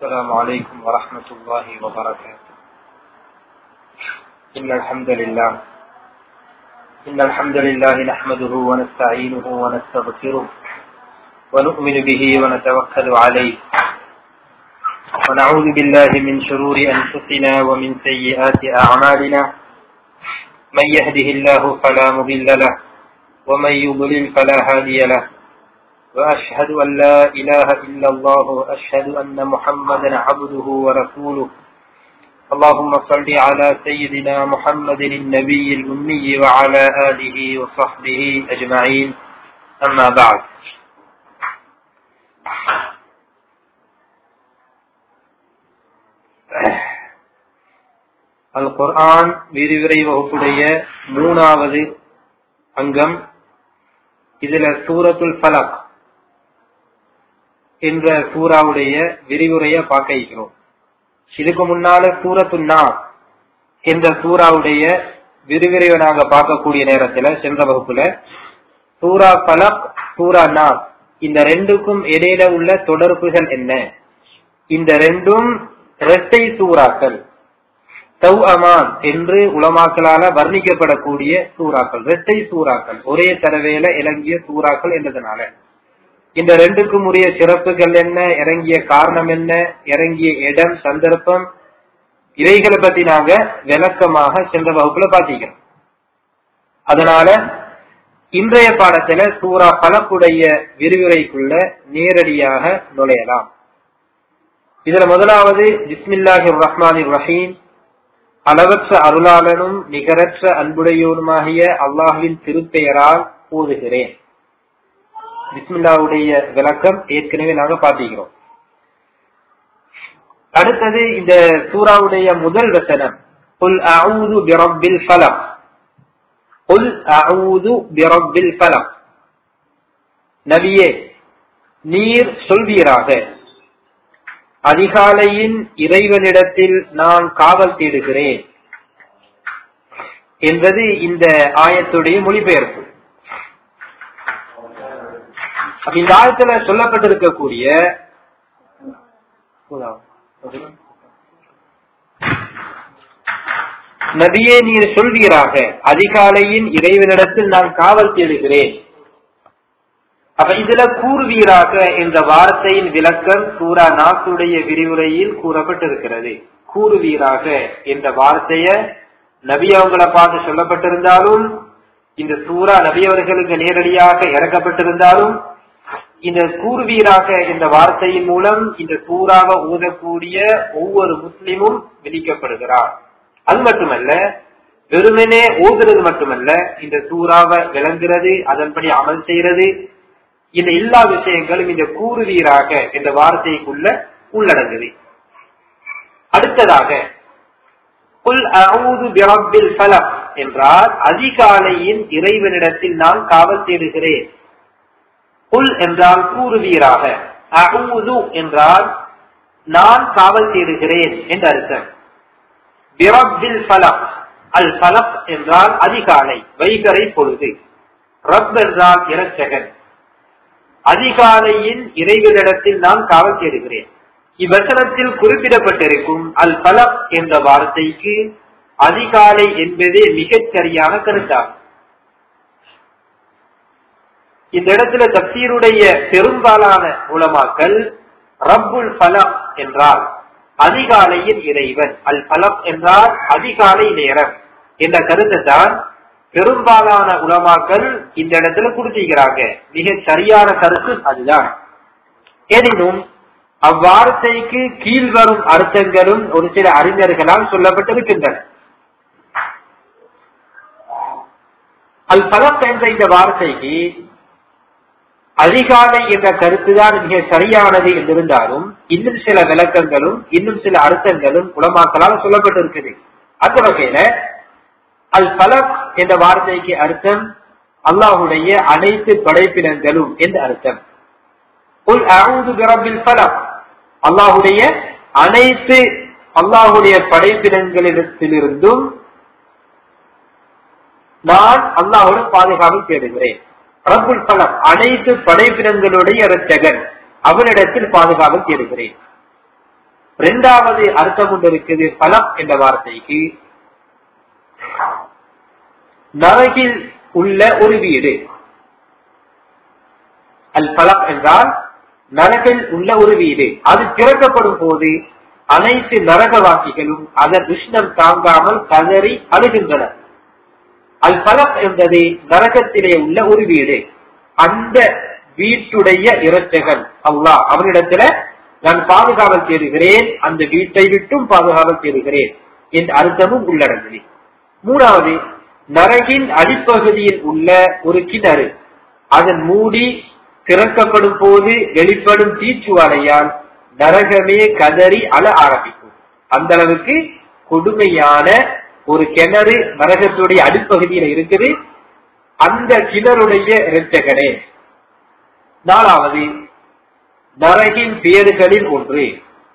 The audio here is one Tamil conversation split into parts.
السلام عليكم ورحمة الله وبركاته إن الحمد لله إن الحمد لله نحمده ونستعينه ونستغفره ونؤمن به ونتوكل عليه ونعوذ بالله من شرور أنفسنا ومن سيئات أعمالنا من يهده الله فلا مضل له ومن يضلل فلا هادي له وأشهد أن لا إله إلا الله وأشهد أن محمدا عبده ورسوله اللهم صل على سيدنا محمد النبي الأمي وعلى آله وصحبه أجمعين أما بعد அல் குர்ஆன் விரிவுரை வகுப்புடைய மூணாவது அங்கம் இதுல சூரத்துல் ஃபலக் என்ற சூறாவுடைய விரிவுரைய பார்க்க இருக்கிறோம் இதுக்கு முன்னால சூரத்து நா என்ற சூறாவுடைய விரிவுரையை நாங்க பார்க்கக்கூடிய நேரத்துல சென்ற வகுப்புல சூரா பலக் சூரா நா இந்த ரெண்டுக்கும் இடையில உள்ள தொடர்புகள் என்ன இந்த ரெண்டும் இரட்டை சூறாக்கள் தவ் அமான் என்று உலமாக்களால வர்ணிக்கப்படக்கூடிய சூறாக்கள் இரட்டை சூறாக்கள் ஒரே தடவையில இறங்கிய சூறாக்கள் என்றதுனால இந்த ரெண்டுக்கும் உரிய சிறப்புகள் என்ன இறங்கிய காரணம் என்ன இறங்கிய இடம் சந்தர்ப்பம் இவைகளை பத்தி நாங்க விளக்கமாக சென்ற வகுப்புல பாத்திக்கிறோம் அதனால இன்றைய பாடத்துல சூரா பலக்குடைய விரிவுரைக்குள்ள நேரடியாக நுழையலாம் இதுல முதலாவது ஜிஸ்மில்லாஹி ரஹ்மான் ரஹீம் அளவற்ற அருளாளனும் நிகரற்ற அன்புடையோனுமாகிய அல்லாஹுவின் திருப்பெயரால் போதுகிறேன் பிஸ்மில்லாவுடைய விளக்கம் ஏற்கனவே நாங்க பாத்திக்கிறோம் அடுத்தது இந்த சூறாவுடைய முதல் வசனம் புல் அவுது பிரபில் ஃபலம் புல் அவுது பிரபில் ஃபலம் நபியே நீர் சொல்வீராக அதிகாலையின் இறைவனிடத்தில் நான் காவல் தேடுகிறேன் என்பது இந்த ஆயத்துடைய மொழிபெயர்ப்பு இந்த ஆயத்துல சொல்லப்பட்டிருக்கக்கூடிய நபியே நீர் சொல்வீராக அதிகாலையின் இறைவனிடத்தில் நான் காவல் தேடுகிறேன் அப்ப இதுல கூறுவீராக என்ற வார்த்தையின் விளக்கம் சூரா நாக்குடைய விரிவுரையில் கூறப்பட்டிருக்கிறது கூறுவீராக என்ற வார்த்தைய நபி அவங்களை பார்த்து சொல்லப்பட்டிருந்தாலும் இந்த சூரா நபி அவர்களுக்கு நேரடியாக இறக்கப்பட்டிருந்தாலும் இந்த கூறுவீராக என்ற வார்த்தையின் மூலம் இந்த சூறாவை ஊதக்கூடிய ஒவ்வொரு முஸ்லிமும் விதிக்கப்படுகிறார் அது மட்டுமல்ல வெறுமனே ஓதுறது மட்டுமல்ல இந்த சூறாவை விளங்குறது அதன்படி அமல் செய்யறது இந்த எல்லா விஷயங்களும் இந்த கூறுவீராக என்ற வார்த்தைக்குள்ள உள்ளடங்குது அடுத்ததாக புல் அவுது பிரபில் ஃபலக் என்றால் அதிகாலையின் இறைவனிடத்தில் நான் காவல் தேடுகிறேன் புல் என்றால் கூறுவீராக அவுது என்றால் நான் காவல் தேடுகிறேன் என்று அர்த்தம் பிரபில் ஃபலக் அல் ஃபலக் என்றால் அதிகாலை வைகரை பொழுது ரப் என்றால் இரட்சகன் அதிகாலையின் இறைவனிடத்தில் நான் காவல் தேடுகிறேன் இவ்வசனத்தில் குறிப்பிடப்பட்டிருக்கும் அல் பலக் என்ற வார்த்தைக்கு அதிகாலை என்பதே மிகச் சரியான கருத்தாகும் இந்த இடத்துல தப்சீருடைய பெரும்பாலான உலமாக்கள் ரப்புல் பலக் என்றால் அதிகாலையின் இறைவன் அல் பலக் என்றால் அதிகாலை நேரம் என்ற கருத்தை தான் பெரும்பாலான உலமாக்கள் இந்த இடத்துல கொடுத்திருக்கிறாங்க மிக சரியான கருத்து அதுதான் எனினும் அவ்வார்த்தைக்கு கீழ்வரும் அர்த்தங்களும் ஒரு சில அறிஞர்களால் சொல்லப்பட்டிருக்கின்றன அல் பலப் என்ற இந்த வார்த்தைக்கு அதிகாலை என்ற கருத்துதான் மிக சரியானது என்றிருந்தாலும் இன்னும் சில விளக்கங்களும் இன்னும் சில அர்த்தங்களும் உலமாக்களால் சொல்லப்பட்டிருக்குது அந்த வகையில அல் பலக் என்ற வார்த்தைக்கு அர்த்தம் அல்லாஹுடைய அனைத்து படைப்பினங்களும் என்று அர்த்தம் அல்லாஹுடைய அனைத்து அல்லாஹுடைய படைப்பினங்களிடத்திலிருந்தும் நான் அல்லாஹுடன் பாதுகாப்பு தேடுகிறேன் ரப்புல் பலம் அனைத்து படைப்பினங்களுடைய இரட்சகன் அவனிடத்தில் பாதுகாவல் தேடுகிறேன் இரண்டாவது அர்த்தம் ஒன்று இருக்குது பலம் என்ற வார்த்தைக்கு நரகில் உள்ள ஒரு வீடு அல் பலக் என்றால் நரகில் உள்ள ஒரு வீடு அது திறக்கப்படும் போது அனைத்து நரகவாசிகளும் அதன் உஷ்ணம் தாங்காமல் கதறி அழுகின்றனர் அல் பலக் என்பது நரகத்திலே உள்ள ஒரு வீடு அந்த வீட்டுடைய இரட்சகன் அல்லாஹ் அவனிடத்துல நான் பாதுகாவல் தேடுகிறேன் அந்த வீட்டை விட்டும் பாதுகாவல் தேடுகிறேன் என்ற அர்த்தமும் உள்ளடங்குது மூணாவது நரகின் அடிப்பகுதியில் உள்ள ஒரு கிணறு அதன் மூடி திறக்கப்படும் போது வெளிப்படும் தீச்சுவாடையால் நரகமே கதறி அழ ஆரம்பிக்கும் அந்த அளவுக்கு கொடுமையான ஒரு கிணறு நரகத்துடைய அடிப்பகுதியில இருக்குது அந்த கிணறுடைய இரட்சகனே நாலாவது நரகின் பேறுகளில் ஒன்று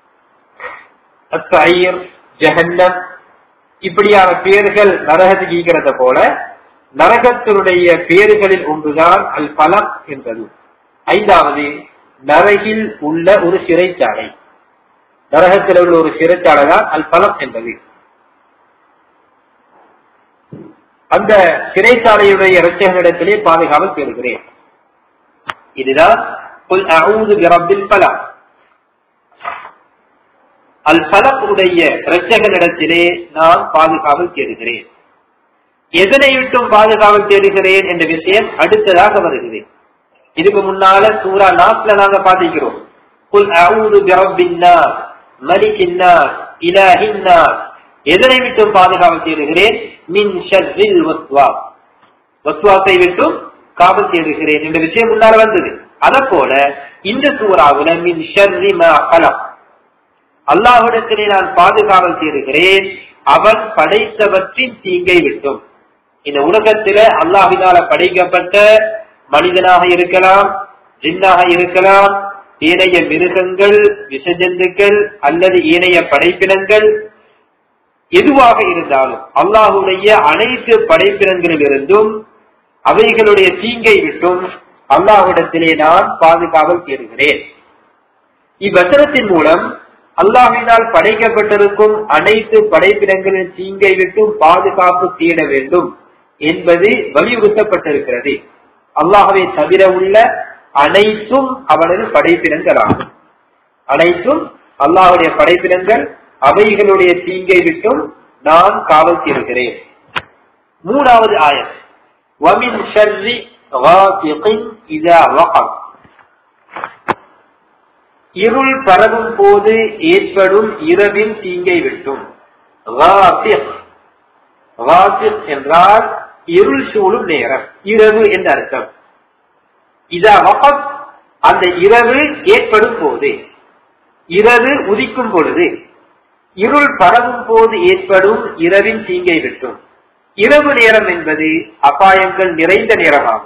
அத்தயர் ஜஹன்னம் இப்படியான பேர்கள் நரகத்துக்கு ஈக்கிறத போல நரகத்தினுடைய பேறுகளில் ஒன்றுதான் அல் பலம் என்பது ஐந்தாவது நரகில் உள்ள ஒரு சிறைச்சாலை நரகத்தில் உள்ள ஒரு சிறைச்சாலை தான் அல் பலம் என்பது அந்த சிறைச்சாலையுடைய இரட்சகனிடத்திலே பாதுகாவல் பெறுகிறேன் இதுதான் قل أعوذ برب الفلق அல் பலக்குடைய இரட்சகனிடத்திலே நான் பாதுகாவல் தேடுகிறேன் எதனை விட்டும் பாதுகாவல் தேடுகிறேன் என்ற விஷயம் அடுத்ததாக வருகிறேன் இதுக்கு முன்னால சூரா நாஸ்ல நாங்க பாதிக்கிறோம் குல் அவுது பிரபின்னார் மலிக்கின்னார் இலஹின்னார் எதனை விட்டும் பாதுகாவல் தேடுகிறேன் மின் ஷர்ரில் வஸ்வா வஸ்வாத்தை விட்டும் காவல் தேடுகிறேன் என்ற விஷயம் முன்னால வந்தது அத போல இந்த சூறாவுல மின் ஷர்ரி மா கலம் அல்லாஹிடத்திலே நான் பாதுகாவல் தேடுகிறேன் அவன் படைத்தவற்றின் தீங்கை விட்டும் இந்த உலகத்தில அல்லாஹினால படைக்கப்பட்ட மனிதனாக இருக்கலாம் ஜின்னாக இருக்கலாம் ஏனைய மிருகங்கள் விசஜந்துக்கள் அல்லது ஏனைய படைப்பினங்கள் எதுவாக இருந்தாலும் அல்லாஹுடைய அனைத்து படைப்பினங்களில் இருந்தும் அவைகளுடைய தீங்கை விட்டும் அல்லாஹ்விடத்திலே நான் பாதுகாவல் தேடுகிறேன் இவ்வசனத்தின் மூலம் அல்லாஹினால் படைக்கப்பட்டிருக்கும் அனைத்து படைப்பினங்களின் தீங்கை விட்டும் பாதுகாப்பு தேட வேண்டும் என்பது வலியுறுத்தப்பட்டிருக்கிறது அல்லாஹவை தவிர உள்ள அனைத்தும் அவனது படைப்பினங்களாகும் அனைத்தும் அல்லாஹுடைய படைப்பினங்கள் அவைகளுடைய தீங்கை விட்டும் நான் காவல் தேடுகிறேன் மூணாவது ஆயம் وَمِنْ شَرِّ غَاسِقٍ إِذَا وَقَبَ இருள் பரவும் போது ஏற்படும் இரவின் தீங்கை விட்டும் என்றால் இருள் சூழும் நேரம் இரவு என்ற அர்த்தம் இதா வகப் அந்த இரவு ஏற்படும் போது இரவு உதிக்கும் பொழுது இருள் பரவும் போது ஏற்படும் இரவின் தீங்கை விட்டும் இரவு நேரம் என்பது அபாயங்கள் நிறைந்த நேரமாகும்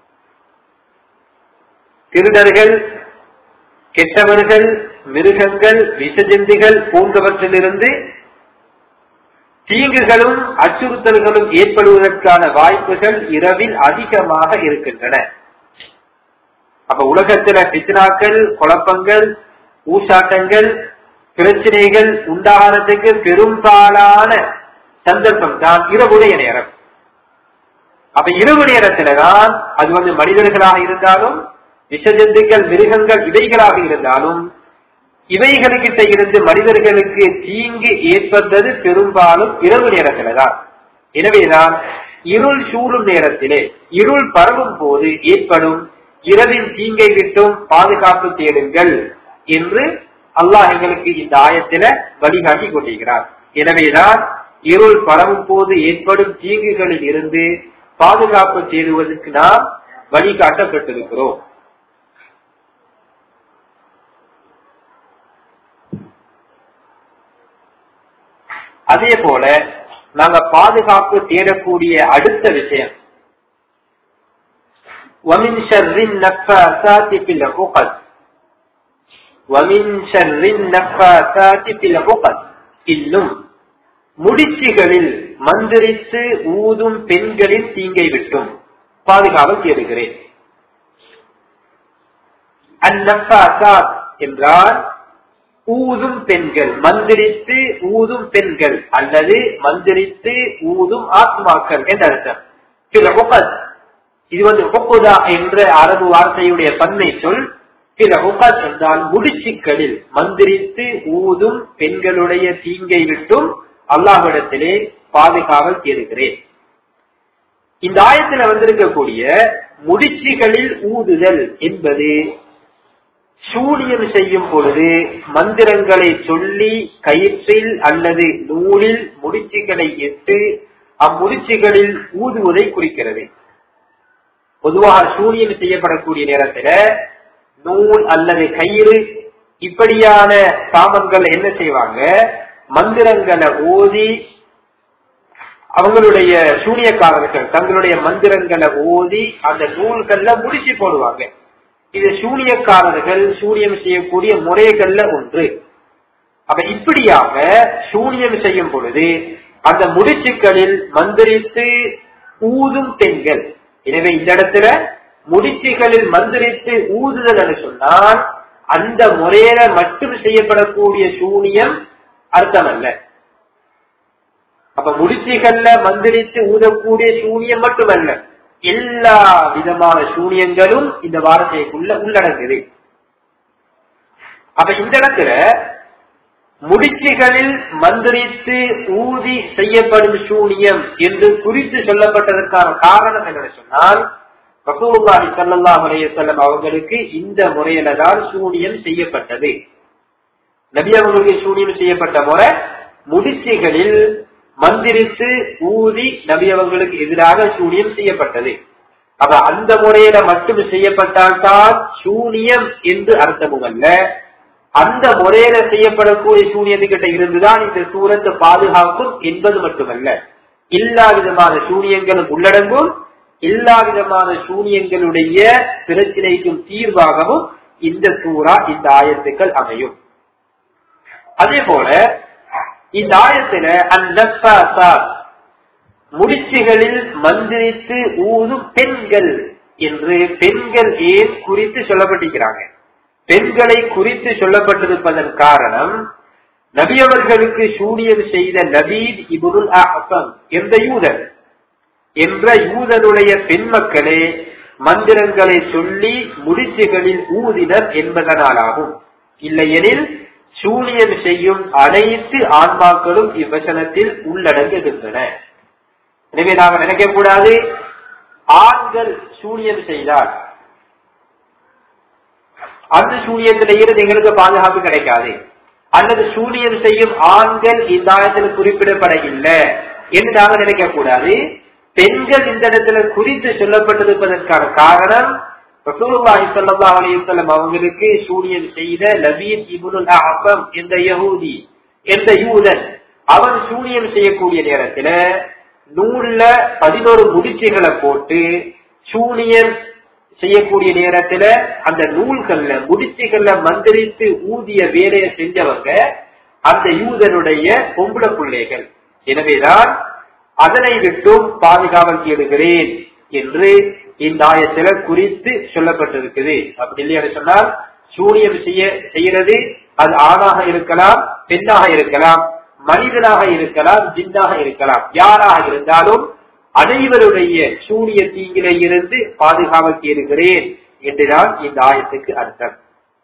திருடர்கள் கெட்டவர்கள் மிருகங்கள் விஷஜந்திகள் போன்றவற்றிலிருந்து தீங்குகளும் அச்சுறுத்தல்களும் ஏற்படுவதற்கான வாய்ப்புகள் இரவில் அதிகமாக இருக்கின்றன அப்ப உலகத்துல பித்னாக்கள் குழப்பங்கள் ஊசாட்டங்கள் பிரச்சனைகள் உண்டாகிறதுக்கு பெரும்பாலான சந்தர்ப்பம் தான் இரவுடைய நேரம் அப்ப இரவு நேரத்துலதான் அது வந்து மனிதர்களாக இருந்தாலும் விஷஜந்துக்கள் மிருகங்கள் இவைகளாக இருந்தாலும் இவைகளுக்கிட்ட இருந்து மனிதர்களுக்கு தீங்கு ஏற்பட்டது பெரும்பாலும் இரவு நேரத்தில்தான் எனவேதான் இருள் சூழும் நேரத்திலே இருள் பரவும் போது ஏற்படும் இரவின் தீங்கை விட்டும் பாதுகாப்பு தேடுங்கள் என்று அல்லாஹ் எங்களுக்கு இந்த ஆயத்தில வழிகாட்டி கொண்டிருக்கிறார் எனவேதான் இருள் பரவும் போது ஏற்படும் தீங்குகளில் இருந்து பாதுகாப்பு தேடுவதற்கு நாம் வழிகாட்டப்பட்டிருக்கிறோம் அதே போல நாங்க பாதுகாப்பு தேடக்கூடிய அடுத்த விஷயம் ومن شر النفاثات في العقد ومن شر النفاثات في العقد இன்னும் முடிச்சுகளில் மந்திரித்து ஊதும் பெண்களின் தீங்கை விட்டும் பாதுகாவல் தேடுகிறேன் அந்நஃபாசாத் என்றால் ஊதும் பெண்கள் மந்திரித்து ஊதும் பெண்கள் அல்லது மந்திரித்து ஊதும் ஆத்மாக்கள் என்ற அர்த்தம் சில உகத் இது வந்து உப்புதா என்ற அரபு வார்த்தையுடைய பன்மை சொல் சில உகத் என்றால் முடிச்சுக்களில் மந்திரித்து ஊதும் பெண்களுடைய தீங்கை விட்டும் அல்லாஹ்விடத்திலே பாதுகாவல் தேடுகிறேன் இந்த ஆயத்தில் வந்திருக்கக்கூடிய முடிச்சுகளில் ஊதுதல் என்பது சூனியம் செய்யும் பொழுது மந்திரங்களை சொல்லி கயிற்றில் அல்லது நூலில் முடிச்சுகளை இட்டு அம்முடிச்சுகளில் ஊதுவதை குறிக்கிறது பொதுவாக சூனியம் செய்யப்படக்கூடிய நேரத்துல நூல் அல்லது கயிறு இப்படியான சாமங்கள் என்ன செய்வாங்க மந்திரங்களை ஓதி அவங்களுடைய சூனியக்காரர்கள் தங்களுடைய மந்திரங்களை ஓதி அந்த நூல்கள்ல முடிச்சு போடுவாங்க இது சூனியக்காரர்கள் சூனியம் செய்யக்கூடிய முறைகள்ல ஒன்று அப்ப இப்படியாக சூனியம் செய்யும் பொழுது அந்த முடிச்சுக்களில் மந்திரித்து ஊதும் பெண்கள் எனவே இந்த இடத்துல முடிச்சுகளில் மந்திரித்து ஊதுதல் என்று சொன்னால் அந்த முறையில மட்டும் செய்யப்படக்கூடிய சூனியம் அர்த்தம் அல்ல அப்ப முடிச்சுகள்ல மந்திரித்து ஊதக்கூடிய சூனியம் மட்டுமல்ல எல்லா விதமான சூனியங்களும் இந்த வார்த்தைக்குள்ள உள்ளடங்குது அப்ப இந்த இடத்துல முடிச்சுகளில் மந்திரித்து ஊதி செய்யப்படும் சூனியம் என்று குறித்து சொல்லப்பட்டதற்கான காரணம் என்ன சொன்னால் ரசூலுல்லாஹி ஸல்லல்லாஹு அலைஹி வஸல்லம் அவர்களுக்கு இந்த முறையில தான் சூனியம் செய்யப்பட்டது நபி அவர்களுக்கு சூனியம் செய்யப்பட்ட முறை முடிச்சுகளில் மந்திரித்து ஊதி நபி அவர்களுக்கு எதிராக சூனியம் செய்யப்பட்டது அப்ப அந்த முறையில மட்டும் செய்யப்பட்டால்தான் சூனியம் என்று அர்த்தமும் அல்ல அந்த முறையில செய்யப்படக்கூடிய சூனியத்துக்கிட்ட இருந்துதான் இந்த சூரத்தை பாதுகாக்கும் என்பது மட்டுமல்ல எல்லா விதமான சூனியங்களும் உள்ளடங்கும் எல்லா விதமான சூனியங்களுடைய பிரச்சனைக்கும் தீர்வாகவும் இந்த சூறா இந்த ஆயத்துக்கள் அமையும் அதே போல இந்த ஆயத்துல அந்த முடிச்சுகளில் மந்திரித்து ஊதும் பெண்கள் என்று பெண்கள் ஏன் குறித்து சொல்லப்பட்டிருக்கிறாங்க பெண்களை குறித்து சொல்லப்பட்டிருப்பதன் காரணம் நபியவர்களுக்கு சூனியம் செய்த நபீத் இபுருல் அஹம் என்ற யூதர் என்ற யூதனுடைய பெண் மக்களே மந்திரங்களை சொல்லி முடிச்சுகளில் ஊதினர் என்பதனாலாகும் இல்லையெனில் சூனியம் செய்யும் அனைத்து ஆன்மாக்களும் இவ்வசனத்தில் உள்ளடங்குகின்றன எனவே நாங்கள் நினைக்க கூடாது ஆண்கள் சூனியம் செய்தால் அந்த சூனியத்தில இருந்து எங்களுக்கு பாதுகாப்பு கிடைக்காது அல்லது சூனியம் செய்யும் ஆண்கள் இந்த ஆயத்தில் குறிப்பிடப்பட இல்லை என்று நாங்கள் நினைக்க கூடாது பெண்கள் இந்த இடத்துல குறித்து சொல்லப்பட்டிருப்பதற்கான காரணம் ரசூலுல்லாஹி ஸல்லல்லாஹு அலைஹி வஸல்லம் அவங்களுக்கு சூனியம் செய்த லபீத் இப்னுல் அஹ்பம் என்ற யஹூதி என்ற யூதன் அவன் சூனியம் செய்யக்கூடிய நேரத்துல நூல்ல பதினோரு முடிச்சுகளை போட்டு சூனியம் செய்யக்கூடிய நேரத்துல அந்த நூல்கள்ல முடிச்சுகள்ல மந்திரித்து ஊதிய வேலையை செஞ்சவங்க அந்த யூதனுடைய பொம்பளை பிள்ளைகள் எனவேதான் அதனை விட்டும் பாதுகாவல் தேடுகிறேன் என்று இந்த ஆயத்துல குறித்து சொல்லப்பட்டிருக்குது அப்படி இல்லையா சொன்னால் சூனியம் செய்ய செய்யறது அது ஆணாக இருக்கலாம் பெண்ணாக இருக்கலாம் மனிதனாக இருக்கலாம் ஜின்னாக இருக்கலாம் யாராக இருந்தாலும் அனைவருடைய சூனிய தீங்கில இருந்து பாதுகாவல் தேடுகிறேன் என்றுதான் இந்த ஆயத்துக்கு அர்த்தம்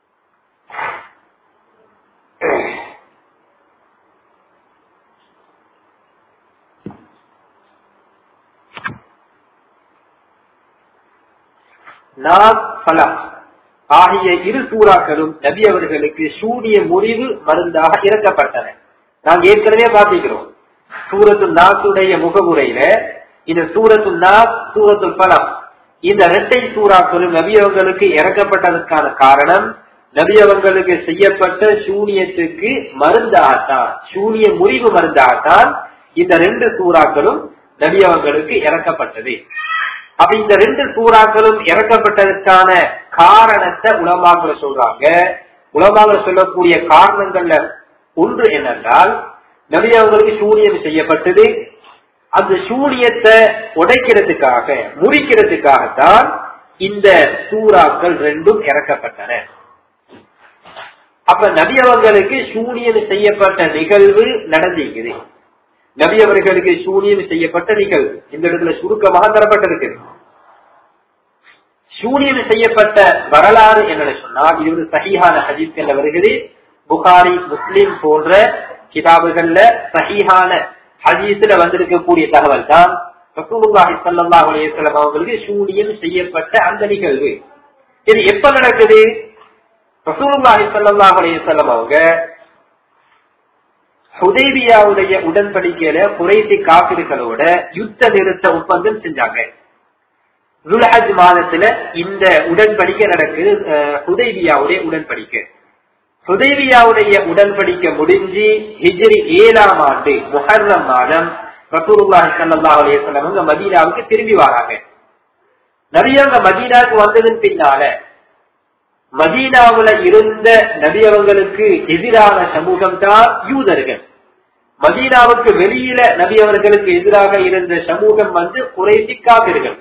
ஆகிய இரு சூறாக்களும் நபி அவர்களுக்கு சூரிய முறிவு மருந்தாக இறக்கப்பட்டன நாங்க ஏற்கனவே பார்த்திக்கிறோம் சூரத்து நாசுடைய முகமுறையில இந்த சூரத்து நாஸ் சூரத்து பலம் இந்த இரட்டை சூறாக்களும் நபி அவர்களுக்கு இறக்கப்பட்டதற்கான காரணம் நபி அவர்களுக்கு செய்யப்பட்ட சூனியத்துக்கு மருந்தாகத்தான் சூனிய முறிவு மருந்தாகத்தான் இந்த ரெண்டு சூறாக்களும் நபி அவர்களுக்கு இறக்கப்பட்டது அப்ப இந்த ரெண்டு சூறாக்களும் இறக்கப்பட்டதற்கான காரணத்தை உலமாக்களை சொல்றாங்க உலமாக்களை சொல்லக்கூடிய காரணங்கள்ல ஒன்று என்னென்றால் நபி அவங்களுக்கு சூனியம் செய்யப்பட்டது அந்த சூனியத்தை உடைக்கிறதுக்காக முறிக்கிறதுக்காகத்தான் இந்த சூறாக்கள் ரெண்டும் இறக்கப்பட்டன அப்ப நபி அவர்களுக்கு சூனியம் செய்யப்பட்ட நிகழ்வு நடந்திருக்குது நபி அவர்களுக்கு சூனியம் செய்யப்பட்ட நிகழ்வு இந்த இடத்துல சுருக்கமாக தரப்பட்டிருக்கு சூனியம் செய்யப்பட்ட வரலாறு என்னன்னு சொன்னால் இது ஒரு சகிஹான ஹதீஸ் என்ற வருகிறது புகாரி முஸ்லிம் போன்ற கிதாபுகள்ல சகிஹான ஹதீஸ்ல வந்திருக்கக்கூடிய தகவல் தான் ரசூலுல்லாஹி ஸல்லல்லாஹு அலைஹி வஸல்லம் அவர்களுக்கு சூனியம் செய்யப்பட்ட அந்த நிகழ்வு இது எப்ப நடக்குது ரசூலுல்லாஹி ஸல்லல்லாஹு அலைஹி வஸல்லம் அவங்க ஹுதைபியாவுடைய உடன்படிக்கையில குறைசி காப்பிர்களோட யுத்த நிறுத்த ஒப்பந்தம் செஞ்சாங்க துல்ஹஜ் மாதத்துல இந்த உடன்படிக்கை நடக்குது ஹுதைபியாவுடைய உடன்படிக்கை ஹுதைபியாவுடைய உடன்படிக்கை முடிஞ்சு ஹிஜ்ரி ஏழாம் ஆண்டு முஹர்ரம் மாதம் ரசூலுல்லாஹி ஸல்லல்லாஹு அலைஹி வஸல்லம் அவங்க மதீனாவுக்கு திரும்பி வராங்க நபியவங்க மதீனாவுக்கு வந்ததன் பின்னால மதீனாவுல இருந்த நபியவங்களுக்கு எதிரான சமூகம் தான் யூதர்கள் மதீனாவுக்கு வெளியில நபி அவர்களுக்கு எதிராக இருந்த சமூகம் வந்து குறைசி காவிர்கள்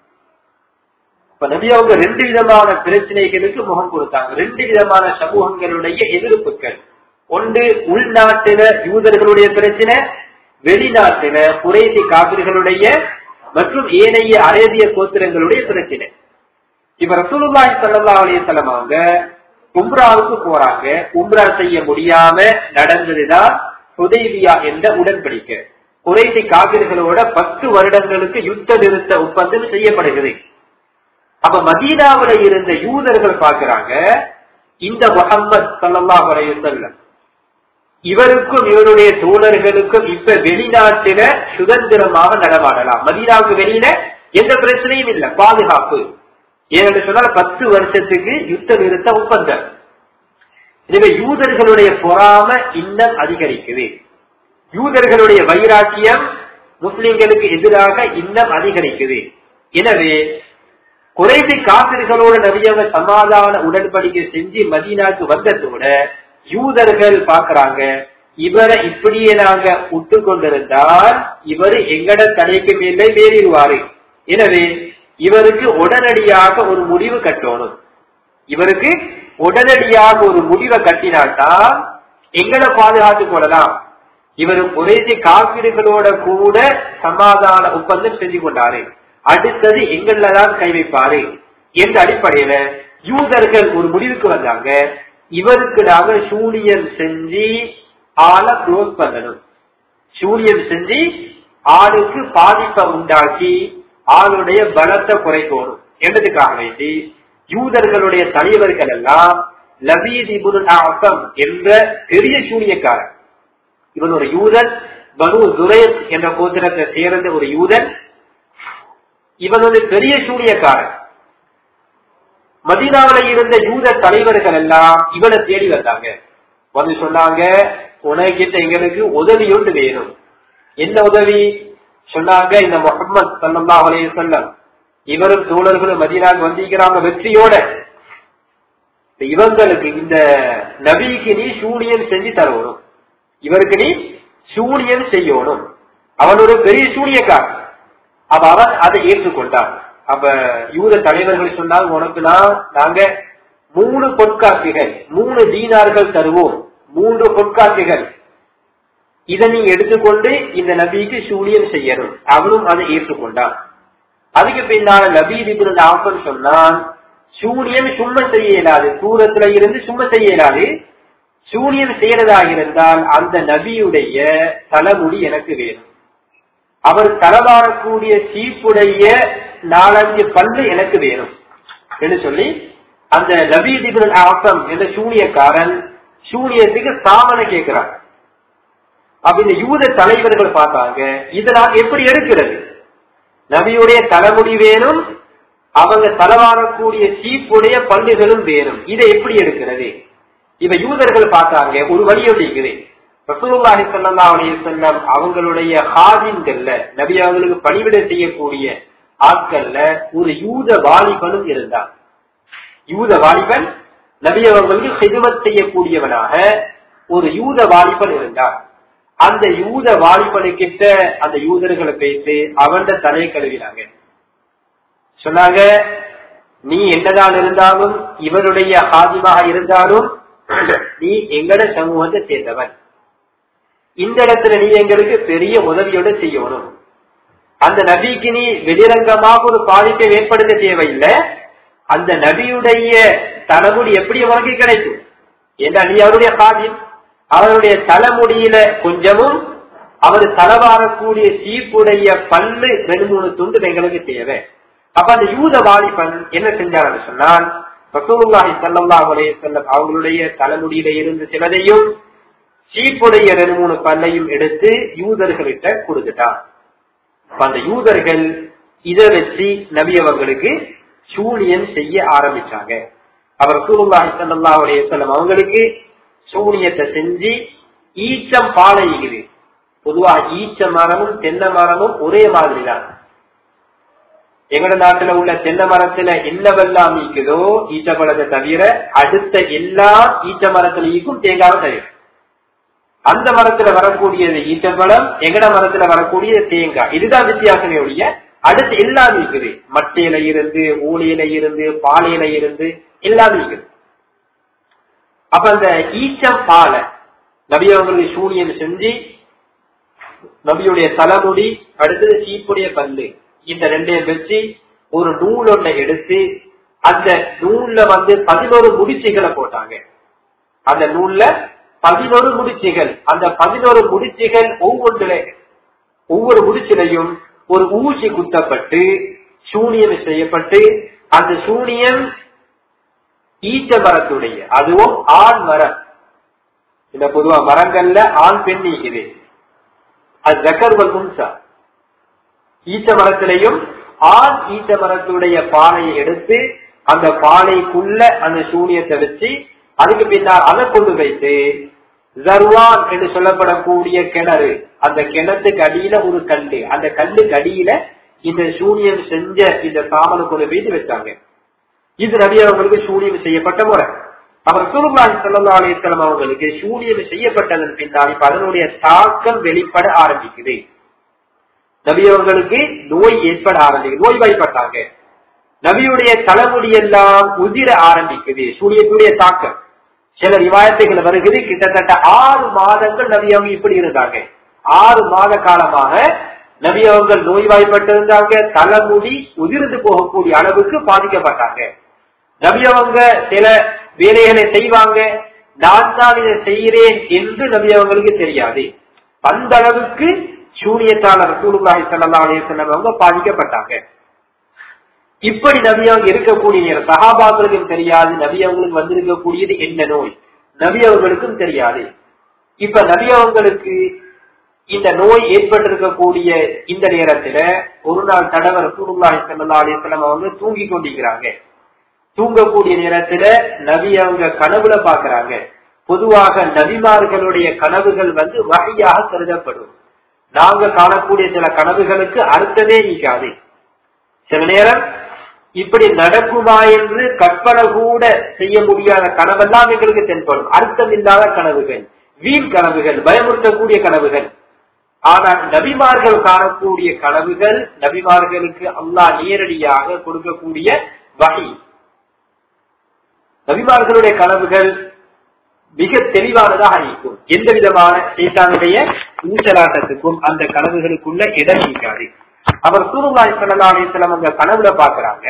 இப்ப நபி அவங்க ரெண்டு விதமான பிரச்சனைகளுக்கு முகம் கொடுத்தாங்க ரெண்டு விதமான சமூகங்களுடைய எதிர்ப்புகள் ஒன்று உள்நாட்டில யூதர்களுடைய பிரச்சனை வெளிநாட்டில குறைசி காவிர்களுடைய மற்றும் ஏனைய அரேபிய கோத்திரங்களுடைய பிரச்சனை இப்ப ரசூலுல்லாஹி ஸல்லல்லாஹு அலைஹி வஸல்லம் அவங்க உம்ராவுக்கு போறாங்க உம்ரா செய்ய முடியாம நடந்ததுதான் ஹுதைபியா என்ற உடன்படிக்கை குறைசி காவிர்களோட பத்து வருடங்களுக்கு யுத்த நிறுத்த ஒப்பந்தம் செய்யப்படுகிறது அப்ப மதீனாவுல இருந்த யூதர்கள் பாக்குறாங்க இந்த முகம்மது சல்லல்லாஹு அலைஹி வஸல்லம் இவருக்கும் இவருடைய தோழர்களுக்கும் இப்ப வெளிநாட்டில சுதந்திரமாக நடமாடலாம் மதீனாவுக்கு வெளியில எந்த பிரச்சனையும் இல்லை பாதுகாப்பு ஏன்னு சொன்னால் பத்து வருஷத்துக்கு யுத்த நிறுத்த ஒப்பந்தம் எனவே யூதர்களுடைய பொறாம இன்னும் அதிகரிக்குது யூதர்களுடைய வைராக்கியம் முஸ்லிம்களுக்கு எதிராக இன்னும் அதிகரிக்குது எனவே குறைசி காப்பிர்களோடு நபியவங்க சமாதான உடன்படிக்கை செஞ்சு மதீனாக்கு வந்ததோட யூதர்கள் பாக்குறாங்க இவரை இப்படியே நாங்க விட்டு கொண்டிருந்தால் இவர் எங்கட தலைக்கு மேலே ஏறிடுவாரு எனவே இவருக்கு உடனடியாக ஒரு முடிவு கட்டணும் இவருக்கு உடனடியாக ஒரு முடிவை கட்டினால்தான் எங்களை பாதுகாத்துக் கொள்ளலாம் இவர் குறைசி காப்பீடுகளோட கூட சமாதான ஒப்பந்தம் செஞ்சு கொண்டாரு அடுத்தது எங்கள தான் கை வைப்பாரு என்ற அடிப்படையில யூதர்கள் ஒரு முடிவுக்கு வந்தாங்க இவருக்கு நாங்க சூனியம் செஞ்சு ஆளை க்ளோஸ் பண்ணணும் சூனியம் செஞ்சு ஆளுக்கு பாதிப்பை உண்டாக்கி ஆளுடைய பலத்தை குறைக்கணும் என்பதுக்காக வேண்டி யூதர்களுடைய தலைவர்கள் எல்லாம் லபீத் இபுன் ஆசம் என்ற பெரிய சூனியக்காரன் இவன் ஒரு யூதன் பனு துரைத் என்ற கோத்திரத்தை சேர்ந்த ஒரு யூதன் இவன் வந்து பெரிய சூனியக்காரன் மதீனாவில இருந்த யூத தலைவர்கள் எல்லாம் இவனை தேடி வந்தாங்க வந்து சொன்னாங்க உனக்கிட்ட எங்களுக்கு உதவி ஒன்று வேணும் என்ன உதவி சொன்னாங்க இந்த முகமது சல்லா அலைய சொல்லம் இவரும் தோழர்களும் மதீனாவுக்கு வந்திருக்கிறாங்க வெற்றியோட இவங்களுக்கு இந்த நபிக்கு நீ சூனியம் செஞ்சு தரணும் இவருக்கு நீ சூனியம் செய்யணும் அவன் ஒரு பெரிய சூனியக்காரன் அப்ப அவன் அதை ஏற்றுக்கொண்டான் அப்ப யூத தலைவர்கள் சொன்னால் உனக்கு நான் நாங்க மூணு பொற்காட்சிகள் மூணு தீனார்கள் தருவோம் மூன்று பொற்காட்சிகள் இதை நீ எடுத்துக்கொண்டு இந்த நபிக்கு சூனியம் செய்யணும் அவனும் அதை ஏற்றுக்கொண்டான் அதுக்கு பின்னால நபி இபின் ஆஃபன் சொன்னான் சூனியம் சும்மா செய்ய இயலாது தூரத்துல இருந்து சும்மா செய்ய இயலாது சூனியம் செய்யறதாக இருந்தால் அந்த நபியுடைய தலைமுடி எனக்கு வேணும் அவர் தலவாரக்கூடிய சீப்புடைய நாலஞ்சு பல்லு எனக்கு வேணும் என்று சொல்லி அந்த நபி திபுல் ஆசம் என்ற சூனியக்காரன் சூனியத்துக்கு சாமனை கேட்கிறான் அப்ப இந்த யூத தலைவர்கள் பார்த்தாங்க இதனால் எப்படி எடுக்கிறது நபியுடைய தலைமுடி வேணும் அவங்க தலவாரக்கூடிய சீப்புடைய பல்லுகளும் வேணும் இதை எப்படி எடுக்கிறது இவ யூதர்கள் பார்த்தாங்க ஒரு வழி இருக்குது ரசூலுல்லாஹி ஸல்லல்லாஹு அலைஹி வஸல்லம் அவங்களுடைய ஹாதின்கள்ல நபி அவங்களுக்கு பணிவிடை செய்யக்கூடிய ஆட்கள்ல ஒரு யூத வாலிபனும் இருந்தான் யூத வாலிபன் நபி அவர்களுக்கு ஹிதுமத் செய்யக்கூடியவனாக ஒரு யூத வாலிபன் இருந்தான் அந்த யூத வாலிபனுக்கிட்ட அந்த யூதர்களை பேசி அவன் தலையை கழுவினாங்க சொன்னாங்க நீ என்னதான் இருந்தாலும் இவருடைய ஹாதிமாக இருந்தாலும் நீ எங்கட சமூகத்தை சேர்ந்தவன் இந்த இடத்துல நீ எங்களுக்கு பெரிய உதவியோட செய்யணும் அந்த நபிக்கு நீ வெளிரங்கமாக ஒரு பாதிப்பை ஏற்படுத்த தேவையில்லை அந்த நபியுடைய தலைமுடி எப்படி உனக்கு கிடைக்கும் ஏன்னா நீ அவருடைய காதில் அவருடைய தலைமுடியில கொஞ்சமும் அவர் தலவாரக்கூடிய சீப்புடைய பல்லு ரெண்டு மூணு துண்டு எங்களுக்கு தேவை அப்ப அந்த யூத வாலிபன் என்ன செஞ்சார் சொன்னால் ரசூலுல்லாஹி ஸல்லல்லாஹு அலைஹி வஸல்லம் அவங்களுடைய தலைமுடியில இருந்து சிலதையும் சீப்புடைய ரெண்டு மூணு பல்லையும் எடுத்து யூதர்கள்கிட்ட கொடுத்துட்டான் அப்ப அந்த யூதர்கள் இதை வச்சு நபி அவர்களுக்கு சூனியம் செய்ய ஆரம்பிச்சாங்க அவர் ரசூலுல்லாஹி ஸல்லல்லாஹு அலைஹி வஸல்லம் அவங்களுக்கு சூனியத்தை செஞ்சு ஈச்சம் பாலையுது பொதுவா ஈச்ச மரமும் தென்னை மரமும் ஒரே மாதிரி தான் எங்கட நாட்டுல உள்ள தென்னை மரத்துல என்னவெல்லாம் ஈக்குதோ ஈச்ச பழத்தை தவிர அடுத்த எல்லா ஈச்ச மரத்துல ஈக்கும் தேங்காவை தவிர அந்த மரத்துல வரக்கூடியது ஈச்சப்பழம் எங்கட மரத்துல வரக்கூடியது தேங்காய் இதுதான் வித்தியாசமே ஒழிய அடுத்து எல்லாம் இருக்குது மட்டையில இருந்து ஊழியில இருந்து பாலையில இருந்து எல்லாம் இருக்குது அப்ப அந்த ஈச்சம் பாலை நபி அவங்களுக்கு சூனியம் செஞ்சு நபியுடைய தலைமுடி அடுத்தது சீப்புடைய பல்லு இந்த ரெண்டையும் வச்சு ஒரு நூல் ஒன்றை எடுத்து அந்த நூல்ல வந்து பதினோரு முடிச்சுகளை போட்டாங்க அந்த நூல்ல பதினோரு முடிச்சுகள் அந்த பதினோரு முடிச்சுகள் ஒவ்வொன்றுல ஒவ்வொரு முடிச்சிலையும் ஒரு ஊசி குத்தப்பட்டு சூனியம் செய்யப்பட்டு அந்த சூனியம் ஈச்ச மரத்துடைய அதுவும் ஆண் மரம் இந்த பொதுவா மரங்கள்ல ஆண் பெண் நீக்குது அது ஜக்கர்வல் முன்சா ஈச்ச மரத்திலையும் ஆண் ஈச்ச மரத்துடைய பானையை எடுத்து அந்த பானைக்குள்ள அந்த சூனியத்தை வச்சு அதுக்கு பின்னால் அதை கொண்டு வைத்து ஜர்வான் என்று சொல்லப்படக்கூடிய கிணறு அந்த கிணத்துக்கு அடியில ஒரு கல்லு அந்த கல்லுக்கு அடியில இந்த சூனியம் செஞ்ச இந்த சாமனை கொண்டு வைத்து வச்சாங்க இது நபி அவங்களுக்கு சூனியம் செய்யப்பட்ட முறை அவர் சுருமான் சல்லா அலிஸ்லாம் அவங்களுக்கு சூனியம் செய்யப்பட்டதன் பின்னால் இப்ப அதனுடைய தாக்கம் வெளிப்பட ஆரம்பிக்குது நபி அவங்களுக்கு நோய் ஏற்பட ஆரம்பிக்குது நோய் வாய்ப்பட்டாங்க நபியுடைய தலைமுடி எல்லாம் உதிர ஆரம்பிக்குது சூனியத்துடைய தாக்கம் சில ரிவாயத்துகள் வருகிறது கிட்டத்தட்ட ஆறு மாதங்கள் நபி அவங்க இப்படி இருந்தாங்க ஆறு மாத காலமாக நபி அவர்கள் நோய்வாய்ப்பட்டிருந்தாங்க தலைமுடி உதிர்ந்து போகக்கூடிய அளவுக்கு பாதிக்கப்பட்டாங்க நபி அவங்க சில வேலைகளை செய்வாங்க நான் தான் இதை செய்கிறேன் என்று நபி அவங்களுக்கு தெரியாது அந்த அளவுக்கு சூனியத்தாளர் ரசூலுல்லாஹி ஸல்லல்லாஹு அலைஹி வஸல்லம் அவங்க பாதிக்கப்பட்டாங்க இப்படி நபி அவங்க இருக்கக்கூடிய நேரம் சகாபாக்களுக்கும் தெரியாது நபி அவங்களுக்கு வந்திருக்கக்கூடியது என்ன நோய் நபி அவர்களுக்கும் தெரியாது இப்ப நபி அவங்களுக்கு இந்த நோய் ஏற்பட்டிருக்கக்கூடிய இந்த நேரத்துல ஒரு நாள் தடவர் ரசூலுல்லாஹி ஸல்லல்லாஹு அலைஹி வஸல்லம் அவங்க தூங்கி கொண்டிருக்கிறாங்க தூங்கக்கூடிய நேரத்துல நபி அவங்க கனவுல பாக்குறாங்க பொதுவாக நபிமார்களுடைய கனவுகள் வந்து வகையாக கருதப்படும் நாங்க காணக்கூடிய சில கனவுகளுக்கு அர்த்தமே நீக்காது சில நேரம் இப்படி நடக்குமா என்று கற்பனை கூட செய்ய முடியாத கனவெல்லாம் எங்களுக்கு தென்படும் அர்த்தம் இல்லாத கனவுகள் வீண் கனவுகள் பயமுறுத்தக்கூடிய கனவுகள் ஆனால் நபிமார்கள் காணக்கூடிய கனவுகள் நபிமார்களுக்கு அல்லாஹ் நேரடியாக கொடுக்கக்கூடிய வகை நபிமார்களுடைய கனவுகள் மிக தெளிவானதாக இருக்கும் எந்த விதமான சீட்டானுடைய ஊசலாட்டத்துக்கும் அந்த கனவுகளுக்குள்ள இடம் நீக்காது அவர் சூருல்லாய் சல்லாசலம் அந்த கனவுல பாக்குறாங்க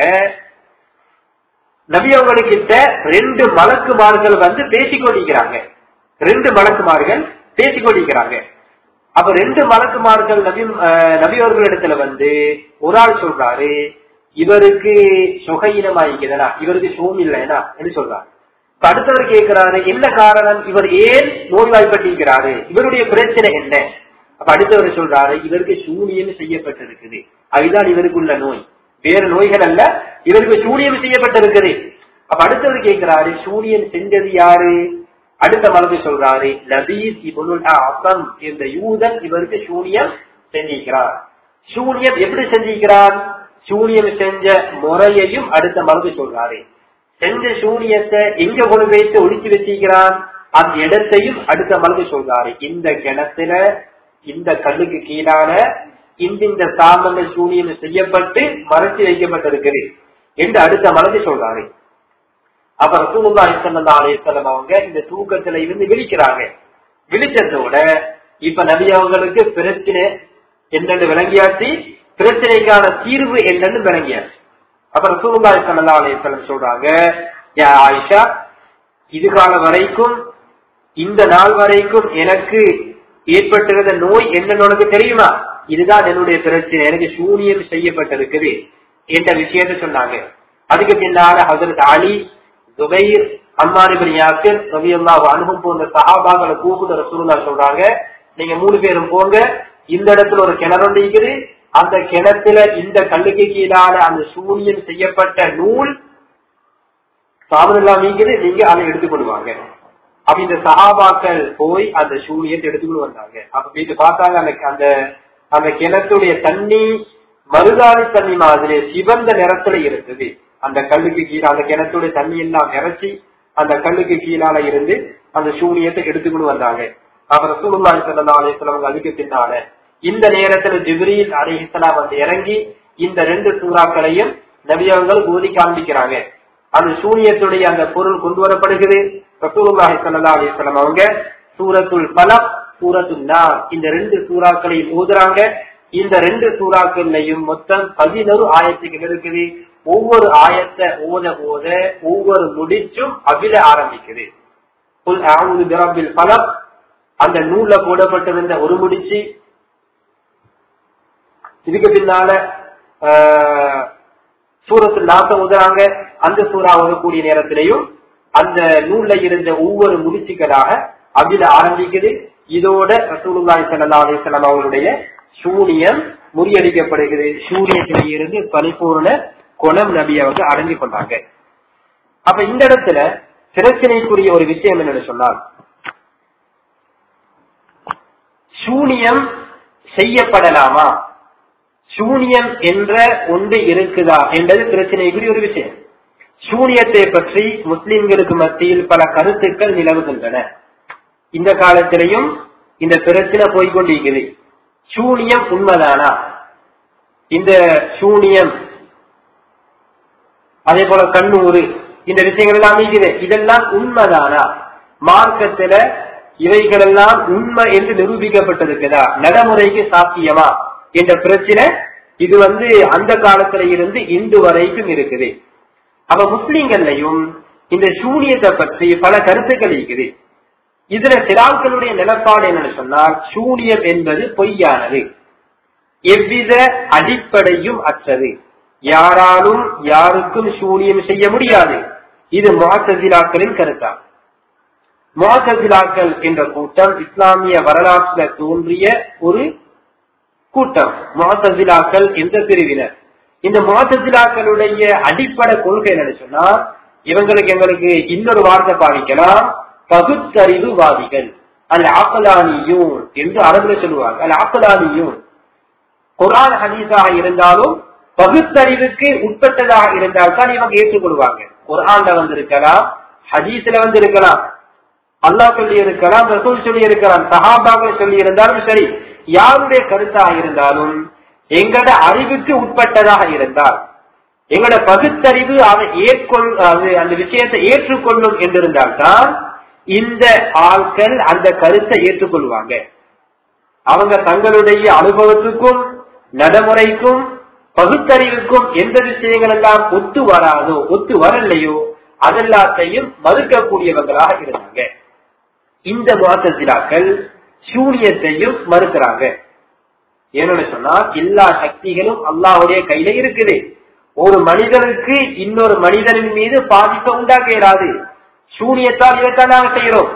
நபி அவங்ககிட்ட ரெண்டு மலக்குமார்கள் வந்து பேசிக் கொண்டிருக்கிறாங்க ரெண்டு மலக்குமார்கள் பேசிக் கொண்டிருக்கிறாங்க அப்ப ரெண்டு மலக்குமார்கள் நபி நபி அவர்களிடத்துல வந்து ஒரு ஆள் சொல்றாரு இவருக்கு சுகையினமாயிக்கிறதா இவருக்கு சோம் இல்லைனா என்று சொல்றாரு அடுத்தவர் கேட்கிறாரு என்ன காரணம் இவர் ஏன் நோய்வாய்ப்பட்டிருக்கிறாரு இவருடைய பிரச்சனை என்ன அப்ப அடுத்தவர் சொல்றாரு இவருக்கு சூனியம் செய்யப்பட்டிருக்குது அதுதான் இவருக்குள்ள நோய் வேற நோய்கள் அல்ல இவருக்கு சூனியம் செய்யப்பட்டிருக்குது அப்ப அடுத்தவர் கேட்கிறாரு சூனியம் செஞ்சது யாரு அடுத்த மரபு சொல்றாரு நபீஸ் இபுல் அசம் என்ற யூதன் இவருக்கு சூனியம் செஞ்சிருக்கிறார் சூனியம் எப்படி செஞ்சிருக்கிறார் சூனியம் செஞ்ச முறையையும் அடுத்த மரபு சொல்றாரு செஞ்ச சூனியத்தை எங்க கொண்டு வைத்து ஒழிச்சு வச்சிருக்கிறான் அந்த இடத்தையும் அடுத்த மரபு சொல்றாரு இந்த கிணத்துல இந்த கல்லுக்கு கீழான இந்த இந்த சாமங்கள் சூனியம் செய்யப்பட்டு மறைச்சு வைக்கப்பட்டிருக்கிறது என்று அடுத்த மலர்ந்து சொல்றாரு அப்ப ரசூலுல்லாஹி ஸல்லல்லாஹு அலைஹி வஸல்லம் அவங்க இந்த தூக்கத்துல இருந்து விழிக்கிறாங்க விழிச்சதோட இப்ப நபி அவங்களுக்கு பிரச்சனை என்னன்னு விளங்கியாச்சு பிரச்சனைக்கான தீர்வு என்னன்னு விளங்கியாச்சு அப்ப ரசூலுல்லாஹி ஸல்லல்லாஹு அலைஹி வஸல்லம் சொல்றாங்க யா ஆயிஷா இது கால வரைக்கும் இந்த நாள் வரைக்கும் எனக்கு ஏற்பட்டிருந்த நோய் என்னன்னு உனக்கு தெரியுமா இதுதான் என்னுடைய பிரச்சனை எனக்கு சூனியம் செய்யப்பட்டிருக்குது என்ற விஷயத்த சொன்னாங்க அதுக்கு பின்னால ஹசரத் அலி துபைர் அம்மாரிபின் யாசிர் ரவியல்லாஹு அனுபவம் போன்ற சஹாபாக்களை கூப்பிட்டு ரசூலுல்லாஹ் சொல்றாங்க நீங்க மூணு பேரும் போங்க இந்த இடத்துல ஒரு கிணறு இருக்குது அந்த கிணத்துல இந்த கல்லுக்கு கீழான அந்த சூனியம் செய்யப்பட்ட நூல் சாமன் எல்லாம் நீக்குது நீங்க அதை எடுத்துக்கொள்வாங்க அப்ப இந்த சஹாபாக்கள் போய் அந்த சூனியத்தை எடுத்துக்கொண்டு வந்தாங்க அப்ப வீட்டு பார்த்தாங்க அந்த அந்த அந்த கிணத்துடைய தண்ணி மருதாணி தண்ணி மாதிரி சிவந்த நிறத்துல இருந்தது அந்த கல்லுக்கு கீழே அந்த கிணத்துடைய தண்ணி எல்லாம் நிறைச்சி அந்த கல்லுக்கு கீழால இருந்து அந்த சூனியத்தை எடுத்துக்கொண்டு வந்தாங்க அப்ப ரசூலுல்லாஹி ஸல்லல்லாஹு அலைஹி வஸல்லம் அதுக்கு பின்னால இந்த நேரத்துல ஜிப்ரீல் அலைஹிஸ்ஸலாம் வந்து இறங்கி இந்த ரெண்டு சூறாக்களையும் நபியவங்கள் ஊதி காண்பிக்கிறாங்க அந்த சூனியத்துடைய அந்த பொருள் கொண்டு வரப்படுகிறது ரசூலுல்லாஹி ஸல்லல்லாஹு அலைஹி வஸல்லம் அவங்க சூரத்துல் பலக் சூரத்துல் நார் இந்த ரெண்டு சூறாக்களையும் ஓதுறாங்க இந்த ரெண்டு சூறாக்கள்லையும் மொத்தம் பதினோரு ஆயத்துகள் இருக்குது ஒவ்வொரு ஆயத்தை ஓத ஓத ஒவ்வொரு முடிச்சும் அபில ஆரம்பிக்குது புல் அவுது பிரபில் பலக் அந்த நூல்ல போடப்பட்டிருந்த ஒரு முடிச்சு இதுக்கு பின்னால சூரத்து நாச உதறாங்க அந்த சூறா ஓதக்கூடிய நேரத்திலையும் அந்த நூல்ல இருந்த ஒவ்வொரு முடிச்சுக்களாக அபில ஆரம்பிக்குது இதோட ரசூலுல்லாஹி ஸல்லல்லாஹு அலைஹி வஸல்லம் அவர்களுடைய சூனியம் முறியடிக்கப்படுகிறது சூரியத்தில இருந்து பரிபூர்ண குணம் நபி அவங்க அடங்கி கொண்டாங்க அப்ப இந்த இடத்துல பிரச்சனைக்குரிய ஒரு விஷயம் என்னன்னு சொன்னால் சூனியம் செய்யப்படலாமா சூனியம் என்ற ஒன்று இருக்குதா என்பது பிரச்சனைக்குரிய ஒரு விஷயம் சூனியத்தை பற்றி முஸ்லிம்களுக்கு மத்தியில் பல கருத்துக்கள் நிலவுகின்றன இந்த காலத்திலையும் இந்த பிரச்சனை போய்கொண்டிருக்குது சூனியம் உண்மைதானா இந்த சூனியம் அதே போல கண்ணூறு இந்த விஷயங்கள் எல்லாம் இருக்குது இதெல்லாம் உண்மைதானா மார்க்கத்துல இவைகள் எல்லாம் உண்மை என்று நிரூபிக்கப்பட்டிருக்குதா நடைமுறைக்கு சாத்தியமா என்ற பிரச்சனை இது வந்து அந்த காலத்துல இருந்து இன்று வரைக்கும் இருக்குது அப்ப முஸ்லிம்கள்லையும் இந்த சூனியத்தை பற்றி பல கருத்துக்கள் இருக்குது இதுல சிறாக்களுடைய நிலப்பாடு என்னன்னு சொன்னால் சூனியம் என்பது பொய்யானது எவ்வித அடிப்படையும் அற்றது யாராலும் யாருக்கும் சூனியம் செய்ய முடியாது இது முகத்தசிலாக்களின் கருத்தா முகத்தசிலாக்கள் என்ற கூட்டம் இஸ்லாமிய வரலாற்றுல தோன்றிய ஒரு கூட்டம் முகத்தசிலாக்கள் என்ற பிரிவினர் இந்த முகத்தசிலாக்களுடைய அடிப்படை கொள்கை என்னன்னு சொன்னா இவங்களுக்கு எங்களுக்கு இன்னொரு வார்த்தை பாதிக்கலாம் பகுத்தறிவுவாதிகள் அல் ஆக்கலானியும் என்று அரபுல சொல்லுவாங்க அல் ஆக்கலானியும் குரான் ஹதீஸாக இருந்தாலும் பகுத்தறிவுக்கு உட்பட்டதாக இருந்தால் தான் இவங்க ஏற்றுக்கொள்வாங்க குரான்ல வந்து இருக்கலாம் ஹதீஸ்ல வந்து இருக்கலாம் அல்லாஹ் சொல்லி இருக்கலாம் ரசூல் சொல்லி இருக்கலாம் சஹாபாக்கள் சொல்லி இருந்தாலும் சரி யாருடைய கருத்தாக இருந்தாலும் எங்களோட அறிவுக்கு உட்பட்டதாக இருந்தால் எங்களோட பகுத்தறிவு அதை ஏற்கொள் அது அந்த விஷயத்தை ஏற்றுக்கொள்ளும் என்றிருந்தால்தான் இந்த ஆட்கள் அந்த கருத்தை ஏற்றுக்கொள்வாங்க அவங்க தங்களுடைய அனுபவத்துக்கும் நடைமுறைக்கும் பகுத்தறிவுக்கும் எந்த விஷயங்கள் எல்லாம் ஒத்து வராதோ ஒத்து வரலையோ அதெல்லாத்தையும் மறுக்கக்கூடியவங்களாக இருந்தாங்க இந்த மாத்தத்திலாக்கள் சூனியத்தையும் மறுக்கிறாங்க ஏன்னு சொன்னா எல்லா சக்திகளும் அல்லாவுடைய கையில இருக்குது ஒரு மனிதனுக்கு இன்னொரு மனிதனின் மீது பாதிப்பை உண்டாக்க இயலாது சூனியத்தால் இதைத்தான் நாங்க செய்யறோம்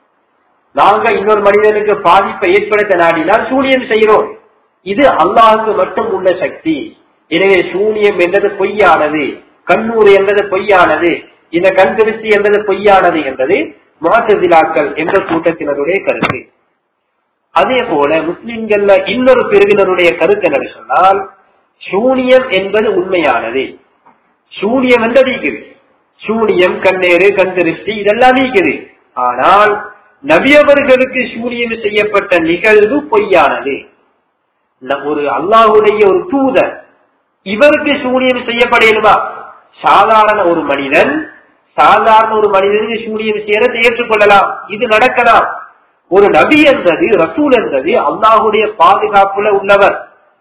நாங்க இன்னொரு மனிதனுக்கு பாதிப்பை ஏற்படுத்த நாடினால் சூனியம் செய்யறோம் இது அல்லாஹுக்கு மட்டும் உள்ள சக்தி எனவே சூனியம் என்றது பொய்யானது கண்ணூர் என்றது பொய்யானது இந்த கண் திருஷ்டி என்றது பொய்யானது என்பது மாற்றதிலாக்கள் என்ற கூட்டத்தினருடைய கருத்து அதே போல முஸ்லிம்கள்ல இன்னொரு பிரிவினருடைய கருத்து என்ன சொன்னால் சூனியம் என்பது உண்மையானது சூனியம் என்றது இருக்குது சூனியம் கண்ணேறு கண் திருஷ்டி இதெல்லாம் நீக்குது ஆனால் நபியவர்களுக்கு சூனியம் செய்யப்பட்ட நிகழ்வு பொய்யானது ஒரு அல்லாஹுடைய ஒரு தூதர் இவருக்கு சூனியம் செய்யப்படலுமா சாதாரண ஒரு மனிதன் சாதாரண ஒரு மனிதனுக்கு சூனியம் செய்யறதை ஏற்றுக்கொள்ளலாம் இது நடக்கலாம் ஒரு நபி என்பது ரசூல் என்பது அல்லாஹுடைய பாதுகாப்புல உள்ளவர்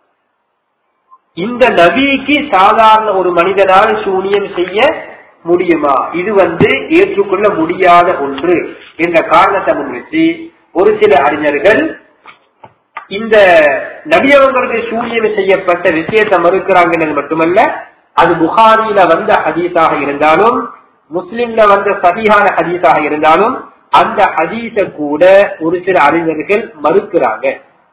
இந்த நபிக்கு சாதாரண ஒரு மனிதனால் சூனியம் செய்ய முடியுமா இது வந்து ஏற்றுக்கொள்ள முடியாத ஒன்று என்ற காரணத்தை முன்னிட்டு ஒரு சில அறிஞர்கள் இந்த நபியவங்களுக்கு சூனியம் செய்யப்பட்ட விஷயத்தை மறுக்கிறாங்க மட்டுமல்ல அது புகாரியில வந்த ஹதீஸாக இருந்தாலும் முஸ்லிம்ல வந்த சதியான ஹதீஸாக இருந்தாலும் அந்த ஹதீஸ கூட ஒரு சில அறிஞர்கள் மறுக்கிறாங்க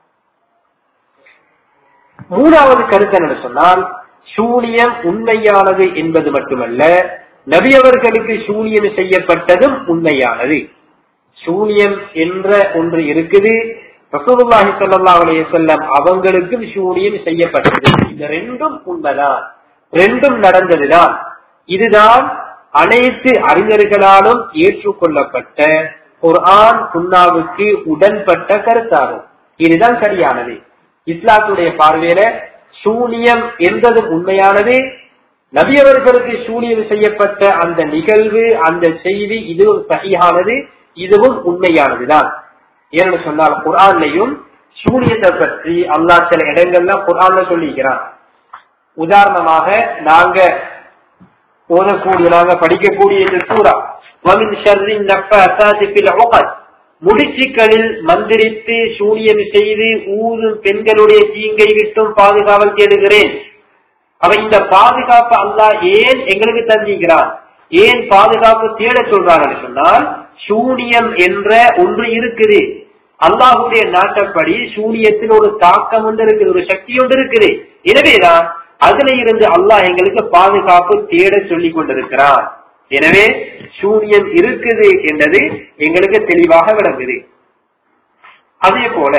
மூணாவது கருத்து என்ன சொன்னால் சூனியம் உண்மையானது என்பது மட்டுமல்ல நபியவர்களுக்கு சூனியம் செய்யப்பட்டதும் உண்மையானது சூனியம் என்ற ஒன்று இருக்குது ரசூலுல்லாஹி ஸல்லல்லாஹு அலைஹி வஸல்லம் அவங்களுக்கும் சூனியம் செய்யப்பட்டது இந்த ரெண்டும் உண்மைதான் ரெண்டும் நடந்ததுதான் இதுதான் அனைத்து அறிஞர்களாலும் ஏற்றுக்கொள்ளப்பட்ட குர்ஆன் சுன்னாவுக்கு உடன்பட்ட கருத்தாகும் இதுதான் சரியானது இஸ்லாத்துடைய பார்வையில சூனியம் என்பதும் உண்மையானது நபியவர்களுக்கு சூனியம் செய்யப்பட்ட அந்த நிகழ்வு அந்த செய்தி இதுவும் சரியானது இதுவும் உண்மையானதுதான் ஏன்னு சொன்னால் குரான்லையும் சூனியத்தை பற்றி அல்லாஹ் சில இடங்கள்ல குரான்ல சொல்லிக்கிறான் உதாரணமாக நாங்க ஓதக்கூடிய நாங்க படிக்கக்கூடிய இந்த சூறா وَمِنْ شَرِّ النَّفَّاثَاتِ فِي الْعُقَدِ முடிச்சுக்களில் மந்திரித்து சூனியம் செய்து ஊதும் பெண்களுடைய தீங்கை விட்டும் பாதுகாவல் தேடுகிறேன் அவ இந்த பாதுகாப்பு அல்லாஹ் ஏன் எங்களுக்கு தந்திக்கிறான் ஏன் பாதுகாப்பு தேட சொல்றாங்கன்னு சொன்னால் சூனியம் என்ற ஒன்று இருக்குது அல்லாஹுடைய நாட்டப்படி சூனியத்தில் ஒரு தாக்கம் ஒன்று இருக்குது ஒரு சக்தி ஒன்று இருக்குது எனவேதான் அதுல இருந்து அல்லாஹ் எங்களுக்கு பாதுகாப்பு தேட சொல்லி கொண்டிருக்கிறான் எனவே சூரியன் இருக்குது என்றது எங்களுக்கு தெளிவாக விளங்குது அதே போல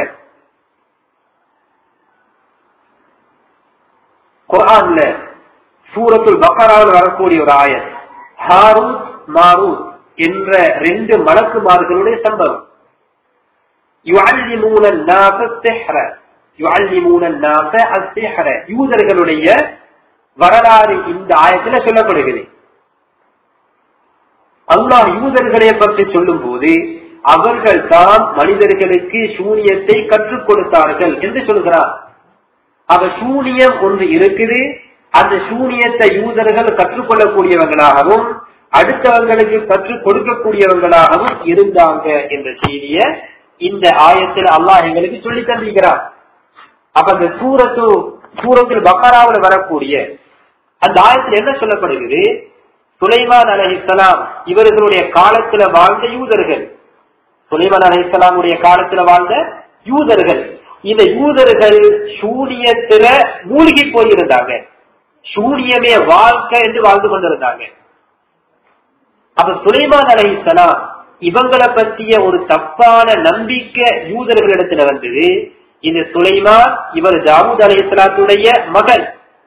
குரான்ல சூரத்துல் பக்கராவில் வரக்கூடிய ஒரு ஆயத் ஹாரூத் மாரூத் என்ற ரெண்டு மலக்குமார்களுடைய சம்பவம் يعلمون الناس السحر يعلمون الناس السحر யூதர்களுடைய வரலாறு இந்த ஆயத்துல சொல்லப்படுகிறது அல்லாஹ் யூதர்களை பற்றி சொல்லும் போது அவர்கள் தான் மனிதர்களுக்கு சூனியத்தை கற்றுக் கொடுத்தார்கள் என்று சொல்கிறார் அவ சூனியம் ஒன்று இருக்குது அந்த சூனியத்தை யூதர்கள் கற்றுக்கொள்ளக்கூடியவங்களாகவும் அடுத்தவங்களுக்கு கற்றுக் கொடுக்கக்கூடியவங்களாகவும் இருந்தாங்க என்ற செய்திய இந்த ஆயத்தில் அல்லாஹ் எங்களுக்கு சொல்லி தந்திருக்கிறார் அப்ப அந்த சூரத்து சூரத்தில் பக்கராவில் வரக்கூடிய அந்த ஆயத்தில் என்ன சொல்லப்படுகிறது சுலைமான் அலஹிசலாம் இவர்களுடைய காலத்துல வாழ்ந்த யூதர்கள் சுலைமான் அலஹிசலாமுடைய காலத்துல வாழ்ந்த யூதர்கள் இந்த யூதர்கள் சூனியத்துல மூழ்கி போயிருந்தாங்க சூனியமே வாழ்க்கை என்று வாழ்ந்து கொண்டிருந்தாங்க அப்ப சுலைமான் அலஹிசலாம் இவங்களை பற்றிய ஒரு தப்பான நம்பிக்கை யூதர்களிடத்துல வந்தது இந்த சுலைமான் இவர் ஜாவூத் அலி இஸ்லாத்துடைய மகன்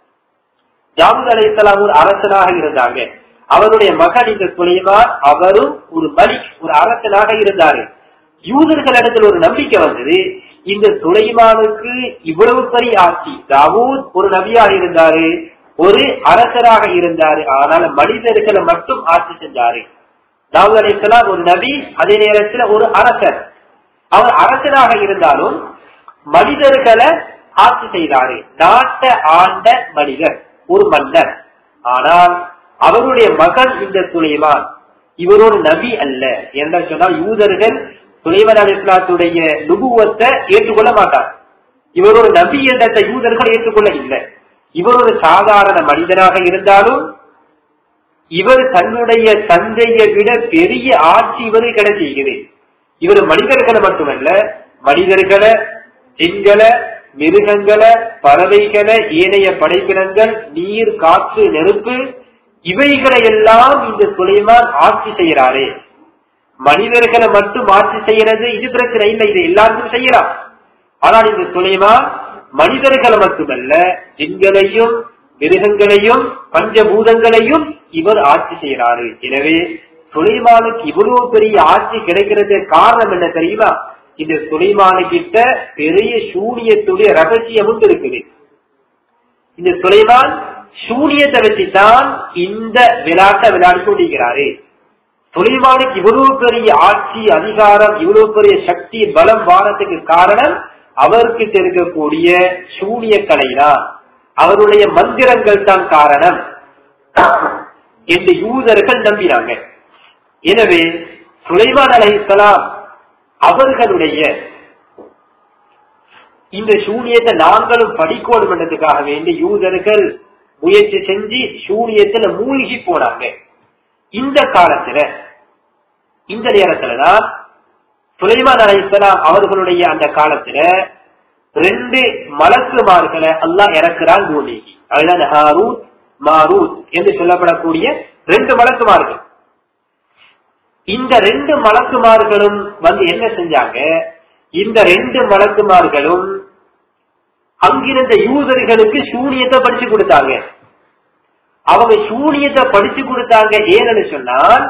ஜாவூத் அலி இஸ்லாம் ஒரு அரசனாக இருந்தாங்க அவருடைய மகன் இந்த சுலைமான் அவரும் ஒரு மலிக் ஒரு அரசனாக இருந்தாரு யூதர்களிடத்தில் ஒரு நம்பிக்கை வந்தது இந்த சுலைமானுக்கு இவ்வளவு பெரிய ஆட்சி தாவூத் ஒரு நபியாக இருந்தாரு ஒரு அரசராக இருந்தாரு ஆனால் மனிதர்களை மட்டும் ஆட்சி செஞ்சாரு தாவூத் அலி இஸ்லாம் ஒரு நபி அதே நேரத்தில் ஒரு அரசர் அவர் அரசராக இருந்தாலும் மனிதர்களை ஆட்சி செய்தாரு நாட்டை ஆண்ட மனிதர் ஒரு மன்னர் ஆனால் அவருடைய மகன் இந்த சுலைமான் இவர் ஒரு நபி அல்ல என்ன சொன்னால் யூதர்கள் சுலைமான் அலி இஸ்லாத்துடைய நுபுவத்தை ஏற்றுக்கொள்ள மாட்டார் இவர் ஒரு நபி என்ற யூதர்கள் ஏற்றுக்கொள்ள இல்லை இவர் ஒரு சாதாரண மனிதனாக இருந்தாலும் இவர் தன்னுடைய தந்தையை விட பெரிய ஆட்சி இவரு கிடைச்சிருக்கிறது இவர் மனிதர்களை மட்டுமல்ல மனிதர்களை பெண்களை மிருகங்களை பறவைகளை ஏனைய படைப்பினங்கள் நீர் காற்று நெருப்பு இவைகளை எல்லாம் இந்த சுலைமான் ஆட்சி செய்யறாரே மனிதர்களை மட்டும் ஆட்சி செய்யறது இது பிரச்சனை இல்லை இது எல்லாருக்கும் செய்யலாம் ஆனால் இந்த சுலைமான் மனிதர்களை மட்டுமல்ல ஜின்களையும் மிருகங்களையும் பஞ்சபூதங்களையும் இவர் ஆட்சி செய்யறாரு எனவே சுலைமானுக்கு இவ்வளவு பெரிய ஆட்சி கிடைக்கிறது காரணம் என்ன தெரியுமா இந்த சுலைமானு கிட்ட பெரிய சூரியத்துடைய ரகசியம் இருக்குது இந்த சுலைமான் சூனியத்தை வச்சுதான் இந்த விளையாட்டை விளையாடி கொண்டிருக்கிறாரு சுலைமானுக்கு இவ்வளவு பெரிய ஆட்சி அதிகாரம் இவ்வளவு பெரிய சக்தி பலம் வாரத்துக்கு காரணம் அவர்கிட்ட இருக்கக்கூடிய சூனிய கலை தான் அவருடைய மந்திரங்கள் தான் காரணம் என்று யூதர்கள் நம்பினாங்க எனவே சுலைமான் அலைஹிஸ்ஸலாம் அவர்களுடைய இந்த சூனியத்தை நாங்களும் படிக்கணும் என்றதுக்காக வேண்டி யூதர்கள் முயற்சி செஞ்சு சூனியத்துல மூழ்கி போனாங்க இந்த காலத்துல இந்த நேரத்துலதான் சுலைமான் அலைஹிஸ்ஸலாம் அவர்களுடைய அந்த காலத்துல ரெண்டு மலக்குமார்களை அல்லாஹ் இறக்குறான் பூமிக்கு அதுதான் ஹாரூத் மாரூத் என்று சொல்லப்படக்கூடிய ரெண்டு மலக்குமார்கள் இந்த ரெண்டு மலக்குமார்களும் வந்து என்ன செஞ்சாங்க இந்த ரெண்டு மலக்குமார்களும் அங்கிருந்த யூதர்களுக்கு சூனியத்தை படிச்சு கொடுத்தாங்க அவங்க சூனியத்தை படிச்சு கொடுத்தாங்க ஏன்னு சொன்னால்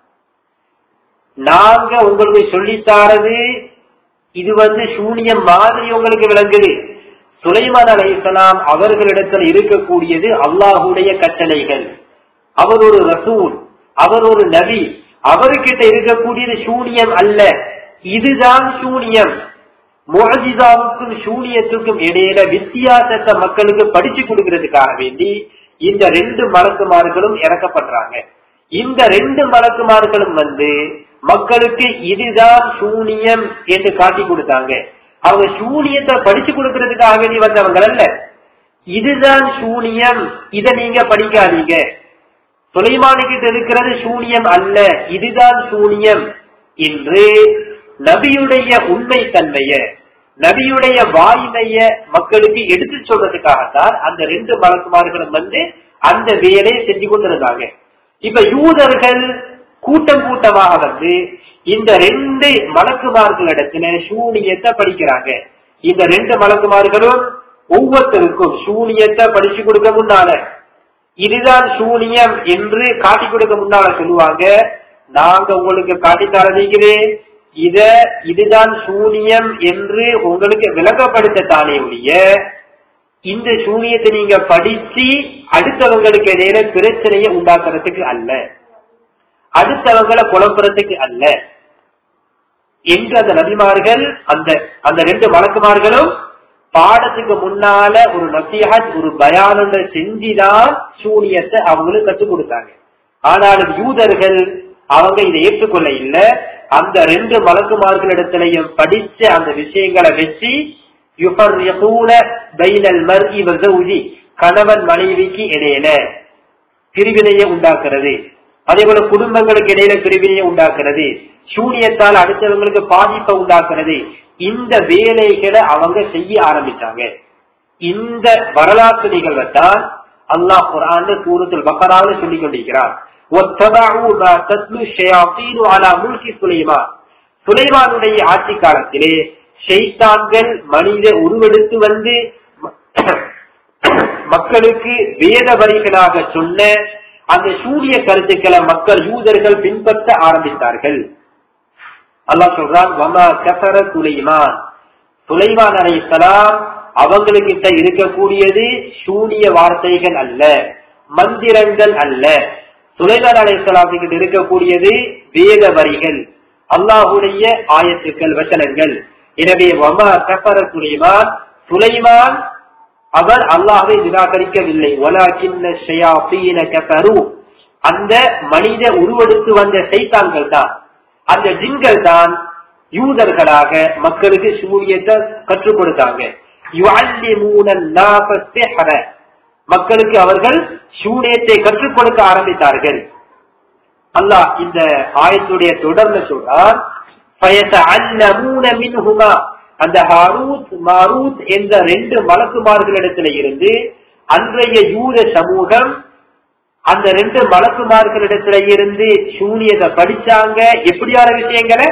நாங்க உங்களுக்கு சொல்லித்தாரது இது வந்து சூனியம் மாதிரி உங்களுக்கு விளங்குது சுலைமான் அலைஹிஸ்ஸலாம் அவர்களிடத்தில் இருக்கக்கூடியது அல்லாஹுடைய கட்டளைகள் அவர் ஒரு ரசூல் அவர் ஒரு நபி அவர்கிட்ட இருக்கக்கூடியது சூனியம் அல்ல இதுதான் சூனியம் முஹஜிதாவுக்கும் சூனியத்துக்கும் இடையில வித்தியாசத்தை மக்களுக்கு படிச்சு கொடுக்கறதுக்காக வேண்டி இந்த ரெண்டு மலக்குமார்களும் இறக்கப்படுறாங்க இந்த ரெண்டு மலக்குமார்களும் வந்து மக்களுக்கு இதுதான் சூனியம் என்று காட்டி கொடுத்தாங்க அவங்க சூனியத்தை படிச்சு கொடுக்கறதுக்காக வேண்டி வந்தவங்க அல்ல இதுதான் சூனியம் இத நீங்க படிக்காதீங்க சுலைமானுக்கிட்ட இருக்கிறது சூனியம் அல்ல இதுதான் சூனியம் என்று நபியுடைய உண்மை தன்மைய நபியுடைய வாய்மைய மக்களுக்கு எடுத்து சொல்றதுக்காகத்தான் அந்த ரெண்டு மலக்குமார்களும் வந்து அந்த வேலையை செஞ்சு கொண்டிருந்தாங்க இப்ப யூதர்கள் கூட்டம் கூட்டமாக வந்து இந்த ரெண்டு மலக்குமார்களிடத்துல சூனியத்தை படிக்கிறாங்க இந்த ரெண்டு மலக்குமார்களும் ஒவ்வொருத்தருக்கும் சூனியத்தை படிச்சு கொடுக்க முன்னால இதுதான் சூனியம் என்று காட்டி கொடுக்க முன்னால சொல்லுவாங்க நாங்க உங்களுக்கு காட்டி தரதீங்களே இத இதுதான் சூனியம் என்று உங்களுக்கு விளக்கப்படுத்தத்தானே ஒழிய இந்த சூனியத்தை நீங்க படிச்சு அடுத்தவங்களுக்கு இடையில பிரச்சனையை உண்டாக்குறதுக்கு அல்ல அடுத்தவங்களை குழப்புறதுக்கு அல்ல என்று அந்த நபிமார்கள் அந்த அந்த ரெண்டு வழக்குமார்களும் பாடத்துக்கு முன்னால ஒரு நசிஹத் ஒரு பயானங்களை செஞ்சுதான் சூனியத்தை அவங்களுக்கு கற்றுக் கொடுத்தாங்க ஆனாலும் யூதர்கள் அவங்க இதை ஏற்றுக்கொள்ள இல்ல அந்த ரெண்டு மலக்குமார்களிடத்திலையும் படிச்ச அந்த விஷயங்களை வச்சு கணவன் மனைவிக்கு இடையில பிரிவினையை உண்டாக்குறது அதே போல குடும்பங்களுக்கு இடையில பிரிவினையை உண்டாக்குறது சூனியத்தால் அடுத்தவங்களுக்கு பாதிப்பை உண்டாக்குறது இந்த வேலைகளை அவங்க செய்ய ஆரம்பிச்சாங்க இந்த வரலாற்று நிகழ்வை தான் அல்லாஹ் குரான் சூரத்தில் பக்கராக சொல்லிக் கொண்டிருக்கிறார் சுலைமானுடைய ஆட்சி காலத்திலே ஷெய்தான்கள் மனித உருவெடுத்து வந்து மக்களுக்கு வேத வரிகளாக சொன்ன அந்த சூரிய கருத்துக்களை மக்கள் யூதர்கள் பின்பற்ற ஆரம்பித்தார்கள் அல்லாஹ் சொல்றான் வமா கசர சுலைமான் சுலைமான் அலைசலாம் அவங்களுக்கிட்ட இருக்கக்கூடியது சூனிய வார்த்தைகள் அல்ல மந்திரங்கள் அல்ல சுலைமான் அலைசலாத்துக்கிட்ட இருக்கக்கூடியது வேத வரிகள் அல்லாஹுடைய ஆயத்துக்கள் வசனங்கள் எனவே வமா கசர சுலைமான் சுலைமான் அவர் அல்லாஹை நிராகரிக்கவில்லை அந்த மனித உருவெடுத்து வந்த சைத்தான்கள் தான் அந்த ஜின்கள் தான் யூதர்களாக மக்களுக்கு சூரியத்தை கற்றுக் கொடுத்தாங்க மக்களுக்கு அவர்கள் சூனியத்தை கற்றுக் கொடுக்க ஆரம்பித்தார்கள் அல்லாஹ் இந்த ஆயத்துடைய தொடர்ந்து சொல்றார் அந்த ஹாரூத் மாரூத் என்ற ரெண்டு மலக்குமார்களிடத்துல இருந்து அன்றைய யூத சமூகம் அந்த ரெண்டு மலக்குமார்களிடத்துல இருந்து சூனியத்தை படிச்சாங்க எப்படியான விஷயங்களை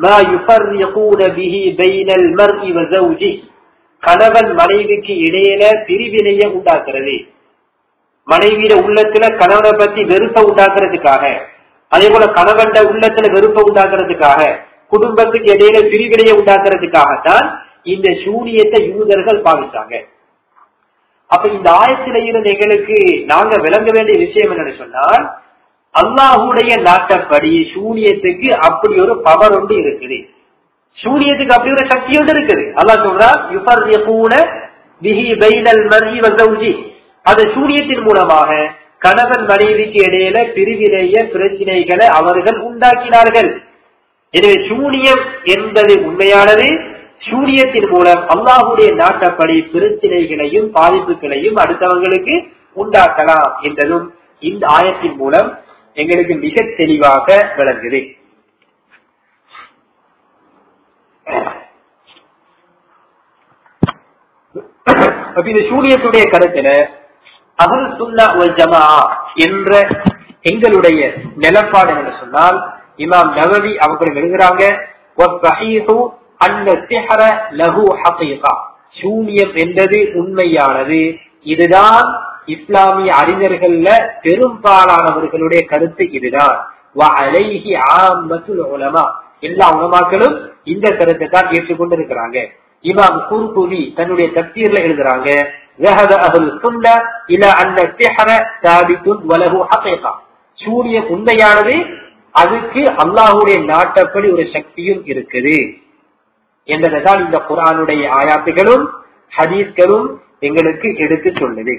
கணவன் மனைவிக்கு இடையில பிரிவினைய உண்டாக்குறது மனைவியில உள்ளத்துல கணவனை பத்தி வெறுப்ப உண்டாக்குறதுக்காக அதே போல கணவன் உள்ளத்துல வெறுப்ப உண்டாக்குறதுக்காக குடும்பத்துக்கு இடையில பிரிவினையை உண்டாக்குறதுக்காகத்தான் இந்த சூனியத்தை யூதர்கள் பாவித்தாங்க அப்ப இந்த ஆயத்தில இருந்து எங்களுக்கு நாங்க விளங்க வேண்டிய விஷயம் என்னன்னு சொன்னால் அல்லாஹுடைய நாட்டப்படி சூனியத்துக்கு அப்படி ஒரு பவர் ஒன்று இருக்குது சூனியத்துக்கு அப்படி ஒரு சக்தி ஒன்று இருக்குது அல்லாஹ் சொல்றான் யுஃபர்யகூன பிஹி பைனல் மர்இ வ ஜௌஜி அந்த சூனியத்தின் மூலமாக கணவன் மனைவிக்கு இடையில பிரிவினைய பிரச்சனைகளை அவர்கள் உண்டாக்கினார்கள் எனவே சூனியம் என்பது உண்மையானது சூனியத்தின் மூலம் அல்லாஹுடைய நாட்டப்படி பிரச்சனைகளையும் பாதிப்புகளையும் அடுத்தவங்களுக்கு உண்டாக்கலாம் என்றதும் இந்த ஆயத்தின் மூலம் எங்களுக்கு மிக தெளிவாக விளங்குது அப்ப இந்த சூனியத்துடைய கருத்துல அகல் சுன்னா ஒல் ஜமா என்ற எங்களுடைய நிலப்பாடு என்று சொன்னால் இமாம் நவவி அவர்கள் எழுதுறாங்க சூனியம் என்பது உண்மையானது இதுதான் இஸ்லாமிய அறிஞர்கள்ல பெரும்பாலானவர்களுடைய கருத்து இதுதான் எல்லா உலமாக்களும் இந்த கருத்தை தான் ஏற்றுக்கொண்டு இருக்கிறாங்க இமாம் குர்குவி தன்னுடைய தப்தீர்ல எழுதுறாங்க ذهب أهل السنة إلى أن السحر ثابت وله حقيقة சூரியன் உண்மையானது அதுக்கு அல்லாஹுடைய நாட்டப்படி ஒரு சக்தியும் இருக்குது என்பதுதான் இந்த குரானுடைய ஆயாத்துகளும் ஹதீஸ்களும் எங்களுக்கு எடுத்து சொல்லுது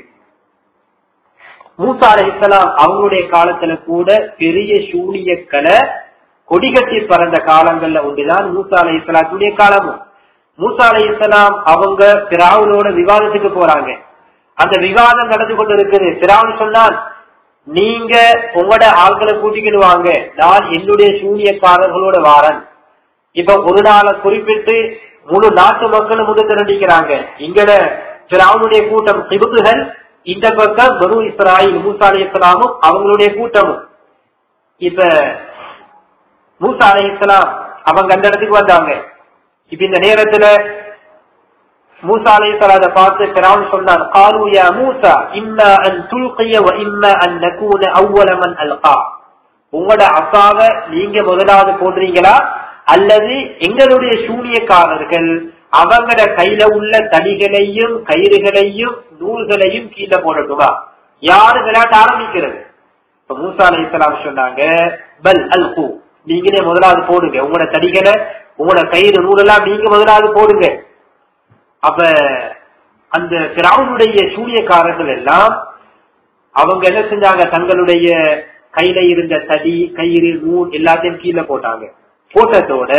மூசா அலை இஸ்லாம் அவங்களுடைய காலத்துல கூட பெரிய சூனியக்களை கொடிகட்டி பறந்த காலங்கள்ல ஒன்றுதான் மூசா அலை இஸ்லாத்துடைய காலமும் மூசா அலை இஸ்லாம் அவங்க பிராவனோட விவாதத்துக்கு போறாங்க அந்த விவாதம் நடந்து கொண்டு இருக்குது பிராவன் சொன்னால் நீங்க உங்களோட ஆட்களை கூட்டிக்கிட்டு வாங்க நான் என்னுடைய சூனியக்காரர்களோட வாரன் இப்ப ஒரு நாளை குறிப்பிட்டு முழு நாட்டு மக்களும் முழு திரண்டிக்கிறாங்க இங்கட பிராவனுடைய கூட்டம் சிபுகுகள் இந்த பக்கம் பரு இஸ்ராயில் மூசா அலி இஸ்லாமும் அவங்களுடைய கூட்டமும் இப்ப மூசா அலி இஸ்லாம் அவங்க அந்த இடத்துக்கு வந்தாங்க இப்ப இந்த நேரத்துல மூசா அலை சலாத பார்த்து பிரான் சொன்னான் காலு யா மூசா இம்மா அன் துல்கிய வ இம்மா அன் நகூன அவ்வள மன் அல்கா உங்களோட அசாவ நீங்க முதலாவது போடுறீங்களா அல்லது எங்களுடைய சூனியக்காரர்கள் அவங்களோட கையில உள்ள தடிகளையும் கயிறுகளையும் நூல்களையும் கீழே போடட்டுமா யாரு விளையாட்ட ஆரம்பிக்கிறது இப்ப மூசா அலை இஸ்லாம் சொன்னாங்க பல் அல் ஹூ நீங்களே முதலாவது போடுங்க உங்களோட தடிகளை உங்களோட கயிறு நூலெல்லாம் நீங்க முதலாவது போடுங்க அப்ப அந்த பிராவுனுடைய சூனியக்காரர்கள் எல்லாம் அவங்க என்ன செஞ்சாங்க தங்களுடைய கையில இருந்த தடி கயிறு நூல் எல்லாத்தையும் கீழே போட்டாங்க போட்டதோட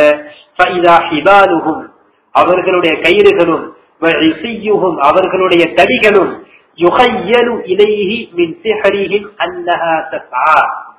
அவர்களுடைய கயிறுகளும் அவர்களுடைய தடிகளும் யுகையலு இலைஹி மின் சிஹரிஹின் அன்னஹா தஸ்ஆ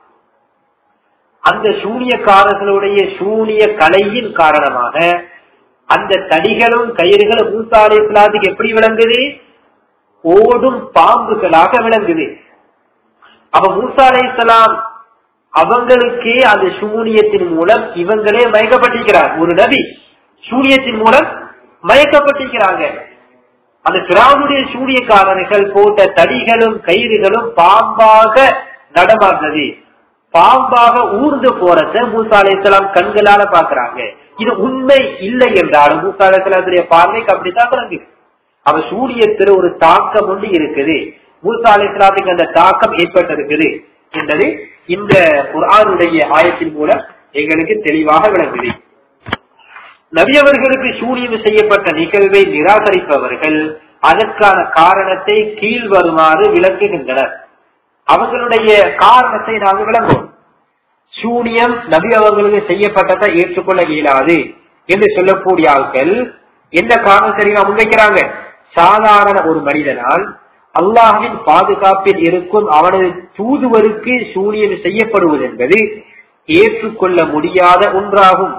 அந்த சூனியக்காரர்களுடைய சூனிய கலையின் காரணமாக அந்த தடிகளும் கயிறுகளும் மூசா அலி இஸ்லாத்துக்கு எப்படி விளங்குது ஓடும் பாம்புகளாக விளங்குது அப்ப மூசா அலி இஸ்லாம் அவங்களுக்கே அந்த சூனியத்தின் மூலம் இவங்களே மயக்கப்பட்டிருக்கிறார் ஒரு நபி சூனியத்தின் மூலம் மயக்கப்பட்டிருக்கிறாங்க அந்த பிராவுடைய சூனியக்காரர்கள் போட்ட தடிகளும் கயிறுகளும் பாம்பாக நடமாடினது பாம்பாக ஊர்ந்து போறத மூசா அலையாம் கண்களால பாக்குறாங்க இது உண்மை இல்லை என்றாலும் மூசா அலையாத்துடைய பார்வைக்கு அப்படித்தான் விளங்குது அவ சூரியத்துல ஒரு தாக்கம் ஒன்று இருக்குது மூசா அலையாத்துக்கு அந்த தாக்கம் ஏற்பட்டிருக்குது என்பது இந்த குரானுடைய ஆயத்தின் மூலம் எங்களுக்கு தெளிவாக விளங்குது நபியவர்களுக்கு சூனியம் செய்யப்பட்ட நிகழ்வை நிராகரிப்பவர்கள் அதற்கான காரணத்தை கீழ் வருமாறு விளக்குகின்றனர் அவர்களுடைய காரணத்தை நாங்கள் விளங்குவோம் சூனியம் நபி அவர்களுக்கு செய்யப்பட்டதை ஏற்றுக்கொள்ள இயலாது என்று சொல்லக்கூடிய ஆட்கள் எந்த காரணம் சரியா முன்வைக்கிறாங்க சாதாரண ஒரு மனிதனால் அல்லாஹின் பாதுகாப்பில் இருக்கும் அவனது தூதுவருக்கு சூனியம் செய்யப்படுவது என்பது ஏற்றுக்கொள்ள முடியாத ஒன்றாகும்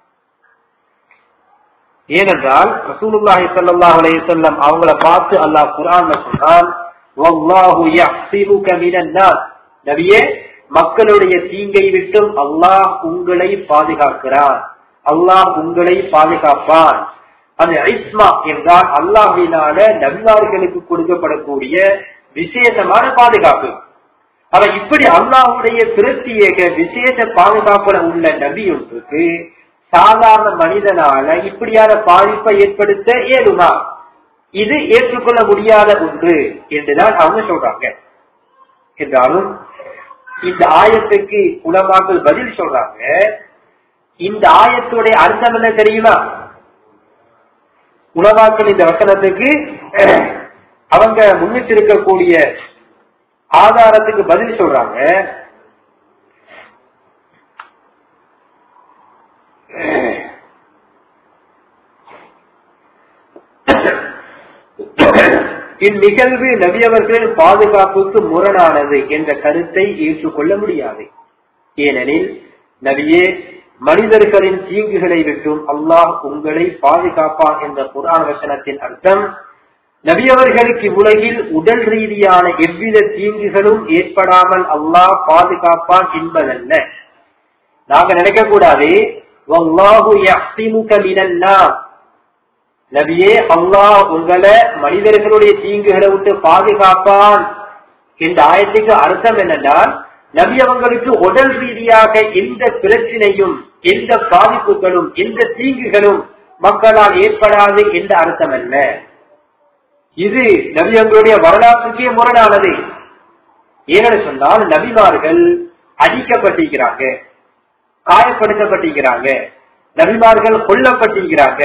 ஏனென்றால் ரசூலுல்லாஹி ஸல்லல்லாஹு அலைஹி வஸல்லம் அவங்கள பார்த்து அல்லாஹ் குர்ஆன்ல சொன்னான் வல்லாஹு யஹ்சிபுக மினன் நாஸ் நபியே மக்களுடைய தீங்கை விட்டும் அல்லாஹ் உங்களை பாதுகாக்கிறான் அல்லாஹ் உங்களை பாதுகாப்பான் அது ஐஸ்மா என்றால் அல்லாஹினால நபிமார்களுக்கு கொடுக்கப்படக்கூடிய விசேஷமான பாதுகாப்பு அவ இப்படி அல்லாஹுடைய பிரத்யேக விசேஷ பாதுகாப்புல உள்ள நபி ஒன்றுக்கு சாதாரண மனிதனால இப்படியான பாதிப்பை ஏற்படுத்த இயலுமா இது ஏற்றுக்கொள்ள முடியாத ஒன்று என்றுதான் அவங்க சொல்றாங்க என்றாலும் இந்த ஆயத்துக்கு உலமாக்கள் பதில் சொல்றாங்க இந்த ஆயத்துடைய அர்த்தம் என்ன தெரியுமா உலமாக்கள் இந்த வசனத்துக்கு அவங்க முன்னிட்டிருக்கக்கூடிய ஆதாரத்துக்கு பதில் சொல்றாங்க இந்நிகழ்வு நபியவர்களின் பாதுகாப்புக்கு முரணானது என்ற கருத்தை ஏற்றுக்கொள்ள முடியாது ஏனெனில் நபியே மனிதர்களின் தீங்குகளை விட்டும் அல்லாஹ் உங்களை பாதுகாப்பான் என்ற புராண வசனத்தின் அர்த்தம் நபியவர்களுக்கு உலகில் உடல் ரீதியான எவ்வித தீங்குகளும் ஏற்படாமல் அல்லாஹ் பாதுகாப்பான் என்பதல்ல நாங்க நினைக்க கூடாது நபியே அல்லாஹ் உங்களை மனிதர்களுடைய தீங்குகளை விட்டு பாதுகாப்பான் இந்த ஆயத்துக்கு அர்த்தம் என்னென்றால் நபி அவங்களுக்கு உடல் ரீதியாக எந்த பிரச்சனையும் எந்த பாதிப்புகளும் எந்த தீங்குகளும் மக்களால் ஏற்படாது என்ற அர்த்தம் அல்ல இது நபி அவங்களுடைய வரலாற்றுக்கே முரணானது ஏனென்று சொன்னால் நபிமார்கள் அடிக்கப்பட்டிருக்கிறாங்க காயப்படுத்தப்பட்டிருக்கிறாங்க நபிமார்கள் கொல்லப்பட்டிருக்கிறாங்க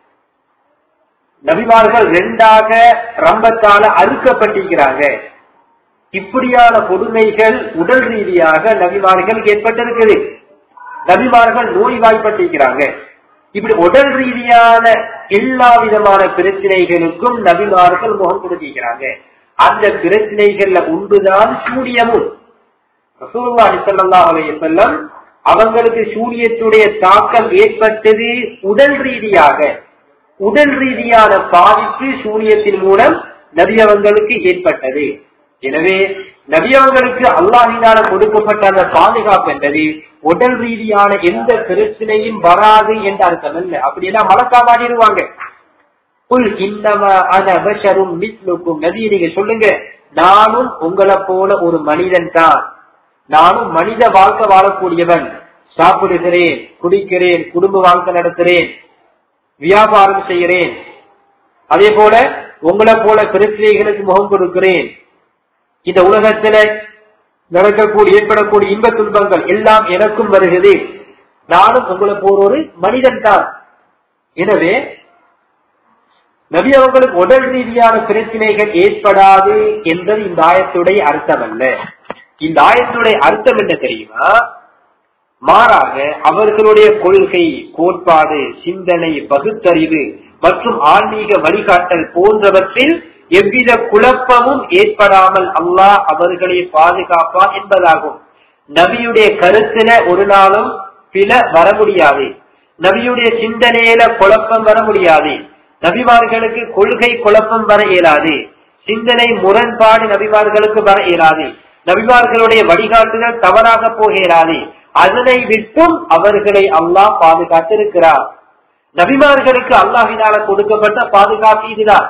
நபிமார்கள் ரெண்டாக ரம்பத்தால அறுக்கப்பட்டிருக்கிறாங்க இப்படியான கொடுமைகள் உடல் ரீதியாக நபிமார்கள் ஏற்பட்டிருக்குது நபிமார்கள் நோய்வாய்ப்பட்டிருக்கிறாங்க இப்படி உடல் ரீதியான எல்லா விதமான பிரச்சனைகளுக்கும் நபிமார்கள் முகம் கொடுத்திருக்கிறாங்க அந்த பிரச்சனைகள்ல உண்டுதான் சூரியமும் ரசூல்லா அலிசல்லா அலையம் அவங்களுக்கு சூரியத்துடைய தாக்கம் ஏற்பட்டது உடல் ரீதியாக உடல் ரீதியான பாதிப்பு சூரியத்தின் மூலம் நபியவங்களுக்கு ஏற்பட்டது எனவே நபியவங்களுக்கு அல்லாஹினால கொடுக்கப்பட்ட அந்த பாதுகாப்பு என்பது உடல் ரீதியான எந்த பிரச்சனையும் வராது என்ற அர்த்தம் அல்ல அப்படியெல்லாம் மலக்கா மாறிடுவாங்க புல் இன்னமா அனவசரும் மிஸ்லுக்கும் நபியை நீங்க சொல்லுங்க நானும் உங்களை போல ஒரு மனிதன் தான் நானும் மனித வாழ்க்கை வாழக்கூடியவன் சாப்பிடுகிறேன் குடிக்கிறேன் குடும்ப வாழ்க்கை நடத்துறேன் வியாபாரம் செய்கிறேன் அதே போல உங்களை போல பிரச்சனைகளுக்கு முகம் கொடுக்கிறேன் இந்த உலகத்துல நடக்கக்கூடிய ஏற்படக்கூடிய இன்ப துன்பங்கள் எல்லாம் எனக்கும் வருகிறது நானும் உங்களை போற ஒரு மனிதன் தான் எனவே நபி அவங்களுக்கு உடல் ரீதியான பிரச்சனைகள் ஏற்படாது என்பது இந்த ஆயத்துடைய அர்த்தம் அல்ல இந்த ஆயத்துடைய அர்த்தம் என்ன தெரியுமா மாறாக அவர்களுடைய கொள்கை கோட்பாடு சிந்தனை பகுத்தறிவு மற்றும் ஆன்மீக வழிகாட்டல் போன்றவற்றில் எவ்வித குழப்பமும் ஏற்படாமல் அல்லாஹ் அவர்களை பாதுகாப்பான் என்பதாகும் நபியுடைய கருத்துல ஒரு நாளும் பில வர முடியாது நபியுடைய சிந்தனையில குழப்பம் வர முடியாது நபிமார்களுக்கு கொள்கை குழப்பம் வர இயலாது சிந்தனை முரண்பாடு நபிமார்களுக்கு வர இயலாது நபிமார்களுடைய வழிகாட்டுதல் தவறாக போக இயலாது அதனை விட்டும் அவர்களை அல்லாஹ் பாதுகாத்திருக்கிறார் நபிமார்களுக்கு அல்லாஹினால கொடுக்கப்பட்ட பாதுகாப்பு இதுதான்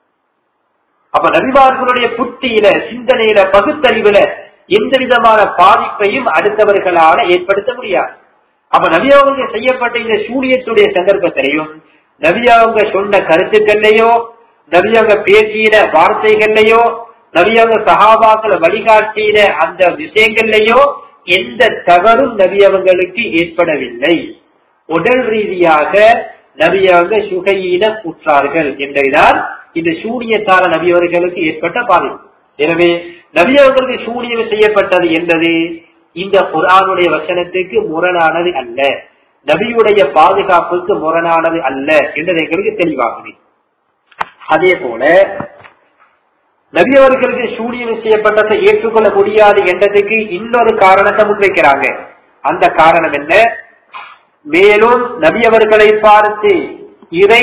அப்ப நபிமார்களுடைய புத்தியில சிந்தனையில பகுத்தறிவுல எந்த விதமான பாதிப்பையும் அடுத்தவர்களால ஏற்படுத்த முடியாது அப்ப நபியாவங்க செய்யப்பட்ட இந்த சூரியத்துடைய சந்தர்ப்பத்திலையும் நபியாவங்க சொன்ன கருத்துக்கள்லையோ நபியாவங்க பேசின வார்த்தைகள்லையோ நபியாவங்க சகாபாக்களை வழிகாட்டின அந்த விஷயங்கள்லையோ எந்த தவறும் நபியவங்களுக்கு ஏற்படவில்லை உடல் ரீதியாக நபியவங்க சுகையின உற்றார்கள் என்றுதான் இந்த சூனியத்தால நபியவர்களுக்கு ஏற்பட்ட பாதிப்பு எனவே நபியவர்களுக்கு சூனியம் செய்யப்பட்டது என்பது இந்த குரானுடைய வசனத்துக்கு முரணானது அல்ல நபியுடைய பாதுகாப்புக்கு முரணானது அல்ல என்றது எங்களுக்கு தெளிவாகுது அதே போல நபியவர்களுக்கு சூனியம் செய்யப்பட்டதை ஏற்றுக்கொள்ள முடியாது என்றதுக்கு இன்னொரு காரணத்தை முன்வைக்கிறாங்க அந்த காரணம் என்ன மேலும் நபியவர்களை பார்த்து இறை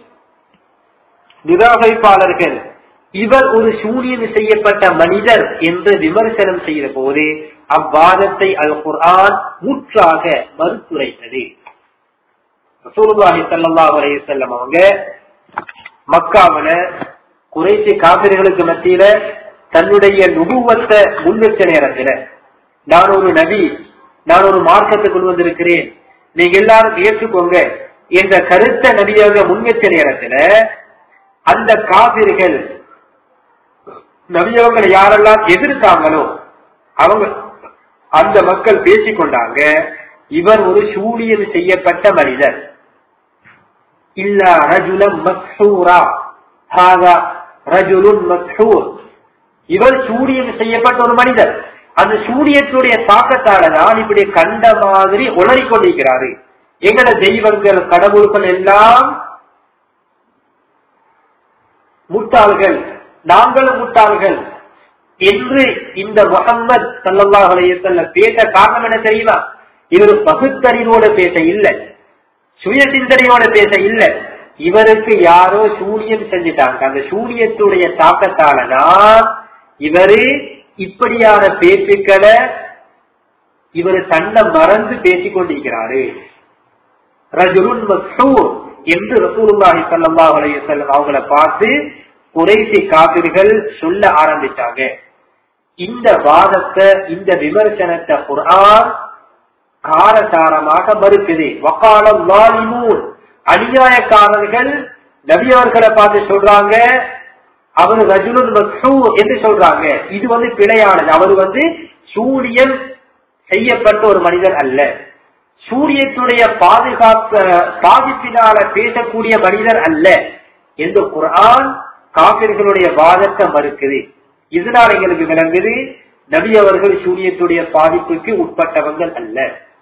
நிராகரிப்பாளர்கள் இவர் ஒரு சூரியன் செய்யப்பட்ட மனிதர் என்று விமர்சனம் செய்த போது அவ்வாதத்தை அல் குர்ஆன் முற்றாக மறுத்துரைத்தது ரசூலுல்லாஹி ஸல்லல்லாஹு அலைஹி வஸல்லம் அவங்க மக்காவுல குறைசி காபிர்களுக்கு மத்தியில தன்னுடைய நுபுவத்தை முன்வச்ச நேரத்துல நான் ஒரு நபி நான் ஒரு மார்க்கத்தை கொண்டு வந்திருக்கிறேன் நீங்க எல்லாரும் ஏற்றுக்கோங்க என்ற கருத்த நபியாக முன்வச்ச நேரத்துல அந்த காபிர்கள் நபியவங்களை யாரெல்லாம் எதிர்த்தாங்களோ அவங்க அந்த மக்கள் பேசிக்கொண்டாங்க இவர் ஒரு சூழியல் செய்யப்பட்ட மனிதர் இல்ல ரஜுலம் மக்சூரா ஹாதா ரஜுலுன் மக்சூர் இவர் சூரியன் செய்யப்பட்ட ஒரு மனிதர் அந்த சூரியத்துடைய தாக்கத்தால தான் இப்படி கண்ட மாதிரி உளறிக் கொண்டிருக்கிறாரு எங்கட தெய்வங்கள் கடவுள்கள் எல்லாம் முட்டாள்கள் நாங்களும் முட்டாள்கள் என்று இந்த முகம்மது சல்லல்லாஹ் அலையல்ல பேச காரணம் என்ன தெரியுமா இவர் பகுத்தறிவோட பேச இல்லை சுய சிந்தனையோட பேச இல்லை இவருக்கு யாரோ சூரியன் செஞ்சுட்டாங்க அந்த சூரியத்துடைய தாக்கத்தாலதான் இவரு இப்படியான பேச்சுக்களை இவர் தன்னை மறந்து பேசிக் கொண்டிருக்கிறாரு ரஜுலுன் மக்சூர் என்று ரசூலுல்லாஹி ஸல்லல்லாஹு அலைஹி வஸல்லம் அவங்கள பார்த்து குறைசி காபிர்கள் சொல்ல ஆரம்பிச்சாங்க இந்த வாதத்தை இந்த விமர்சனத்தை குர்ஆன் காரசாரமாக மறுக்குது வக்காலம் லாலிமூன் அநியாயக்காரர்கள் நபி அவர்களை பார்த்து சொல்றாங்க அவர் ரஜுலுன் மக்சூர் என்று சொல்றாங்க இது வந்து பிழையானது அவர் வந்து சூரியன் செய்யப்பட்ட ஒரு மனிதர் அல்ல சூரியத்துடைய பாதுகாப்பு பாதிப்பினால பேசக்கூடிய மனிதர் அல்ல என்று குர்ஆன் காபிர்களுடைய வாதத்தை மறுக்குது இதனால் எங்களுக்கு விளங்குது நபி அவர்கள் சூரியத்துடைய பாதிப்புக்கு உட்பட்டவங்கள் அல்ல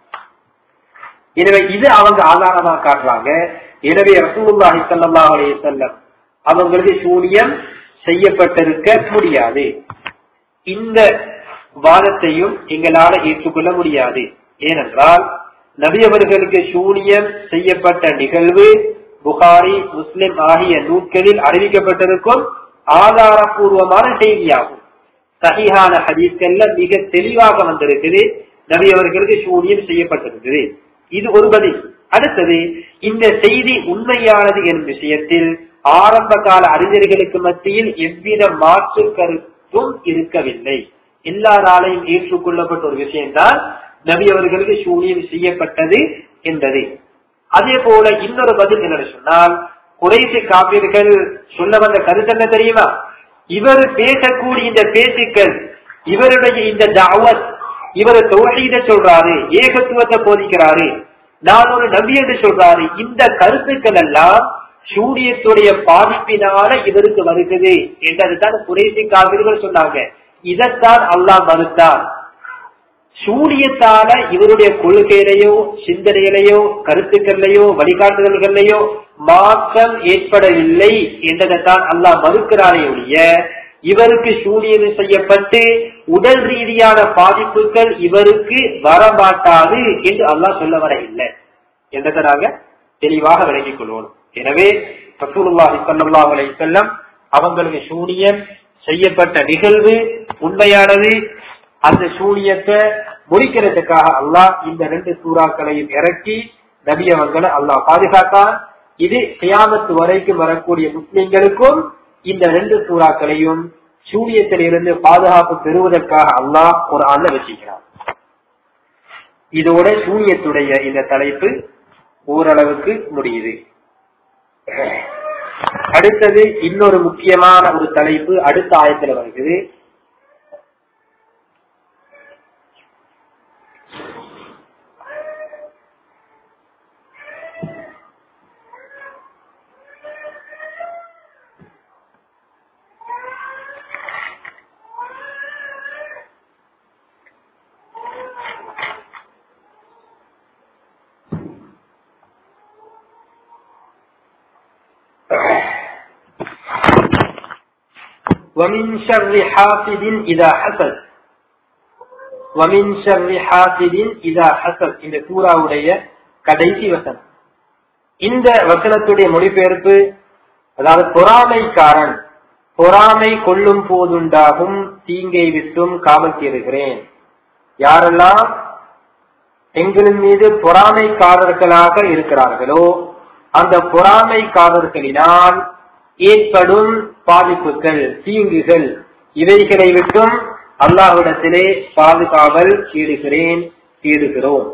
எனவே இது அவங்க ஆதாரமா காட்டுறாங்க எனவே ரசூலுல்லாஹி ஸல்லல்லாஹு அலைஹி வஸல்லம் அவங்களுக்கு சூனியம் செய்யப்பட்டிருக்க முடியாது இந்த வாதத்தையும் எங்களால ஏற்றுக்கொள்ள முடியாது ஏனென்றால் நபி அவர்களுக்கு சூனியம் செய்யப்பட்ட நிகழ்வு புகாரி முஸ்லிம் ஆகிய நூட்களில் அறிவிக்கப்பட்டிருக்கும் ஆதாரபூர்வமான செய்தியாகும் சகிஹான ஹதீஸ்கள்ல மிக தெளிவாக வந்திருக்குது நபி அவர்களுக்கு சூனியம் செய்யப்பட்டிருக்குது இது ஒரு பதில் அடுத்தது இந்த செய்தி உண்மையானது எனும் விஷயத்தில் ஆரம்ப கால அறிஞர்களுக்கு மத்தியில் எவ்வித மாற்று கருத்தும் இருக்கவில்லை எல்லாராலையும் ஏற்றுக்கொள்ளப்பட்ட ஒரு விஷயம்தான் நபி அவர்களுக்கு சூனியம் செய்யப்பட்டது என்பது அதே போல இன்னொரு பதில் என்னன்னு சொன்னால் குறைசி காப்பீர்கள் சொல்ல வந்த கருத்து என்ன தெரியுமா இவர் பேசக்கூடிய இந்த பேச்சுக்கள் இவருடைய இந்த தாவத் இவர் தொகையிட சொல்றாரு ஏகத்துவத்தை போதிக்கிறாரு நான் ஒரு நபி என்று சொல்றாரு இந்த கருத்துக்கள் எல்லாம் சூரியத்துடைய பாதிப்பினால இவருக்கு வருகிறது என்றதுதான் குறைசி காவிர்கள் சொன்னாங்க இதைத்தான் அல்லாஹ் மறுத்தான் சூரியத்தால இவருடைய கொள்கையிலையோ சிந்தனையிலையோ கருத்துக்கள்லையோ வழிகாட்டுதல்கள்லையோ மாற்றம் ஏற்படவில்லை என்றதைத்தான் அல்லாஹ் மறுக்கிறாரே ஒழிய இவருக்கு சூரியன் செய்யப்பட்டு உடல் ரீதியான பாதிப்புகள் இவருக்கு வரமாட்டாது என்று அல்லாஹ் சொல்ல வர இல்லை என்றதை நாங்க தெளிவாக விளங்கிக் கொள்வோம் எனவே ரசூலுல்லாஹி ஸல்லல்லாஹு அலைஹி வஸல்லம் அவங்களுக்கு சூனியம் செய்யப்பட்ட நிகழ்வு உண்மையானது அந்த சூனியத்தை முடிக்கிறதுக்காக அல்லாஹ் இந்த ரெண்டு சூறாக்களையும் இறக்கி நபி அவங்களை அல்லாஹ் பாதுகாத்தான் இது கியாமத்து வரைக்கும் வரக்கூடிய முஸ்லிம்களுக்கும் இந்த ரெண்டு சூறாக்களையும் சூரியத்திலிருந்து பாதுகாப்பு பெறுவதற்காக அல்லாஹ் ஒரு ஆண்ட வச்சிருக்கிறார் இதோட சூரியத்துடைய இந்த தலைப்பு ஓரளவுக்கு முடியுது அடுத்தது இன்னொரு முக்கியமான ஒரு தலைப்பு அடுத்த ஆயத்துல வருகிறது ومن شر حاسد إذا حسد ومن شر حاسد إذا حسد இந்த சூறாவுடைய கடைசி வசனம் இந்த வசனத்துடைய மொழிபெயர்ப்பு அதாவது பொறாமைக்காரன் பொறாமை கொள்ளும் போதுண்டாகும் தீங்கை விட்டும் காவல் தேடுகிறேன் யாரெல்லாம் எங்களின் மீது பொறாமைக்காரர்களாக இருக்கிறார்களோ அந்த பொறாமைக்காரர்களினால் ஏற்படும் பாதிப்புகள் தீங்குகள் இவைகளை விட்டும் அல்லாஹ்விடத்திலே பாதுகாவல் தேடுகிறேன் தேடுகிறோம்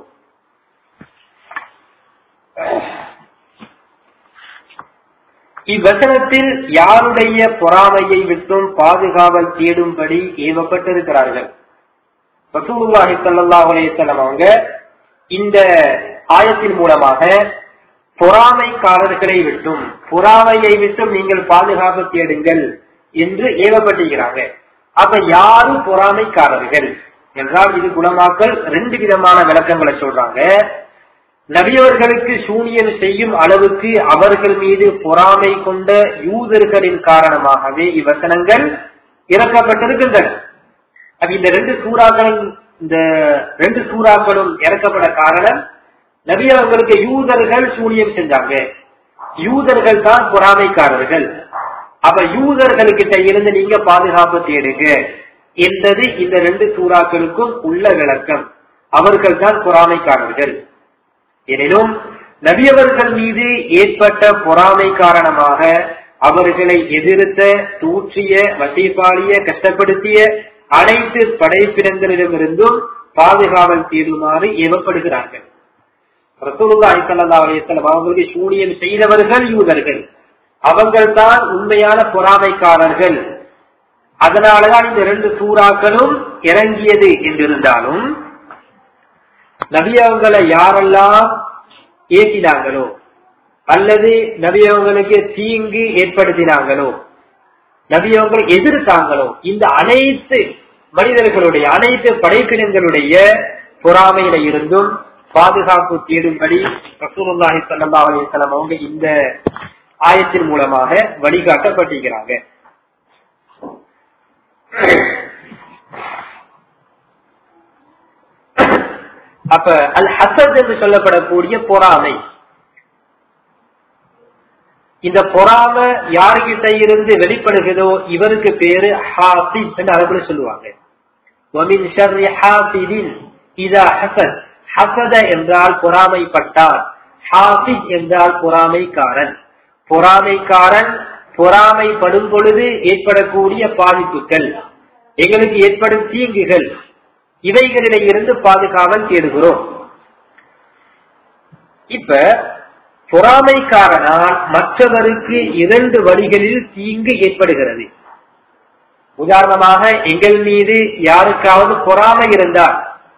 இவ்வசனத்தில் யாருடைய பொறாமையை விட்டும் பாதுகாவல் தேடும்படி ஏவப்பட்டிருக்கிறார்கள் ரசூலுல்லாஹி ஸல்லல்லாஹு அலைஹி வஸல்லம் அவங்க இந்த ஆயத்தின் மூலமாக பொறாமைக்காரர்களை விட்டும் பொறாமையை விட்டும் நீங்கள் பாதுகாப்பு தேடுங்கள் என்று ஏவப்பட்டிருக்கிறாங்க அப்ப யாரு பொறாமைக்காரர்கள் என்றால் இது குணமாக்கல் ரெண்டு விதமான விளக்கங்களை சொல்றாங்க நபியவர்களுக்கு சூனியம் செய்யும் அளவுக்கு அவர்கள் மீது பொறாமை கொண்ட யூதர்களின் காரணமாகவே இவ்வசனங்கள் இறக்கப்பட்டிருக்கின்றன அது இந்த ரெண்டு சூறாக்களும் இந்த ரெண்டு சூறாக்களும் இறக்கப்பட காரணம் நபியவர்களுக்கு யூதர்கள் சூனியம் செஞ்சாங்க யூதர்கள் தான் பொறாமைக்காரர்கள் அப்ப யூதர்களுக்கிட்ட இருந்து நீங்க பாதுகாப்பு தேடுங்க என்பது இந்த ரெண்டு சூறாக்களுக்கும் உள்ள விளக்கம் அவர்கள் தான் பொறாமைக்காரர்கள் எனினும் நபியவர்கள் மீது ஏற்பட்ட பொறாமை காரணமாக அவர்களை எதிர்த்த தூற்றிய வசைபாலிய கஷ்டப்படுத்திய அனைத்து படைப்பினங்களிடமிருந்தும் பாதுகாவல் தேடுமாறு ஏவப்படுகிறார்கள் ரசூலுல்லாஹி ஸல்லல்லாஹு அலைஹி வஸல்லம் அவர்களுக்கு சூனியம் செய்தவர்கள் யூதர்கள் அவர்கள் தான் உண்மையான பொறாமைக்காரர்கள் அதனாலதான் இந்த ரெண்டு சூறாக்களும் இறங்கியது என்றிருந்தாலும் நபி அவங்களை யாரெல்லாம் ஏற்றினாங்களோ அல்லது நபி அவங்களுக்கு தீங்கு ஏற்படுத்தினாங்களோ நபி அவங்களை எதிர்த்தாங்களோ இந்த அனைத்து மனிதர்களுடைய அனைத்து படைப்பினங்களுடைய பொறாமையில இருந்தும் பாதுகாப்பு தேடும்படி ரசூலுல்லாஹி ஸல்லல்லாஹு அலைஹி வஸல்லம் அவங்க இந்த ஆயத்தின் மூலமாக வழிகாட்டப்பட்டிருக்கிறாங்க அப்ப அல் ஹசத் என்று சொல்லப்படக்கூடிய பொறாமை இந்த பொறாமை யாருகிட்ட இருந்து வெளிப்படுகிறதோ இவருக்கு பேரு ஹாசித் என்று அரபுல சொல்லுவாங்க وَمِنْ شَرِّ حَاسِدٍ إِذَا حَسَدَ ஹசத என்றால் பொறாமைப்பட்டார் ஹாசித் என்றால் பொறாமைக்காரன் பொறாமைக்காரன் பொறாமைப்படும் பொழுது ஏற்படக்கூடிய பாதிப்புகள் எங்களுக்கு ஏற்படும் தீங்குகள் இவைகளில இருந்து பாதுகாவல் தேடுகிறோம் இப்ப பொறாமைக்காரனால் மற்றவருக்கு இரண்டு வழிகளில் தீங்கு ஏற்படுகிறது உதாரணமாக எங்கள் மீது யாருக்காவது பொறாமை இருந்தால்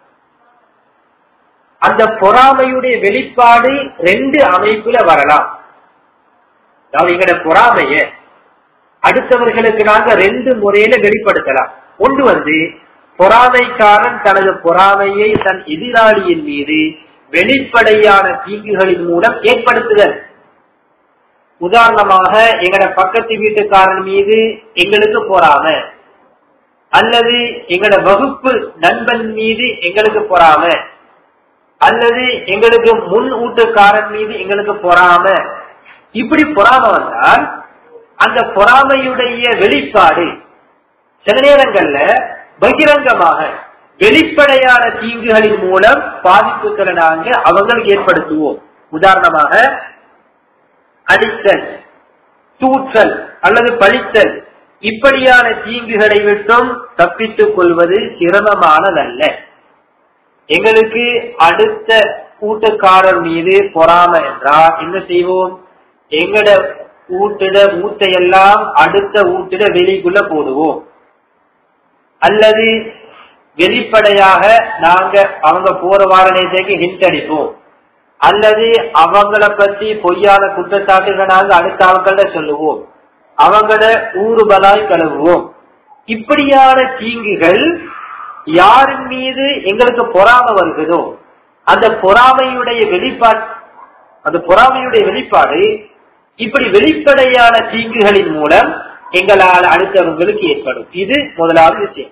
அந்த பொறாமையுடைய வெளிப்பாடு ரெண்டு அமைப்புல வரலாம் அதாவது எங்களோட பொறாமைய அடுத்தவர்களுக்கு நாங்க ரெண்டு முறையில வெளிப்படுத்தலாம் ஒன்று வந்து பொறாமைக்காரன் தனது பொறாமையை தன் எதிராளியின் மீது வெளிப்படையான தீங்குகளின் மூலம் ஏற்படுத்துதல் உதாரணமாக எங்கட பக்கத்து வீட்டுக்காரன் மீது எங்களுக்கு பொறாம அல்லது எங்கட வகுப்பு நண்பன் மீது எங்களுக்கு பொறாம அல்லது எங்களுக்கு முன் வீட்டுக்காரன் மீது எங்களுக்கு பொறாம இப்படி பொறாம வந்தால் அந்த பொறாமையுடைய வெளிப்பாடு சில நேரங்கள்ல பகிரங்கமாக வெளிப்படையான தீங்குகளின் மூலம் பாதிப்புகளை நாங்க அவங்களுக்கு ஏற்படுத்துவோம் உதாரணமாக அடித்தல் தூற்றல் அல்லது பழித்தல் இப்படியான தீங்குகளை விட்டும் தப்பித்துக் கொள்வது சிரமமானதல்ல எங்களுக்கு அடுத்த கூட்டுக்காரர் மீது பொறாம என்றால் என்ன செய்வோம் எங்கட ஊட்டிட ஊட்டையெல்லாம் அடுத்த ஊட்டிட வெளிக்குள்ள போடுவோம் அல்லது வெளிப்படையாக நாங்க அவங்க போற வார நேரத்துக்கு ஹிண்ட் அடிப்போம் அல்லது அவங்கள பத்தி பொய்யான குற்றச்சாட்டுகளை நாங்க அடுத்த அவங்கள்ட்ட சொல்லுவோம் அவங்கள ஊறுபலாய் கழுவுவோம் இப்படியான தீங்குகள் யாரின் மீது எங்களுக்கு பொறாம வருகிறதோ அந்த பொறாமையுடைய வெளிப்பாடு அந்த பொறாமையுடைய வெளிப்பாடு இப்படி வெளிப்படையான தீங்குகளின் மூலம் எங்களால் அடுத்தவங்களுக்கு ஏற்படும் இது முதலாவது விஷயம்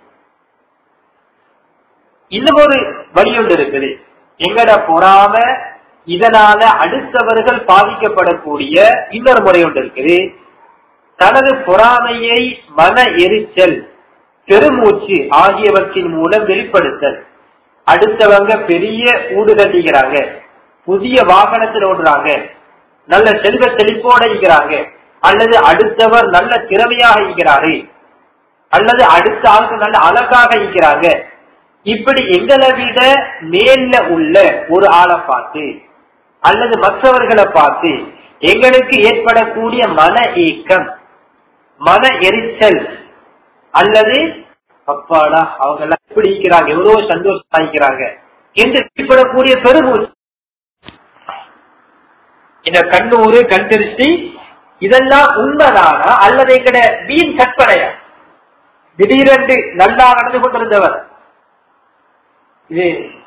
இன்னும் ஒரு வழி ஒன்று இருக்குது எங்கட பொறாம இதனால அடுத்தவர்கள் பாதிக்கப்படக்கூடிய இன்னொரு முறை ஒன்று இருக்குது தனது பொறாமையை மன எரிச்சல் பெருமூச்சு ஆகியவற்றின் மூலம் வெளிப்படுத்தல் அடுத்தவங்க பெரிய ஊடு கட்டிக்கிறாங்க புதிய வாகனத்தில் ஓடுறாங்க நல்ல செல்வ செழிப்போட இருக்கிறாங்க அல்லது அடுத்தவர் நல்ல திறமையாக இருக்கிறாரு அல்லது அடுத்த ஆளுக்கு நல்ல அழகாக இருக்கிறாங்க இப்படி எங்களை விட மேல உள்ள ஒரு ஆளை பார்த்து அல்லது மற்றவர்களை பார்த்து எங்களுக்கு ஏற்படக்கூடிய மன ஏக்கம் மன எரிச்சல் அல்லது அப்பாடா அவங்க எல்லாம் எப்படி இருக்கிறாங்க எவ்வளவு சந்தோஷம் ஆகிக்கிறாங்க என்று ஏற்படக்கூடிய பெருமூச்சு இந்த கண்ணூறு கண் திருஷ்டி இதெல்லாம் உண்மைதானா அல்லது எங்கட வீண் கற்பனையா திடீரென்று நல்லா நடந்து கொண்டிருந்தவர் இது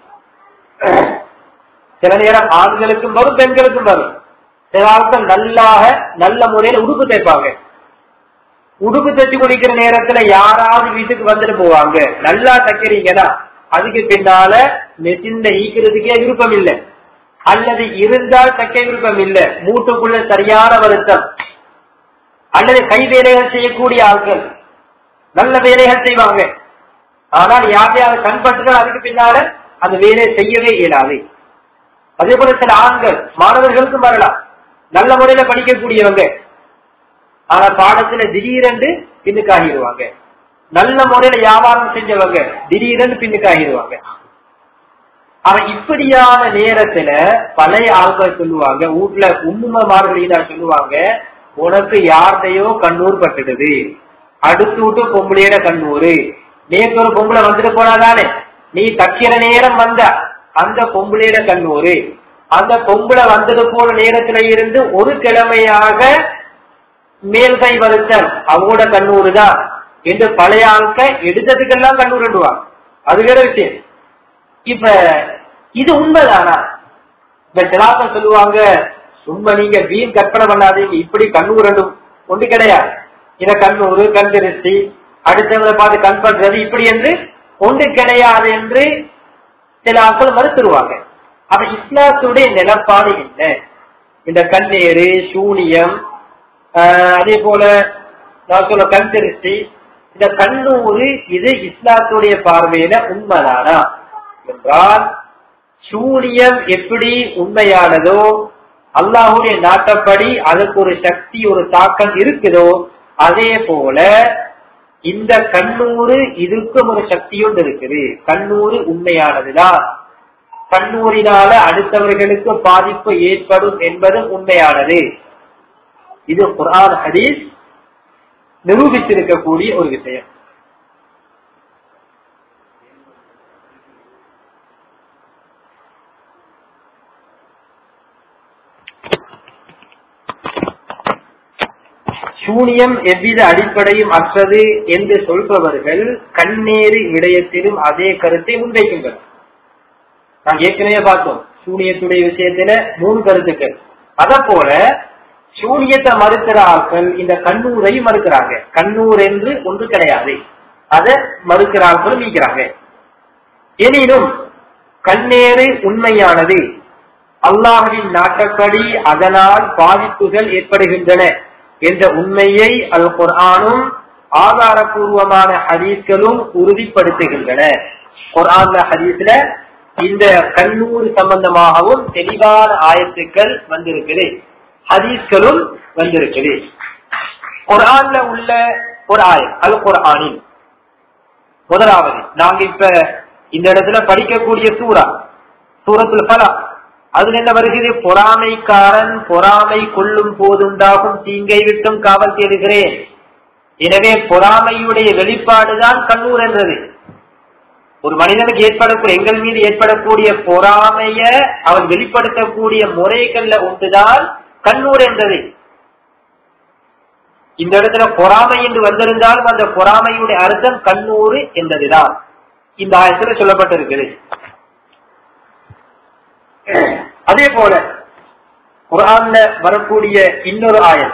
சில நேரம் ஆண்களுக்கும் வரும் பெண்களுக்கும் வரும் சில ஆட்கள் நல்லாக நல்ல முறையில் உடுப்பு தைப்பாங்க உடுப்பு தைச்சு குடிக்கிற நேரத்துல யாராவது வீட்டுக்கு வந்துட்டு போவாங்க நல்லா தைக்கிறீங்கன்னா அதுக்கு பின்னால மெஷின்ல ஈக்கிறதுக்கே விருப்பம் இல்லை அல்லது இருந்தால் தைக்க விருப்பம் இல்லை மூட்டுக்குள்ள சரியான வருத்தம் அல்லது கை வேலைகள் செய்யக்கூடிய ஆட்கள் நல்ல வேலைகள் செய்வாங்க ஆனால் யாரையாவது கண்பட்டுகள் அதுக்கு பின்னால அந்த வேலையை செய்யவே இயலாது அதே போல சில ஆண்கள் மாணவர்களுக்கும் வரலாம் நல்ல முறையில படிக்கக்கூடியவங்க ஆனா பாடத்துல திடீரென்று பின்னுக்காகிடுவாங்க நல்ல முறையில வியாபாரம் செஞ்சவங்க திடீரென்று பின்னுக்காகிடுவாங்க ஆனா இப்படியான நேரத்துல பழைய ஆட்கள் சொல்லுவாங்க வீட்டுல உண்மைமார்களா சொல்லுவாங்க உனக்கு யார்கிட்டயோ கண்ணூர் பட்டுடுது அடுத்து விட்டு பொம்பளையோட கண்ணூரு நேற்று ஒரு பொம்பளை வந்துட்டு போனாதானே நீ தக்கிற நேரம் வந்த அந்த பொம்பளையோட கண்ணூரு அந்த பொம்பளை வந்தது போன நேரத்துல இருந்து ஒரு கிழமையாக மேல் கை வருத்தல் அவங்களோட கண்ணூரு தான் என்று பழைய ஆட்க எடுத்ததுக்கெல்லாம் கண்ணூருடுவாங்க அது வேற விஷயம் இப்ப இது உண்மைதானா இப்ப சிலாக்கள் சொல்லுவாங்க சும்மா நீங்க வீண் கற்பனை பண்ணாதீங்க இப்படி கண்ணூரண்டும் ஒன்று கிடையாது இத கண்ணூறு கண் திருஷ்டி அடுத்தவங்களை பார்த்து கண் பண்றது இப்படி என்று ஒன்று கிடையாது என்று சில ஆட்கள் மறுத்துருவாங்க அப்ப இஸ்லாத்துடைய நிலப்பாடு என்ன இந்த கண்ணேறு சூனியம் அதே போல நான் சொல்ல கண் திருஷ்டி இந்த கண்ணூறு இது இஸ்லாத்துடைய பார்வையில உண்மைதானா என்றால் சூனியம் எப்படி உண்மையானதோ அல்லாஹுடைய நாட்டப்படி அதுக்கு ஒரு சக்தி ஒரு தாக்கம் இருக்குதோ அதே போல இந்த கண்ணூறு இதுக்கும் ஒரு சக்தியோடு இருக்குது கண்ணூறு உண்மையானதுதான் கண்ணூரினால அடுத்தவர்களுக்கு பாதிப்பு ஏற்படும் என்பது உண்மையானது இது குரான் ஹதீஸ் நிரூபித்திருக்கக்கூடிய ஒரு விஷயம் சூனியம் எவ்வித அடிப்படையும் அற்றது என்று சொல்பவர்கள் கண்ணேறு விடயத்திலும் அதே கருத்தை முன்வைக்கின்றனர் நாம் ஏற்கனவே பார்த்தோம் சூனியத்துடைய விஷயத்துல மூணு கருத்துக்கள் அத போல சூனியத்தை மறுக்கிற ஆட்கள் இந்த கண்ணூரையும் மறுக்கிறாங்க கண்ணூர் என்று ஒன்று கிடையாது அதை மறுக்கிற ஆட்களும் நீக்கிறாங்க எனினும் கண்ணேறு உண்மையானது அல்லாஹின் நாட்டப்படி அதனால் பாதிப்புகள் ஏற்படுகின்றன என்ற உண்மையை அல் குர்ஆனும் ஆதாரபூர்வமான ஹதீஸ்களும் உறுதிப்படுத்துகின்றன குர்ஆன்ல ஹதீஸ்ல இந்த கண்ணூர் சம்பந்தமாகவும் தெளிவான ஆயத்துக்கள் வந்திருக்குது ஹதீஸ்களும் வந்திருக்குது குர்ஆன்ல உள்ள ஒரு ஆயம் அல் குர்ஆனின் முதலாவது நாங்க இப்ப இந்த இடத்துல படிக்கக்கூடிய சூரா சூரத்துல் பலா அதுல என்ன வருகிறது பொறாமைக்காரன் பொறாமை கொள்ளும் போதுண்டாகும் தீங்கை விட்டும் காவல் தேடுகிறேன் எனவே பொறாமையுடைய வெளிப்பாடுதான் கண்ணூர் என்றது ஒரு மனிதனுக்கு ஏற்படக்கூடிய எங்கள் மீது ஏற்படக்கூடிய பொறாமைய அவன் வெளிப்படுத்தக்கூடிய முறைகள்ல ஒன்றுதான் கண்ணூர் என்றது இந்த இடத்துல பொறாமை என்று வந்திருந்தாலும் அந்த பொறாமையுடைய அர்த்தம் கண்ணூறு என்பதுதான் இந்த ஆயத்துல சொல்லப்பட்டிருக்குது அதே போல குரான்ல வரக்கூடிய இன்னொரு ஆயம்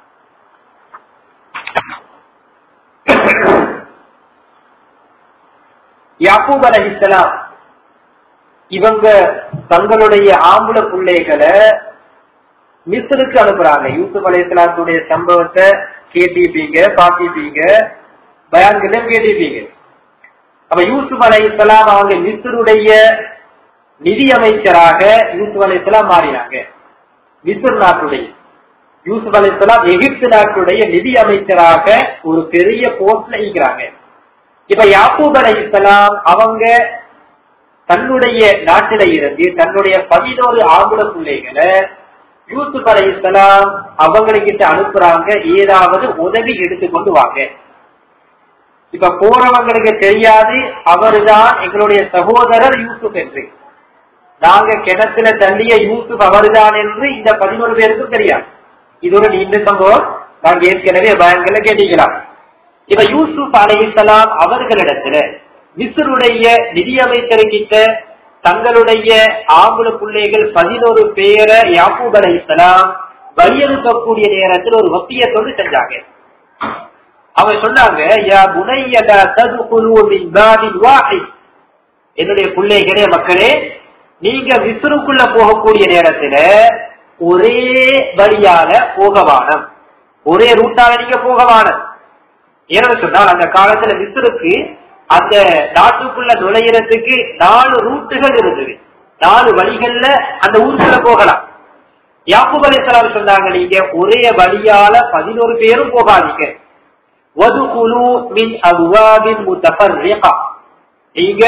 யாக்கூப் அலஹிசலாம் இவங்க தங்களுடைய ஆம்புல பிள்ளைகளை மிஸ்ருக்கு அனுப்புறாங்க யூசுப் அலையாத்துடைய சம்பவத்தை கேட்டிருப்பீங்க பாத்திருப்பீங்க பயான்கிட்ட கேட்டிருப்பீங்க அப்ப யூசுப் அலையாம் அவங்க மிஸ்ருடைய நிதி அமைச்சராக யூசுப் அலையாம் மாறினாங்க மிஸ்ர் நாட்டுடைய யூசுப் அலையாம் எகிப்து நாட்டுடைய நிதி அமைச்சராக ஒரு பெரிய போஸ்ட்ல இருக்கிறாங்க இப்ப யாக்கூப் அலையாம் அவங்க தன்னுடைய நாட்டில இருந்து தன்னுடைய பதினோரு ஆம்புல பிள்ளைகளை யூசுப் அலை இஸ்லாம் அவங்ககிட்ட அனுப்புறாங்க ஏதாவது உதவி எடுத்துக்கொண்டு வாங்க இப்ப போறவங்களுக்கு தெரியாது அவர்தான் எங்களுடைய சகோதரர் யூசுப் என்று நாங்க கிணத்துல தள்ளிய யூசுப் அவர்தான் என்று இந்த பதினோரு பேருக்கும் தெரியாது இது ஒரு நீண்ட சம்பவம் நாங்க ஏற்கனவே பயங்கர கேட்டீங்களா இப்ப யூசுப் அலைஹிஸ்ஸலாம் அவர்களிடத்துல மிஸ்ருடைய நிதியமைச்சர்கிட்ட தங்களுடைய ஆம்புல பிள்ளைகள் பதினோரு பேரை யாக்கூப் அலைஹிஸ்ஸலாம் வழியனுப்பக்கூடிய நேரத்தில் ஒரு வசியத்தோடு செஞ்சாங்க அவங்க சொன்னாங்க யா புனைய லா ததுகுலு மின் பாபின் வாஹித் என்னுடைய பிள்ளைகளே மக்களே நீங்க விசுருக்குள்ள போகக்கூடிய நேரத்துல ஒரே வழியால போகவானம் ஒரே ரூட்டால நீங்க போகவானம் ஏன்னு சொன்னால் அந்த காலத்துல விசுருக்கு அந்த நாட்டுக்குள்ள நுழையிறதுக்கு நாலு ரூட்டுகள் இருந்தது நாலு வழிகள்ல அந்த ஊருக்குள்ள போகலாம் யாக்கூப் அலைஹிஸ்ஸலாம் சொன்னாங்க நீங்க ஒரே வழியால பதினோரு பேரும் போகாதீங்க வதுகுலு மின் அப்வாபின் முத்தஃபர்ரிகா நீங்க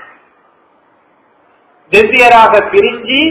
வெவ்வேறாக பிரிஞ்சு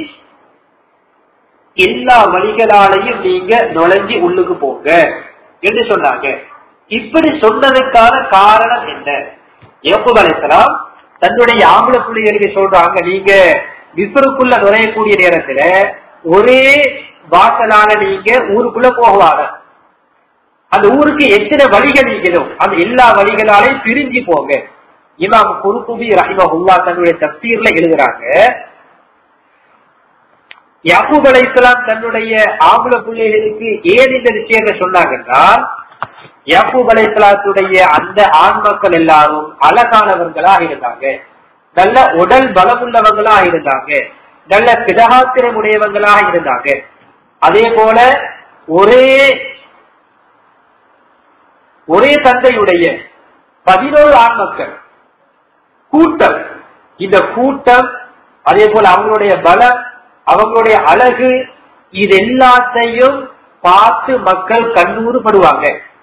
எல்லா வழிகளாலையும் நீங்க நுழைஞ்சி உள்ளுக்கு போங்க என்று சொன்னாங்க இப்படி சொன்னதுக்கான காரணம் என்ன ஏப்புப் அலைஹிஸ்ஸலாம் தன்னுடைய ஆம்பள பிள்ளைகளுக்கு சொல்றாங்க நீங்க விஸ்வருக்குள்ள நுழையக்கூடிய நேரத்துல ஒரே வாசலால நீங்க ஊருக்குள்ள போகவாங்க அந்த ஊருக்கு எத்தனை வழிகள் இருக்குதோ அந்த எல்லா வழிகளாலையும் பிரிஞ்சு போங்க இமாம் குருகுபி ரஹிமஹுல்லா தன்னுடைய தப்சீர்ல எழுதுறாங்க யாக்கூப் அலைஹிஸ்ஸலாம் தன்னுடைய ஆம்பள பிள்ளைகளுக்கு ஏன் இந்த விஷயத்தை சொன்னாங்கன்னா யாக்கூப் அலைஹிஸ்ஸலாத்துடைய அந்த ஆண் மக்கள் எல்லாரும் அழகானவர்களாக இருந்தாங்க நல்ல உடல் பலமுள்ளவங்களாக இருந்தாங்க நல்ல திடகாத்திரம் உடையவங்களாக இருந்தாங்க அதே போல ஒரே ஒரே தந்தையுடைய பதினோரு ஆண் மக்கள் கூட்டம் இந்த கூட்டம் அதே போல அவங்களுடைய பலம் அவங்களுடைய அழகு இது எல்லாத்தையும் பார்த்து மக்கள் கண்ணூறு படுவாங்க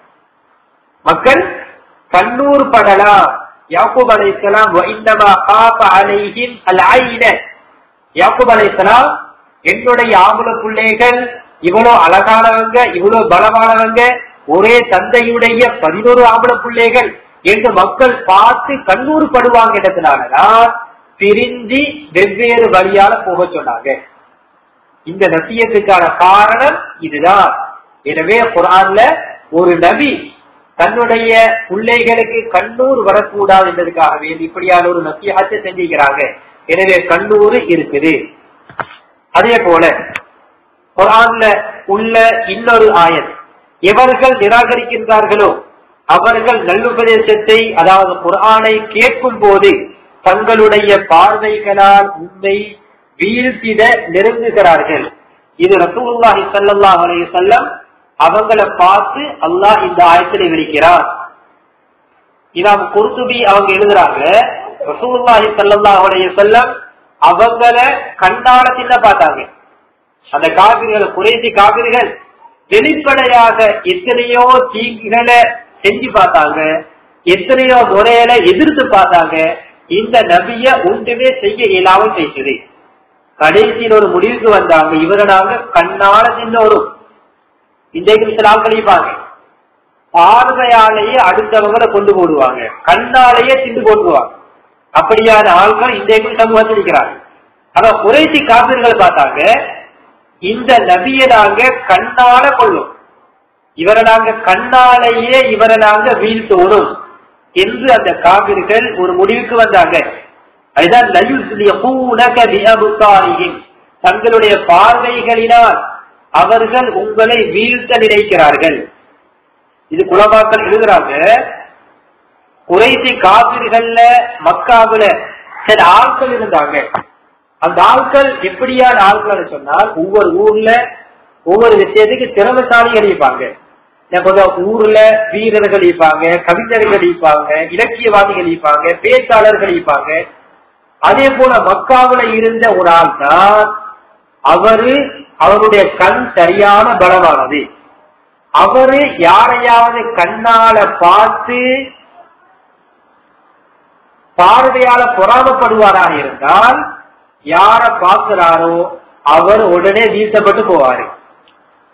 மக்கள் கண்ணூர் படலாம் யாக்கூப் அலைஹிஸ்ஸலாம் வைந்தமா காப அலைஹிம் அல் ஐன யாக்கூப் அலைஹிஸ்ஸலாம் என்னுடைய ஆம்பள பிள்ளைகள் இவ்வளவு அழகானவங்க இவ்வளவு பலமானவங்க ஒரே தந்தையுடைய பதினோரு ஆம்பள பிள்ளைகள் என்று மக்கள் பார்த்து கண்ணூர் படுவாங்கன்றதுனாலதான் பிரிஞ்சு வெவ்வேறு வழியால போக சொன்னாங்க இந்த நசியத்துக்கான காரணம் இதுதான் எனவே குரான்ல ஒரு நபி தன்னுடைய பிள்ளைகளுக்கு கண்ணூர் வரக்கூடாது என்பதற்காக வேண்டி இப்படியான ஒரு நசியத்தை செஞ்சுக்கிறாங்க எனவே கண்ணூர் இருக்குது அதே போல குரான்ல உள்ள இன்னொரு ஆயத் எவர்கள் நிராகரிக்கின்றார்களோ அவர்கள் நல்லுபதேசத்தை அதாவது குரானை கேட்கும் போது தங்களுடைய பார்வைகளால் உண்மை வீழ்த்திட நெருங்குகிறார்கள் இது ரசூலுல்லாஹி ஸல்லல்லாஹு அலைஹி வஸல்லம் அவங்கள பார்த்து அல்லாஹ் இந்த ஆயத்தில் விரிக்கிறார் இதாம் குர்துபி அவங்க எழுதுறாங்க ரசூலுல்லாஹி ஸல்லல்லாஹு அலைஹி வஸல்லம் அவங்கள கண்ணால சின்ன பார்த்தாங்க அந்த காவிரிகள் குறைசி காவிரிகள் வெளிப்படையாக எத்தனையோ தீங்குகளை செஞ்சு பார்த்தாங்க எத்தனையோ முறையில எதிர்த்து பார்த்தாங்க இந்த நபிய ஒன்றுமே செய்ய இயலாமல் செய்தது கடைசியில் ஒரு முடிவுக்கு வந்தாங்க இவரை நாங்க கண்ணால சின்னோரும் இன்றைக்கு சில ஆட்கள் இருப்பாங்க பார்வையாலேயே அடுத்தவங்களை கொண்டு போடுவாங்க கண்ணாலேயே திண்டு போட்டுருவாங்க அப்படியான ஆள்கள் இன்றைக்கு சமூகத்தில் இருக்கிறாங்க ஆனா குறைசி காப்பீர்கள் பார்த்தாங்க இந்த நபியை நாங்க கண்ணால கொள்ளும் இவரை நாங்க கண்ணாலேயே இவரை நாங்க வீழ்த்தோடும் என்று அந்த காவிர்கள் ஒரு முடிவுக்கு வந்தாங்க அதுதான் தங்களுடைய பார்வைகளினால் அவர்கள் உங்களை வீழ்த்த நினைக்கிறார்கள் இது குலமாக்கள் எழுதுறாங்க குறைசி காவிர்கள்ல மக்காவில சில ஆட்கள் இருந்தாங்க அந்த ஆட்கள் எப்படியான ஆட்கள் சொன்னால் ஒவ்வொரு ஊர்ல ஒவ்வொரு விஷயத்துக்கு திறமைசாலிகள் இருப்பாங்க ஊர்ல வீரர்கள் இருப்பாங்க கவிஞர்கள் இருப்பாங்க இலக்கியவாதிகள் இருப்பாங்க பேச்சாளர்கள் இருப்பாங்க அதே போல மக்காவில இருந்த ஒரு ஆள் தான் அவரு அவருடைய கண் சரியான பலமானது அவரு யாரையாவது கண்ணால பார்த்து பார்வையால பொறாமப்படுவாராக இருந்தால் யார பார்க்கிறாரோ அவர் உடனே வீழ்த்தப்பட்டு போவாரு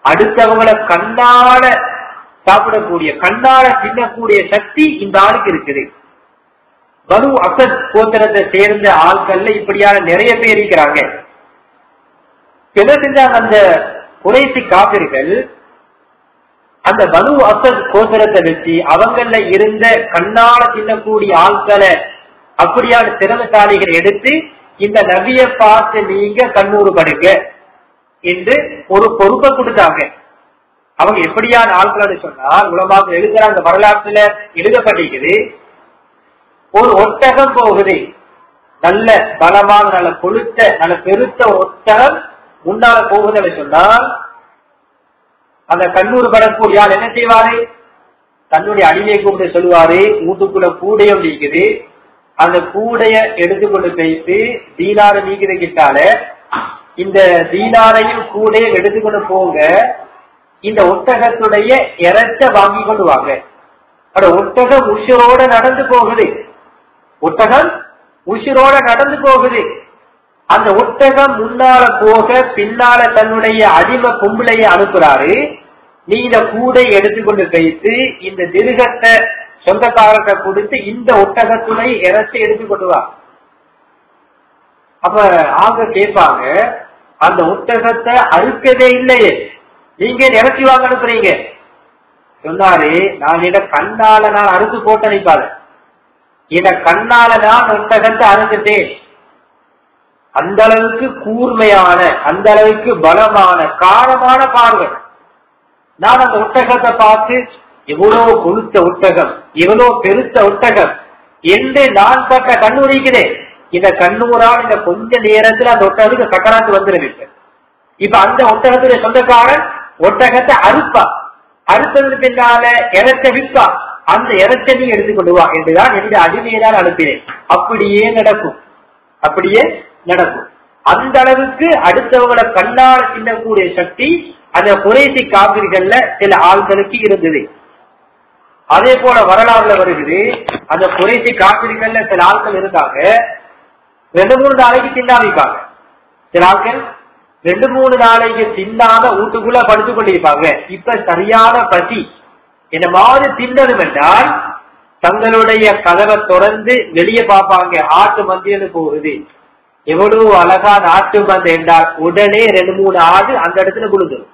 அடுத்தவங்களை கண்ணால சாப்பிடக்கூடிய கண்ணால தின்னக்கூடிய சக்தி இந்த ஆளுக்கு இருக்குது பனு அசத் கோத்திரத்தை சேர்ந்த ஆட்கள்ல இப்படியான நிறைய பேர் இருக்கிறாங்க என்ன செஞ்சாங்க அந்த குறைசி காப்பிர்கள் அந்த பனு அசத் கோத்திரத்தை வச்சு அவங்கள இருந்த கண்ணால தின்னக்கூடிய ஆட்களை அப்படியான திறமைசாலிகள் எடுத்து இந்த நபியை பார்த்து நீங்க கண்ணூறு படுங்க என்று ஒரு பொறுப்பை கொடுத்தாங்க அவங்க எப்படியான ஆட்கள் சொன்னால் உலமாக எழுதுறாங்க வரலாற்றுல எழுதப்பட்டிருக்குது ஒரு ஒட்டகம் போகுது நல்ல பலமான நல்ல கொளுத்த நல்ல பெருத்த ஒட்டகம் முன்னால போகுதுன்னு சொன்னால் அந்த கண்ணூர் படக்கூடிய ஆள் என்ன செய்வாரு தன்னுடைய அடிமையை கூப்பிட்டு சொல்லுவாரு வீட்டுக்குள்ள கூடையும் நீக்குது அந்த கூடைய எடுத்துக்கொண்டு போயிட்டு தீனார நீக்கிற கிட்டால இந்த தீனாரையும் கூடையும் எடுத்துக்கொண்டு போங்க இந்த ஒட்டகத்துடைய இறச்ச வாங்கி கொண்டு வாங்க அந்த ஒட்டகம் உஷரோட நடந்து போகுது ஒட்டகம் உஷரோட நடந்து போகுது அந்த ஒட்டகம் முன்னால போக பின்னால தன்னுடைய அடிமை பொம்பளைய அனுப்புறாரு நீ இந்த கூடை எடுத்துக்கொண்டு போயிட்டு இந்த திருகத்தை சொந்தக்காரர்கிட்ட கொடுத்து இந்த ஒட்டகத்துணை இறச்சி எடுத்து கொண்டு வா அப்ப ஆக கேட்பாங்க அந்த ஒட்டகத்தை அறுக்கவே இல்லையே நீங்க இறச்சி வாங்க அனுப்புறீங்க சொன்னாரு நான் இட கண்ணால நான் அறுத்து போட்டு அனுப்பாரு இத கண்ணால நான் ஒட்டகத்தை அறுத்துட்டேன் அந்த அளவுக்கு கூர்மையான அந்த அளவுக்கு பலமான காரமான பார்வை நான் அந்த ஒட்டகத்தை பார்த்து எவ்வளவு கொளுத்த ஒட்டகம் எவ்வளவு பெருத்த ஒட்டகம் என்று நான் பட்ட கண்ணூரிக்கிறேன் இந்த கண்ணூரால் இந்த கொஞ்ச நேரத்துல அந்த ஒட்டகத்துக்கு சக்கராத்து வந்துருவிட்டு இப்ப அந்த ஒட்டகத்துடைய சொந்தக்காரன் ஒட்டகத்தை அறுப்பா அறுத்ததுக்கு பின்னால இறச்ச விற்பா அந்த இறச்ச நீ எடுத்துக்கொண்டு வா என்றுதான் என்னுடைய அடிமையினால் அனுப்பினேன் அப்படியே நடக்கும் அப்படியே நடக்கும் அந்த அளவுக்கு அடுத்தவங்களை கண்ணால் தின்னக்கூடிய சக்தி அந்த குறைசி காவிர்கள்ல சில ஆள்களுக்கு இருந்தது அதே போல வரலாறுல வருகிறது அந்த குறைசி காப்பிரிகள்ல சில ஆட்கள் இருந்தாங்க ரெண்டு மூணு நாளைக்கு தின்னாவிப்பாங்க சில ஆட்கள் ரெண்டு மூணு நாளைக்கு தின்னாத வீட்டுக்குள்ள படுத்து கொண்டிருப்பாங்க இப்ப சரியான பசி என்ன மாதிரி தின்னதும் என்றால் தங்களுடைய கதவை தொடர்ந்து வெளியே பார்ப்பாங்க ஆட்டு மந்தியன்னு போகுது எவ்வளவு அழகா நாட்டு மந்தை என்றால் உடனே ரெண்டு மூணு ஆடு அந்த இடத்துல குழுந்துரும்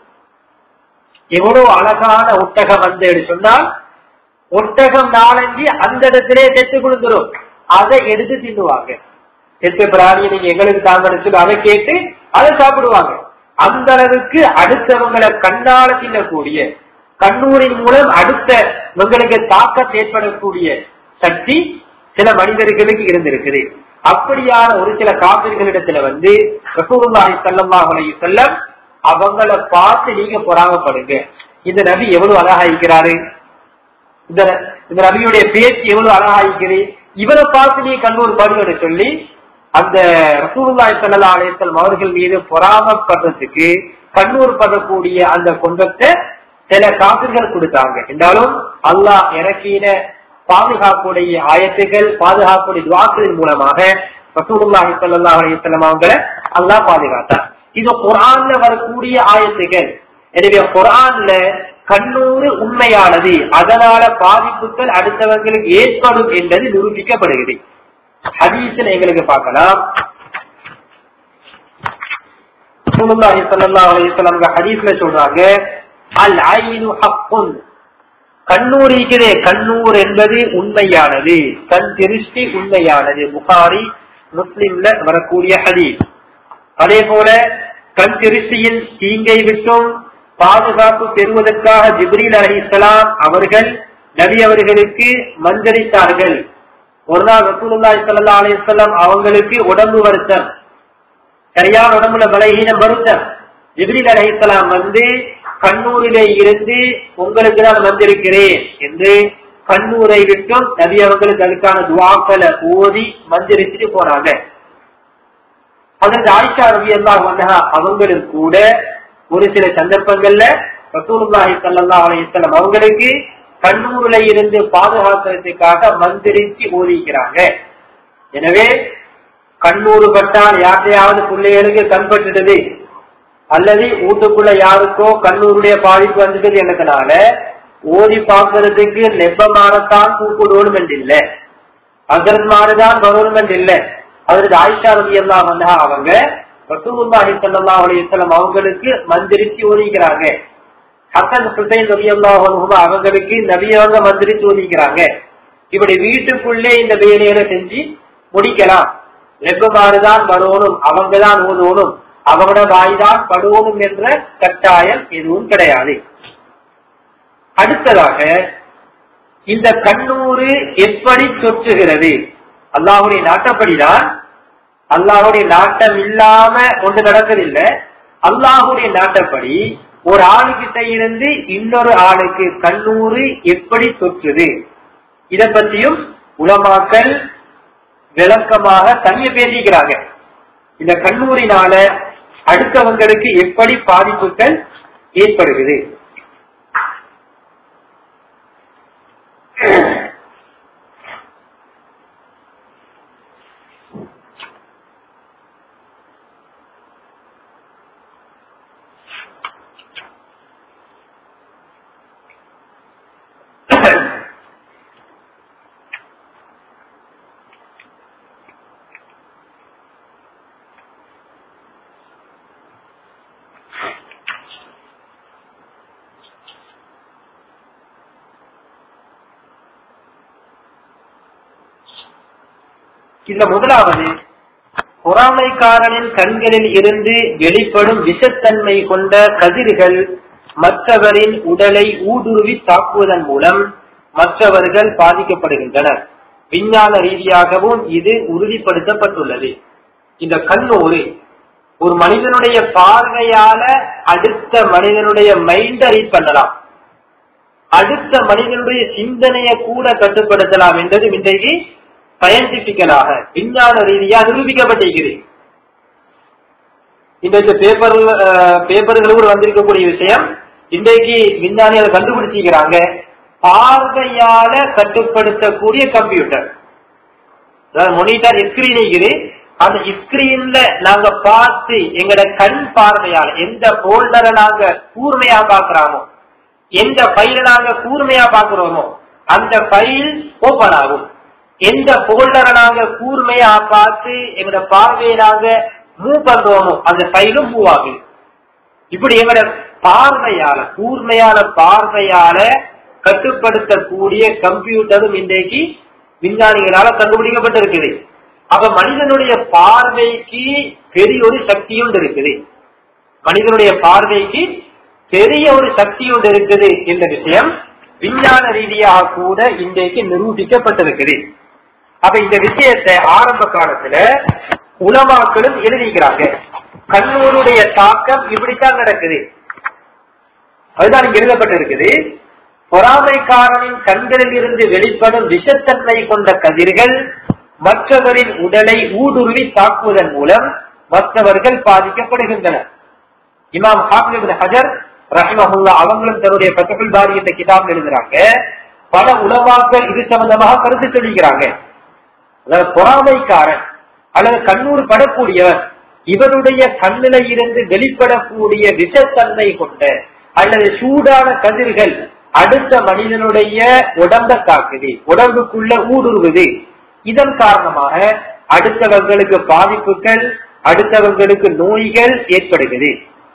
எவ்வளவு அழகான ஒட்டகம் வந்து சொன்னால் ஒட்டகம் நாலஞ்சு அந்த இடத்திலே செத்து குழுந்துரும் அதை எடுத்து தின்னுவாங்க செத்த பிராணியை நீங்க எங்களுக்கு தாங்கன்னு சொல்லி அதை கேட்டு அதை சாப்பிடுவாங்க அந்த அளவுக்கு அடுத்தவங்களை கண்ணால தின்னக்கூடிய கண்ணூரின் மூலம் அடுத்த உங்களுக்கு தாக்கத்தை ஏற்படக்கூடிய சக்தி சில மனிதர்களுக்கு இருந்திருக்குது அப்படியான ஒரு சில காப்பிர்களிடத்துல வந்து ரசூலுல்லாஹி ஸல்லல்லாஹு அலைஹி வஸல்லம் அவங்கள பார்த்து நீங்க பொறாமப்படுங்க இந்த நபி எவ்வளவு அழகா இருக்கிறாரு இந்த இந்த நபியுடைய பேச்சு எவ்வளவு அழகா இருக்குது இவரை பார்த்து நீ கண்ணூர் படுன்னு சொல்லி அந்த ரசூலுல்லாஹி ஸல்லல்லாஹு அலைஹி வஸல்லம் அவர்கள் மீது பொறாமப்படுறதுக்கு கண்ணூர் படக்கூடிய அந்த கொண்டத்தை சில காப்பிர்கள் கொடுத்தாங்க என்றாலும் அல்லாஹ் இறக்கின பாதுகாப்புடைய ஆயத்துகள் பாதுகாப்புடைய துவாக்களின் மூலமாக ரசூலுல்லாஹி ஸல்லல்லாஹு அலைஹி வஸல்லம் அவங்களை அல்லாஹ் பாதுகாத்தார் இது குர்ஆன்ல வரக்கூடிய ஆயத்துகள் எனவே குர்ஆன்ல கண்ணூறு உண்மையானது அதனால பாதிப்புகள் அடுத்தவர்களுக்கு ஏற்படும் என்பது நிரூபிக்கப்படுகிறது ஹதீஸ்ல எங்களுக்கு பார்க்கலாம் ரசூலுல்லாஹி ஸல்லல்லாஹு அலைஹி வஸல்லம் ஹதீஸ்ல சொல்றாங்க அல் ஐனு ஹக்குன் கண்ணூர் இருக்கிறே கண்ணூர் என்பது உண்மையானது கண் திருஷ்டி உண்மையானது புகாரி முஸ்லிம்ல வரக்கூடிய ஹதீஸ் அதே போல கண் திருஷ்டியின் தீங்கை விட்டும் பாதுகாப்பு பெறுவதற்காக ஜிப்ரீல் அலிஸ்லாம் அவர்கள் நபி அவர்களுக்கு மஞ்சரித்தார்கள் ஒரு நாள் ரசூலுல்லாஹி ஸல்லல்லாஹு அலைஹி வஸல்லம் அவங்களுக்கு உடம்பு வருத்தம் சரியான உடம்புல பலகீனம் வருத்தம் ஜிப்ரீல் அலிஸ்லாம் வந்து கண்ணூரிலே இருந்து உங்களுக்கு நான் வந்திருக்கிறேன் என்று கண்ணூரை விட்டும் நபி அவங்களுக்கு அதுக்கான துவாக்களை ஓதி மந்திரிச்சுட்டு போனாங்க அதற்கு ஆயிஷா ரவி எல்லாம் வந்தா அவங்களும் கூட ஒரு சில சந்தர்ப்பங்கள்ல ரசூலுல்லாஹி ஸல்லல்லாஹு அலைஹி வஸல்லம் அவங்களுக்கு கண்ணூர்ல இருந்து பாதுகாக்கிறதுக்காக மந்திரிச்சு ஓதிக்கிறாங்க எனவே கண்ணூறு பட்டால் யார்ட்டையாவது பிள்ளைகளுக்கு கண்பட்டுடுது அல்லது வீட்டுக்குள்ள யாருக்கோ கண்ணூருடைய பாதிப்பு வந்துட்டது எனக்குனால ஓதி பார்க்கறதுக்கு நெப்பமானத்தான் கூப்பிடுவோம் என்றில்லை அதற்மாறுதான் வரணும் என்றில்லை அதற்கு ஆயிஷா ரவி அல்லா வந்தா அவங்க ரசூலுல்லாஹி ஸல்லல்லாஹு அலைஹி வஸல்லம் அவங்களுக்கு மந்திரிச்சு ஓதிக்கிறாங்க ஹசன் ஹுசைன் ரவி அல்லாஹ் அவங்களுக்கு நபியாக மந்திரிச்சு ஓதிக்கிறாங்க இப்படி வீட்டுக்குள்ளே இந்த வேலைகளை செஞ்சு முடிக்கலாம் நெப்பமாறுதான் வரணும் அவங்கதான் ஓதணும் அவங்களோட வாய்தான் படுவணும் என்ற கட்டாயம் எதுவும் கிடையாது அடுத்ததாக இந்த கண்ணூறு எப்படி சொற்றுகிறது அல்லாஹுடைய நாட்டப்படிதான் அல்லாஹுடைய நாட்டம் இல்லாம ஒன்று நடக்கவில்லை அல்லாஹுடைய நாட்டப்படி ஒரு ஆளுகிட்ட இருந்து இன்னொரு ஆளுக்கு கண்ணூறு எப்படி தொற்றுது இத பத்தியும் உலமாக்கல் விளக்கமாக தனிய பேசிக்கிறாங்க இந்த கண்ணூரினால அடுத்தவங்களுக்கு எப்படி பாதிப்புகள் ஏற்படுகிறது இந்த முதலாவது பொறாமைக்காரனின் கண்களில் இருந்து வெளிப்படும் விஷத்தன்மை கொண்ட கதிர்கள் மற்றவரின் உடலை ஊடுருவி தாக்குவதன் மூலம் மற்றவர்கள் பாதிக்கப்படுகின்றனர் விஞ்ஞான ரீதியாகவும் இது உறுதிப்படுத்தப்பட்டுள்ளது இந்த கண்ணூறு ஒரு மனிதனுடைய பார்வையால அடுத்த மனிதனுடைய மைண்ட ரீட் பண்ணலாம் அடுத்த மனிதனுடைய சிந்தனையை கூட கட்டுப்படுத்தலாம் என்றது இன்றைக்கு சயின்டிபிக்கலாக விஞ்ஞான ரீதியாக நிரூபிக்கப்பட்டிருக்கிறது இன்றைக்கு பேப்பர் பேப்பர்கள் கூட வந்திருக்கக்கூடிய விஷயம் இன்றைக்கு விஞ்ஞானிகள் கண்டுபிடிச்சிருக்கிறாங்க பார்வையால கட்டுப்படுத்தக்கூடிய கம்ப்யூட்டர் மொனிட்டர் ஸ்கிரீன் இருக்குது அந்த ஸ்கிரீன்ல நாங்க பார்த்து எங்கட கண் பார்வையால எந்த போல்டரை நாங்க கூர்மையா பாக்குறாமோ எந்த ஃபைல நாங்க கூர்மையா பாக்குறோமோ அந்த ஃபைல் ஓபன் ஆகும் எந்த போல்டரை நாங்க கூர்மையா பார்த்து எங்களோட பார்வையை நாங்க மூவ் பண்றோமோ அந்த ஃபைலும் மூவ் ஆகுது இப்படி எங்களோட பார்வையால கூர்மையான பார்வையால கட்டுப்படுத்தக்கூடிய கம்ப்யூட்டரும் இன்றைக்கு விஞ்ஞானிகளால கண்டுபிடிக்கப்பட்டிருக்குது அப்ப மனிதனுடைய பார்வைக்கு பெரிய ஒரு சக்தி ஒன்று இருக்குது மனிதனுடைய பார்வைக்கு பெரிய ஒரு சக்தி ஒன்று இருக்குது என்ற விஷயம் விஞ்ஞான ரீதியாக கூட இன்றைக்கு நிரூபிக்கப்பட்டிருக்குது அப்ப இந்த விஷயத்தை ஆரம்ப காலத்துல உலமாக்களும் எழுதிக்கிறாங்க கண்ணூருடைய தாக்கம் இப்படித்தான் நடக்குது அதுதான் இங்க எழுதப்பட்டிருக்குது பொறாமைக்காரனின் கண்களில் இருந்து வெளிப்படும் விஷத்தன்மை கொண்ட கதிர்கள் மற்றவரின் உடலை ஊடுருவி தாக்குவதன் மூலம் மற்றவர்கள் பாதிக்கப்படுகின்றனர் இமாம் ஹாபிப் ஹஜர் ரஹிமஹுல்லா அவங்களும் தன்னுடைய பக்கபில் பாரி என்ற கிதாப் எழுதுறாங்க பல உலமாக்கள் இது சம்பந்தமாக கருத்து சொல்லிக்கிறாங்க அதாவது பொறாமைக்காரன் அல்லது கண்ணூர் படக்கூடியவர் இவருடைய கண்ணில இருந்து வெளிப்படக்கூடிய விஷத்தன்மை கொண்ட அல்லது சூடான கதிர்கள் அடுத்த மனிதனுடைய உடம்ப தாக்குது உடம்புக்குள்ள ஊடுருவுது இதன் காரணமாக அடுத்தவங்களுக்கு பாதிப்புகள் அடுத்தவங்களுக்கு நோய்கள் ஏற்படுகிறது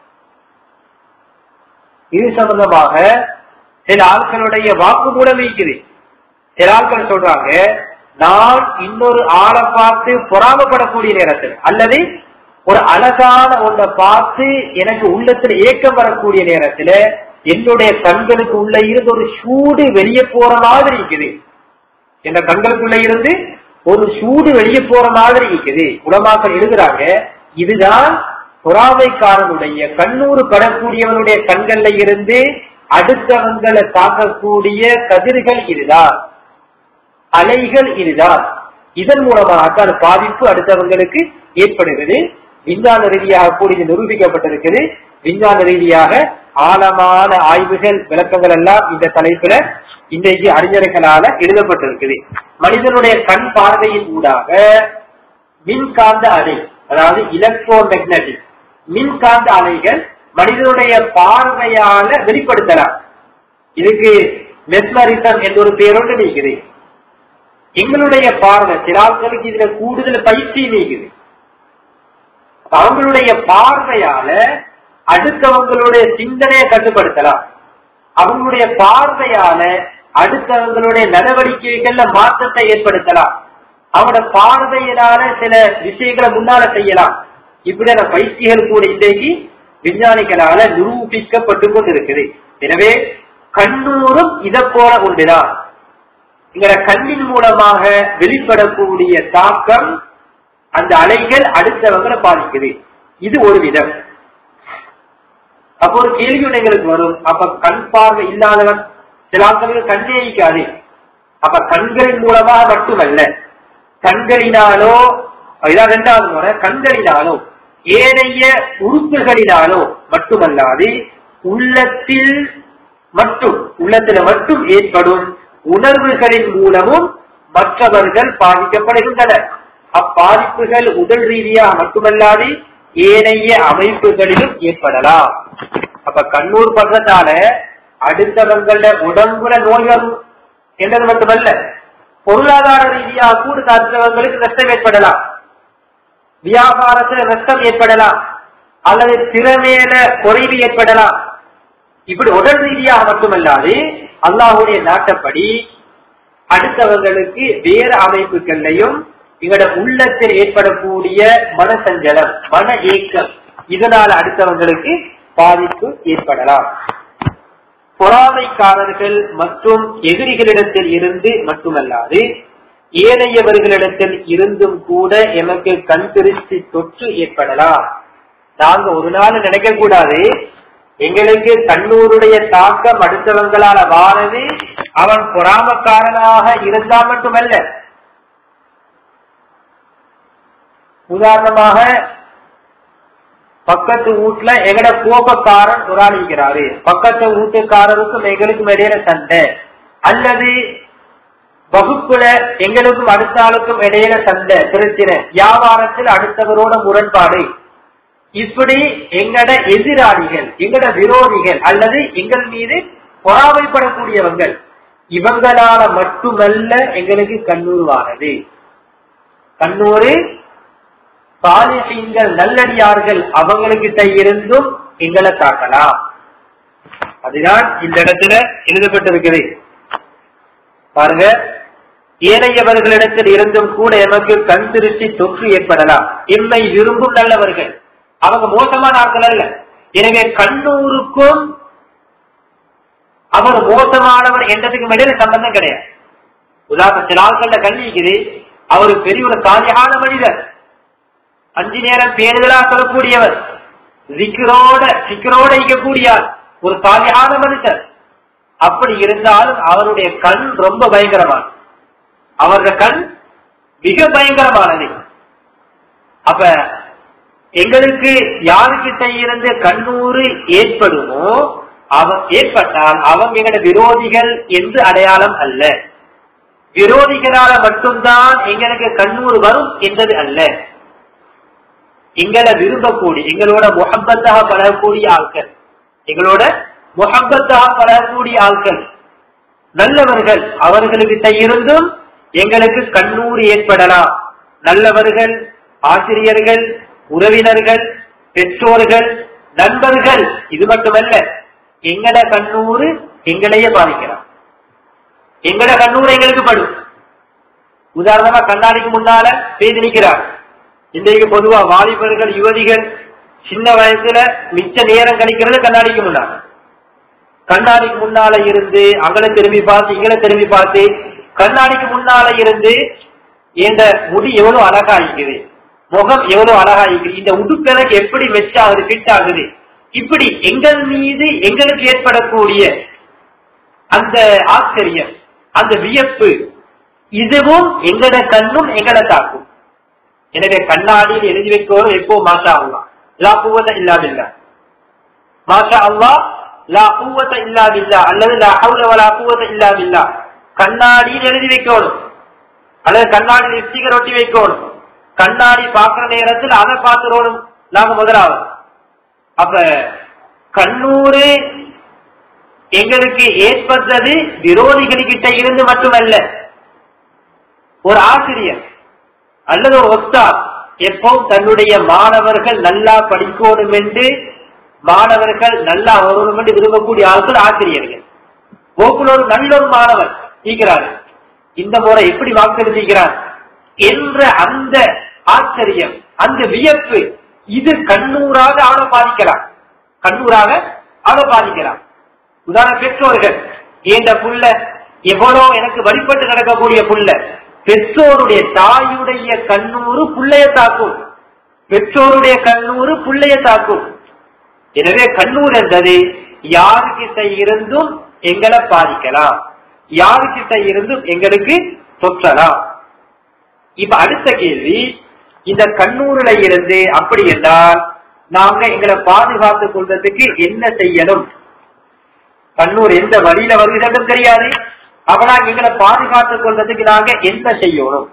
இது சம்பந்தமாக சில ஆட்களுடைய வாக்குமூலம் இருக்குது சில ஆட்கள் சொல்றாங்க நான் இன்னொரு ஆளை பார்த்து பொறாமப்படக்கூடிய நேரத்தில் அல்லது ஒரு அழகான ஒன்றை பார்த்து எனக்கு உள்ளத்துல ஏக்கம் வரக்கூடிய நேரத்துல என்னுடைய கண்களுக்கு உள்ள இருந்து ஒரு சூடு வெளியே போற மாதிரி இருக்குது என்ற கண்களுக்குள்ள இருந்து ஒரு சூடு வெளியே போற மாதிரி இருக்குது உலமாக்கள் எழுதுறாங்க இதுதான் பொறாமைக்காரனுடைய கண்ணூறு படக்கூடியவனுடைய கண்கள்ல இருந்து அடுத்தவங்களை தாக்கக்கூடிய கதிர்கள் இதுதான் அலைகள் இதுதான் இதன் மூலமாக அந்த பாதிப்பு அடுத்தவங்களுக்கு ஏற்படுகிறது விஞ்ஞான ரீதியாக கூட இது நிரூபிக்கப்பட்டிருக்குது விஞ்ஞான ரீதியாக ஆழமான ஆய்வுகள் விளக்கங்கள் எல்லாம் இந்த தலைப்புல இன்றைக்கு அறிஞர்களால எழுதப்பட்டிருக்குது மனிதனுடைய கண் பார்வையின் ஊடாக மின்காந்த அலை அதாவது எலக்ட்ரோ மேக்னட்டிக் மின்காந்த அலைகள் மனிதனுடைய பார்வையால வெளிப்படுத்தலாம் இதுக்கு மெஸ்மரிசம் என்ற ஒரு பேரோடு நீக்குது எங்களுடைய பார்வை சில ஆட்களுக்கு இதுல கூடுதல் பயிற்சி நீக்குது அவங்களுடைய பார்வையால அடுத்தவங்களுடைய சிந்தனையை கட்டுப்படுத்தலாம் அவங்களுடைய பார்வையால அடுத்தவங்களுடைய நடவடிக்கைகள்ல மாற்றத்தை ஏற்படுத்தலாம் அவங்களோட பார்வையினால சில விஷயங்களை முன்னால செய்யலாம் இப்படியான பயிற்சிகள் கூட இன்றைக்கு விஞ்ஞானிகளால நிரூபிக்கப்பட்டு கொண்டிருக்குது எனவே கண்ணூரும் இதை போல ஒன்றுதான் எங்களோட கண்ணின் மூலமாக வெளிப்படக்கூடிய தாக்கம் அந்த அலைகள் அடுத்தவங்களை பாதிக்குது இது ஒரு விதம் அப்போ ஒரு கேள்வி ஒண்ணு எங்களுக்கு வரும் அப்ப கண் பார்வை இல்லாதவன் சில ஆட்களுக்கு கண்ணே ஈக்காது அப்ப கண்களின் மூலமாக மட்டுமல்ல கண்களினாலோ இதான் இரண்டாவது முறை கண்களினாலோ ஏனைய உறுப்புகளினாலோ மட்டுமல்லாது உள்ளத்தில் மட்டும் உள்ளத்துல மட்டும் ஏற்படும் உணர்வுகளின் மூலமும் மற்றவர்கள் பாதிக்கப்படுகின்றனர் அப்பாதிப்புகள் உடல் ரீதியாக மட்டுமல்லாது ஏனைய அமைப்புகளிலும் ஏற்படலாம் அப்ப கண்ணூர் படுறதால அடுத்தவங்கள உடம்புல நோய் வரும் என்றது மட்டுமல்ல பொருளாதார ரீதியாக கூட அடுத்தவங்களுக்கு நஷ்டம் ஏற்படலாம் வியாபாரத்துல நஷ்டம் ஏற்படலாம் அல்லது திறமையில குறைவு ஏற்படலாம் இப்படி உடல் ரீதியாக மட்டுமல்லாது அல்லாஹுடைய நாட்டப்படி அடுத்தவர்களுக்கு வேறு அமைப்புகள்லையும் எங்களோட உள்ளத்தில் ஏற்படக்கூடிய மனசஞ்சலம் மன ஏக்கம் இதனால அடுத்தவங்களுக்கு பாதிப்பு ஏற்படலாம் பொறாமைக்காரர்கள் மற்றும் எதிரிகளிடத்தில் இருந்து மட்டுமல்லாது ஏனையவர்களிடத்தில் இருந்தும் கூட எமக்கு கண் திருச்சி தொற்று ஏற்படலாம் நாங்க ஒரு நாள் நினைக்க கூடாது எங்களுக்கு கண்ணூருடைய தாக்கம் அடுத்தவங்களால வாரது அவன் பொறாமக்காரனாக இருந்தா மட்டுமல்ல உதாரணமாக பக்கத்து வீட்டுல எங்கட கோபக்காரன் ஒரு ஆள் இருக்கிறாரு பக்கத்து வீட்டுக்காரருக்கும் எங்களுக்கும் இடையில சண்டை அல்லது வகுப்புல எங்களுக்கும் அடுத்த ஆளுக்கும் இடையில சண்டை பிரச்சனை வியாபாரத்தில் அடுத்தவரோட முரண்பாடு இப்படி எங்கட எதிராளிகள் எங்கட விரோதிகள் அல்லது எங்கள் மீது பொறாமைப்படக்கூடியவங்கள் இவங்களால மட்டுமல்ல எங்களுக்கு கண்ணூர்வானது கண்ணூரு சாலிசீன்கள் நல்லடியார்கள் அவங்களுக்கு இருந்தும் எங்களை தாக்கலாம் அதுதான் இந்த இடத்துல எழுதப்பட்டிருக்கிறது பாருங்க ஏனையவர்களிடத்தில் இருந்தும் கூட எமக்கு கண் திருச்சி தொற்று ஏற்படலாம் எம்மை விரும்பும் நல்லவர்கள் அவங்க மோசமான ஆட்கள் அல்ல எனவே கண்ணூருக்கும் அவர் மோசமானவர் என்றதுக்கும் இடையில சம்பந்தம் கிடையாது உதாரணம் சில ஆட்கள கல்விக்குது அவர் பெரிய ஒரு சாலியான மனிதர் அஞ்சு நேரம் பேருதலா சொல்லக்கூடியவர் சிக்கரோட சிக்கரோட இருக்கக்கூடியார் ஒரு சாலியான மனுஷர் அப்படி இருந்தாலும் அவருடைய கண் ரொம்ப பயங்கரமான அவருடைய கண் மிக பயங்கரமானது அப்ப எங்களுக்கு யாருக்கிட்ட இருந்து கண்ணூறு ஏற்படுமோ அவன் ஏற்பட்டால் அவங்க எங்களோட விரோதிகள் என்று அடையாளம் அல்ல விரோதிகளால மட்டும்தான் எங்களுக்கு கண்ணூறு வரும் என்றது அல்ல எங்களை விரும்பக்கூடிய எங்களோட முகப்பத்தாக பழகக்கூடிய ஆட்கள் எங்களோட முகப்பத்தாக பழகக்கூடிய ஆட்கள் நல்லவர்கள் அவர்களுக்கிட்ட இருந்தும் எங்களுக்கு கண்ணூறு ஏற்படலாம் நல்லவர்கள் ஆசிரியர்கள் உறவினர்கள் பெற்றோர்கள் நண்பர்கள் இது மட்டுமல்ல எங்கட கண்ணூறு எங்களையே பாதிக்கலாம் எங்கட கண்ணூறு எங்களுக்கு படும் உதாரணமா கண்ணாடிக்கு முன்னால செய்து நிற்கிறார் இன்றைக்கு பொதுவா வாலிபர்கள் யுவதிகள் சின்ன வயசுல மிச்ச நேரம் கழிக்கிறது கண்ணாடிக்கு முன்னால கண்ணாடிக்கு முன்னால இருந்து அகல திரும்பி பார்த்து இங்கல திரும்பி பார்த்து கண்ணாடிக்கு முன்னால இருந்து இந்த முடி எவ்வளவு அழகா இருக்குது முகம் எவ்வளவு அழகா இருக்குது இந்த உடுப்பெனக்கு எப்படி மெச் ஆகுது ஃபிட் ஆகுது இப்படி எங்கள் மீது எங்களுக்கு ஏற்படக்கூடிய அந்த ஆச்சரியம் அந்த வியப்பு இதுவும் எங்கட கண்ணும் எங்கட தாக்கும் எனவே கண்ணாடியில் எழுதி வைக்கணும் எப்போ மாஷா அல்லா லா பூவத இல்லாதில்ல மாஷா அல்லா லா பூவத இல்லாதில்லா அல்லது லா ஹவுல வலா பூவத இல்லாதில்லா கண்ணாடியில் எழுதி வைக்கணும் அல்லது கண்ணாடியில் ஸ்டிக்கர் ஒட்டி வைக்கணும் கண்ணாடி பார்க்கிற நேரத்தில் அதை பார்த்துடணும் நாங்க முதலாவது அப்ப கண்ணூறு எங்களுக்கு ஏற்பட்டது விரோதிகள்கிட்ட இருந்து மட்டுமல்ல ஒரு ஆசிரியர் அல்லது ஒரு ஒஸ்தாத் எப்பவும் தன்னுடைய மாணவர்கள் நல்லா படிக்கணும் என்று மாணவர்கள் நல்லா வரணும் என்று விரும்பக்கூடிய ஆட்கள் ஆசிரியர்கள் போக்குல ஒரு நல்ல ஒரு மாணவர் நீக்கிறார் இந்த முறை எப்படி வாக்களிக்கிறார் என்ற அந்த ஆச்சரியம் அந்த வியப்பு இது கண்ணூராக அவனை பாதிக்கலாம் கண்ணூராக அவனை பாதிக்கலாம் உதாரண பெற்றோர்கள் இந்த புள்ள எவ்வளோ எனக்கு வழிபட்டு நடக்கக்கூடிய புள்ள பெற்றோருடைய தாயுடைய கண்ணூறு புள்ளைய தாக்கும் பெற்றோருடைய கண்ணூறு புள்ளைய தாக்கும் எனவே கண்ணூர் என்றது யாருக்கிட்ட இருந்தும் எங்களை பாதிக்கலாம் யாருக்கிட்ட இருந்தும் எங்களுக்கு தொற்றலாம் இப்ப அடுத்த கேள்வி இந்த கண்ணூர்ல இருந்து அப்படி என்றால் நாங்க எங்களை பாதுகாத்துக் கொள்வதற்கு என்ன செய்யணும் கண்ணூர் எந்த வழியில வருகிறதும் தெரியாது அவனா எங்களை பாதுகாத்துக் கொள்வதற்கு நாங்க என்ன செய்யணும்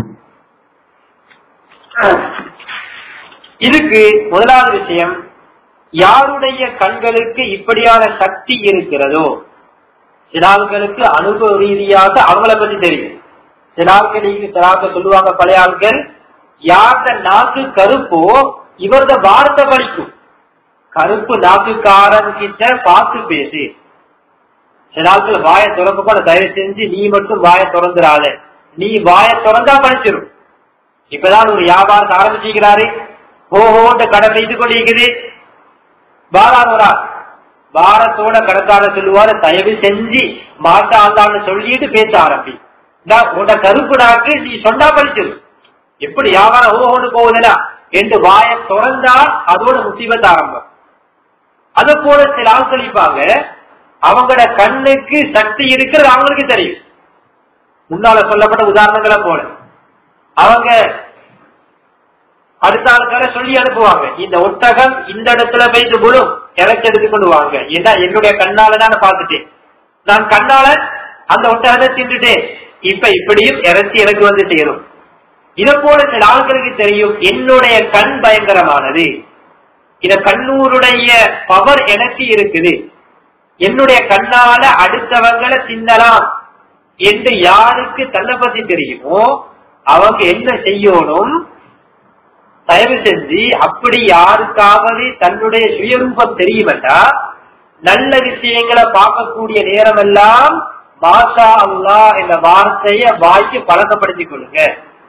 இதுக்கு முதலாவது விஷயம் யாருடைய கண்களுக்கு இப்படியான சக்தி இருக்கிறதோ சிலாக்களுக்கு அனுபவ ரீதியாக அவங்கள பத்தி தெரியும் சிலாக்களுக்கு சிலாக்க சொல்லுவாங்க பழைய ஆட்கள் யார்த நாக்கு கருப்போ இவரத வார்த்தை படிக்கும் கருப்பு நாக்குக்காரன் கிட்ட பார்த்து பேசு சில ஆட்கள் வாய திறந்து கூட தயவு செஞ்சு நீ மட்டும் வாய திறந்துடாத நீ வாய திறந்தா படிச்சிடும் இப்பதான் ஒரு வியாபாரத்தை ஆரம்பிச்சிருக்கிறாரு ஓஹோன்ற கடை செய்து கொண்டிருக்குது பாராதரா பாரத்தோட கடைக்கார சொல்லுவாரு தயவு செஞ்சு மாட்டா ஆண்டான்னு சொல்லிட்டு பேச ஆரம்பி உன்ட கருப்பு நாக்கு நீ சொன்னா படிச்சிரு எப்படி வியாபாரம் ஓஹோன்னு போகுதுன்னா என்று வாய திறந்தால் அதோட முசீபத் ஆரம்பம் அது போல சில ஆட்கள் இருப்பாங்க அவங்களோட கண்ணுக்கு சக்தி இருக்கிறது அவங்களுக்கு தெரியும் முன்னால சொல்லப்பட்ட உதாரணங்களை போல அவங்க அடுத்த ஆளுக்கார சொல்லி அனுப்புவாங்க இந்த ஒட்டகம் இந்த இடத்துல போயிட்டு முழும் இறச்சி எடுத்து கொண்டு வாங்க ஏன்னா என்னுடைய கண்ணால தான் பார்த்துட்டேன் நான் கண்ணால அந்த ஒட்டகத்தை தின்றுட்டேன் இப்ப இப்படியும் இறச்சி எனக்கு வந்து சேரும் இதை போல சில ஆட்களுக்கு தெரியும் என்னுடைய கண் பயங்கரமானது இத கண்ணூருடைய பவர் எனக்கு இருக்குது என்னுடைய கண்ணால அடுத்தவங்களை தின்னலாம் என்று யாருக்கு தன்னை பத்தி தெரியுமோ அவங்க என்ன செய்யணும் தயவு செஞ்சு அப்படி யாருக்காவது தன்னுடைய சுயரூபம் தெரியுமட்டா நல்ல விஷயங்களை பார்க்கக்கூடிய நேரம் எல்லாம் மாஷா அல்லா என்ற வார்த்தைய வாய்க்கு பழக்கப்படுத்திக் கொள்ளுங்க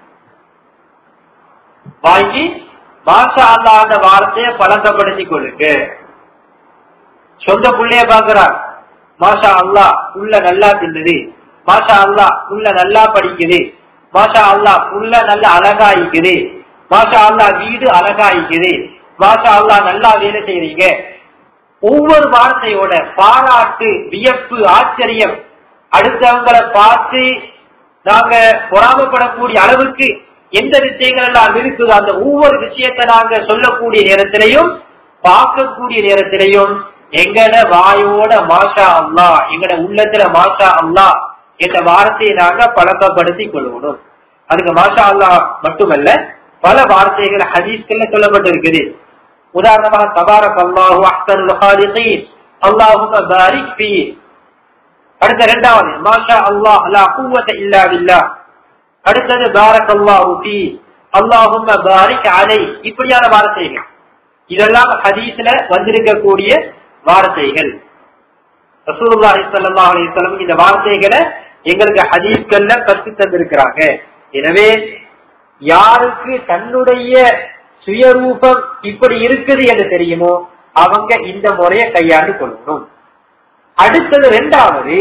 வாய்க்கு மாஷா அல்லா என்ற வார்த்தைய பழக்கப்படுத்திக் கொள்ளுங்க சொந்த புள்ளைய பாக்குறான் மாஷா அல்லா உள்ள நல்லா தின்னுது மாஷா அல்லா உள்ள நல்லா படிக்குது மாஷா அல்லா உள்ள நல்ல அழகாயிக்குது மாஷா அல்லா வீடு அழகாயிக்குது மாஷா அல்லா நல்லா வேலை செய்யறீங்க ஒவ்வொரு வார்த்தையோட பாராட்டு வியப்பு ஆச்சரியம் அடுத்தவங்களை பார்த்து நாங்க பொறாமப்படக்கூடிய அளவுக்கு எந்த விஷயங்கள் எல்லாம் இருக்குதோ அந்த ஒவ்வொரு விஷயத்தை நாங்க சொல்லக்கூடிய நேரத்திலையும் பார்க்கக்கூடிய நேரத்திலையும் எங்கட வாயோட மாஷா அல்லா எங்கட உள்ளத்துல மாஷா அல்லா என்ற வார்த்தையை நாங்க பழக்கப்படுத்திக் கொள்ளணும் அதுக்கு மாஷா அல்லா மட்டுமல்ல பல வார்த்தைகள் ஹதீஸ்கள்ல சொல்லப்பட்டிருக்குது உதாரணமாக தபாரக் அல்லாஹு அஹ்சனுல் ஹாலிகீன் அல்லாஹும்ம பாரிக் ஃபீ அடுத்த இரண்டாவது மாஷா அல்லாஹ் லா குவத இல்லா பில்லாஹ் அடுத்தது பாரக் அல்லாஹு ஃபீ அல்லாஹும்ம பாரிக் அலை இப்படியான வார்த்தைகள் இதெல்லாம் ஹதீஸ்ல வந்திருக்கக்கூடிய வார்த்தைகள் ரசூலுல்லாஹி ஸல்லல்லாஹு அலைஹி வஸல்லம் இந்த வார்த்தைகளை எங்களுக்கு ஹதீஸ்கள்ல கற்று தந்திருக்கிறாங்க எனவே யாருக்கு தன்னுடைய சுயரூபம் இப்படி இருக்குது என்று தெரியுமோ அவங்க இந்த முறையை கையாண்டு கொள்ளணும் அடுத்தது ரெண்டாவது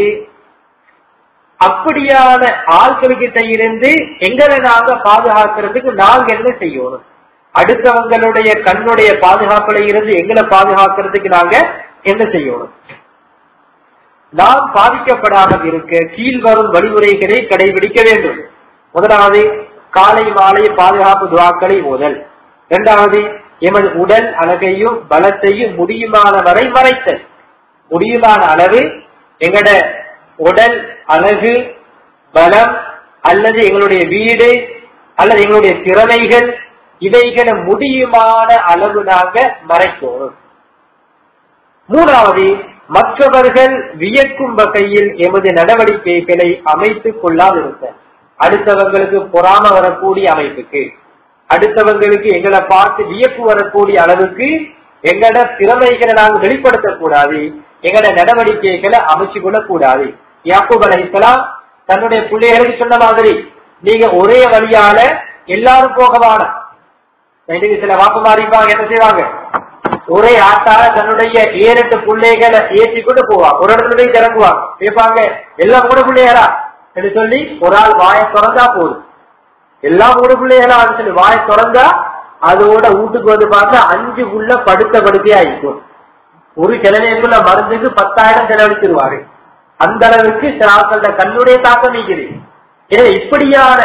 அப்படியான ஆட்கள்கிட்ட இருந்து எங்களை நாங்க பாதுகாக்கிறதுக்கு நாங்க என்ன செய்யணும் அடுத்தவங்களுடைய கண்ணுடைய பாதுகாப்புல இருந்து எங்களை பாதுகாக்கிறதுக்கு நாங்க என்ன செய்யணும் நாம் பாதிக்கப்படாமல் இருக்க கீழ்வரும் வழிமுறைகளை கடைபிடிக்க வேண்டும் முதலாவது காலை மாலை பாதுகாப்பு துவாக்களை ஓதல் இரண்டாவது எமது உடல் அழகையும் பலத்தையும் முடியுமான வரை மறைத்தல் முடியுமான அளவு எங்கட உடல் அழகு பலம் அல்லது எங்களுடைய வீடு அல்லது எங்களுடைய திறமைகள் இவைகளை முடியுமான அளவு நாங்க மறைக்கணும் மூன்றாவது மற்றவர்கள் வியக்கும் வகையில் எமது நடவடிக்கைகளை அமைத்துக் கொள்ளாதிருக்க அடுத்தவங்களுக்கு பொறாம வரக்கூடிய அமைப்புக்கு அடுத்தவங்களுக்கு எங்களை பார்த்து வியப்பு வரக்கூடிய அளவுக்கு எங்களோட திறமைகளை நாங்கள் வெளிப்படுத்தக்கூடாது எங்களோட நடவடிக்கைகளை அமைச்சு கொள்ளக்கூடாது யாக்கூப் அலைஹிஸ்ஸலாம் தன்னுடைய பிள்ளைகளுக்கு சொன்ன மாதிரி நீங்க ஒரே வழியால எல்லாரும் போக வேணும் இன்னைக்கு சில வாக்குமாரி இருப்பாங்க என்ன செய்வாங்க ஒரே ஆட்டால தன்னுடைய ஏழெட்டு பிள்ளைகளை ஏற்றி கொண்டு போவாங்க ஒரு இடத்துல போய் இறங்குவாங்க கேட்பாங்க எல்லாம் கூட பிள்ளைகளா என்று சொல்லி ஒரு ஆள் வாயை திறந்தா போதும் எல்லாம் கூட பிள்ளைகளா சொல்லி வாயை திறந்தா அதோட வீட்டுக்கு வந்து பார்த்தா அஞ்சு உள்ள படுத்த படுக்கையா இருக்கும் ஒரு கிழமைக்குள்ள மருந்துக்கு பத்தாயிரம் செலவழிச்சிருவாரு அந்த அளவுக்கு சில கண்ணுடைய தாக்கம் நீக்குது எனவே இப்படியான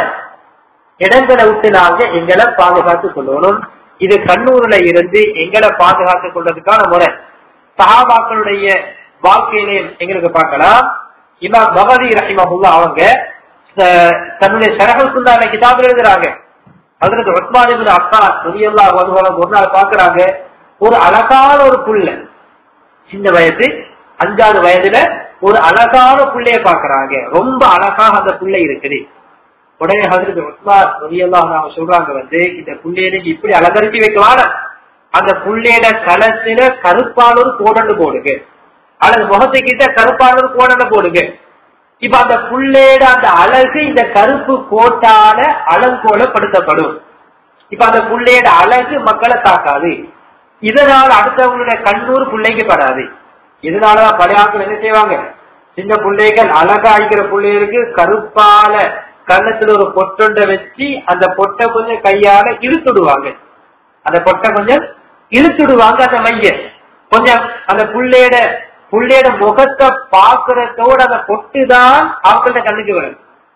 இடங்களை விட்டு நாங்க எங்களை பாதுகாத்துக் கொள்ளணும் இது கண்ணூர்ல இருந்து எங்களை பாதுகாத்துக் கொள்றதுக்கான முறை சஹாபாக்களுடைய வாழ்க்கையிலே எங்களுக்கு பார்க்கலாம் இமாம் பகதி ரஹிமஹுல்லா அவங்க அஹ், தன்னுடைய சரகல் சுந்தான கிதாபில் எழுதுறாங்க அதற்கு உஸ்மான் இப்னு அஃபான் ரலியல்லாஹு அன்ஹு அவங்க ஒரு நாள் பாக்குறாங்க ஒரு அழகான ஒரு புள்ள சின்ன வயசு அஞ்சாவது வயதுல ஒரு அழகான புள்ளைய பாக்குறாங்க ரொம்ப அழகாக அந்த புள்ளை இருக்குது உடனே ஹசரத் உஸ்மான் ரலியல்லாஹு அன்ஹு சொல்றாங்க வந்து இந்த புள்ளைய நீங்க இப்படி அலங்கரிச்சு வைக்கலாம் அந்த புள்ளையோட களத்துல கருப்பான ஒரு கோடண்டு போடுங்க அல்லது முகத்தை கிட்ட கருப்பான ஒரு கோடண்டு போடுங்க இப்ப அந்த புள்ளையோட அந்த அழகு இந்த கருப்பு கோட்டால அலங்கோலப்படுத்தப்படும் இப்ப அந்த புள்ளையோட அழகு மக்களை தாக்காது இதனால அடுத்தவங்களுடைய கண்ணூர் பிள்ளைக்கு படாது இதனாலதான் படையாக்கள் என்ன செய்வாங்க சின்ன பிள்ளைகள் அழகாய்க்கிற பிள்ளைகளுக்கு கருப்பால கன்னத்துல ஒரு பொட்டொண்ட வச்சு அந்த பொட்டை கொஞ்சம் கையால இழுத்துடுவாங்க அந்த பொட்டை கொஞ்சம் இழுத்துடுவாங்க அந்த மைய கொஞ்சம் அந்த புள்ளையோட புள்ளையோட முகத்தை பாக்குறதோட அந்த பொட்டு தான் அவங்கள்ட்ட கண்ணுக்கு வரும்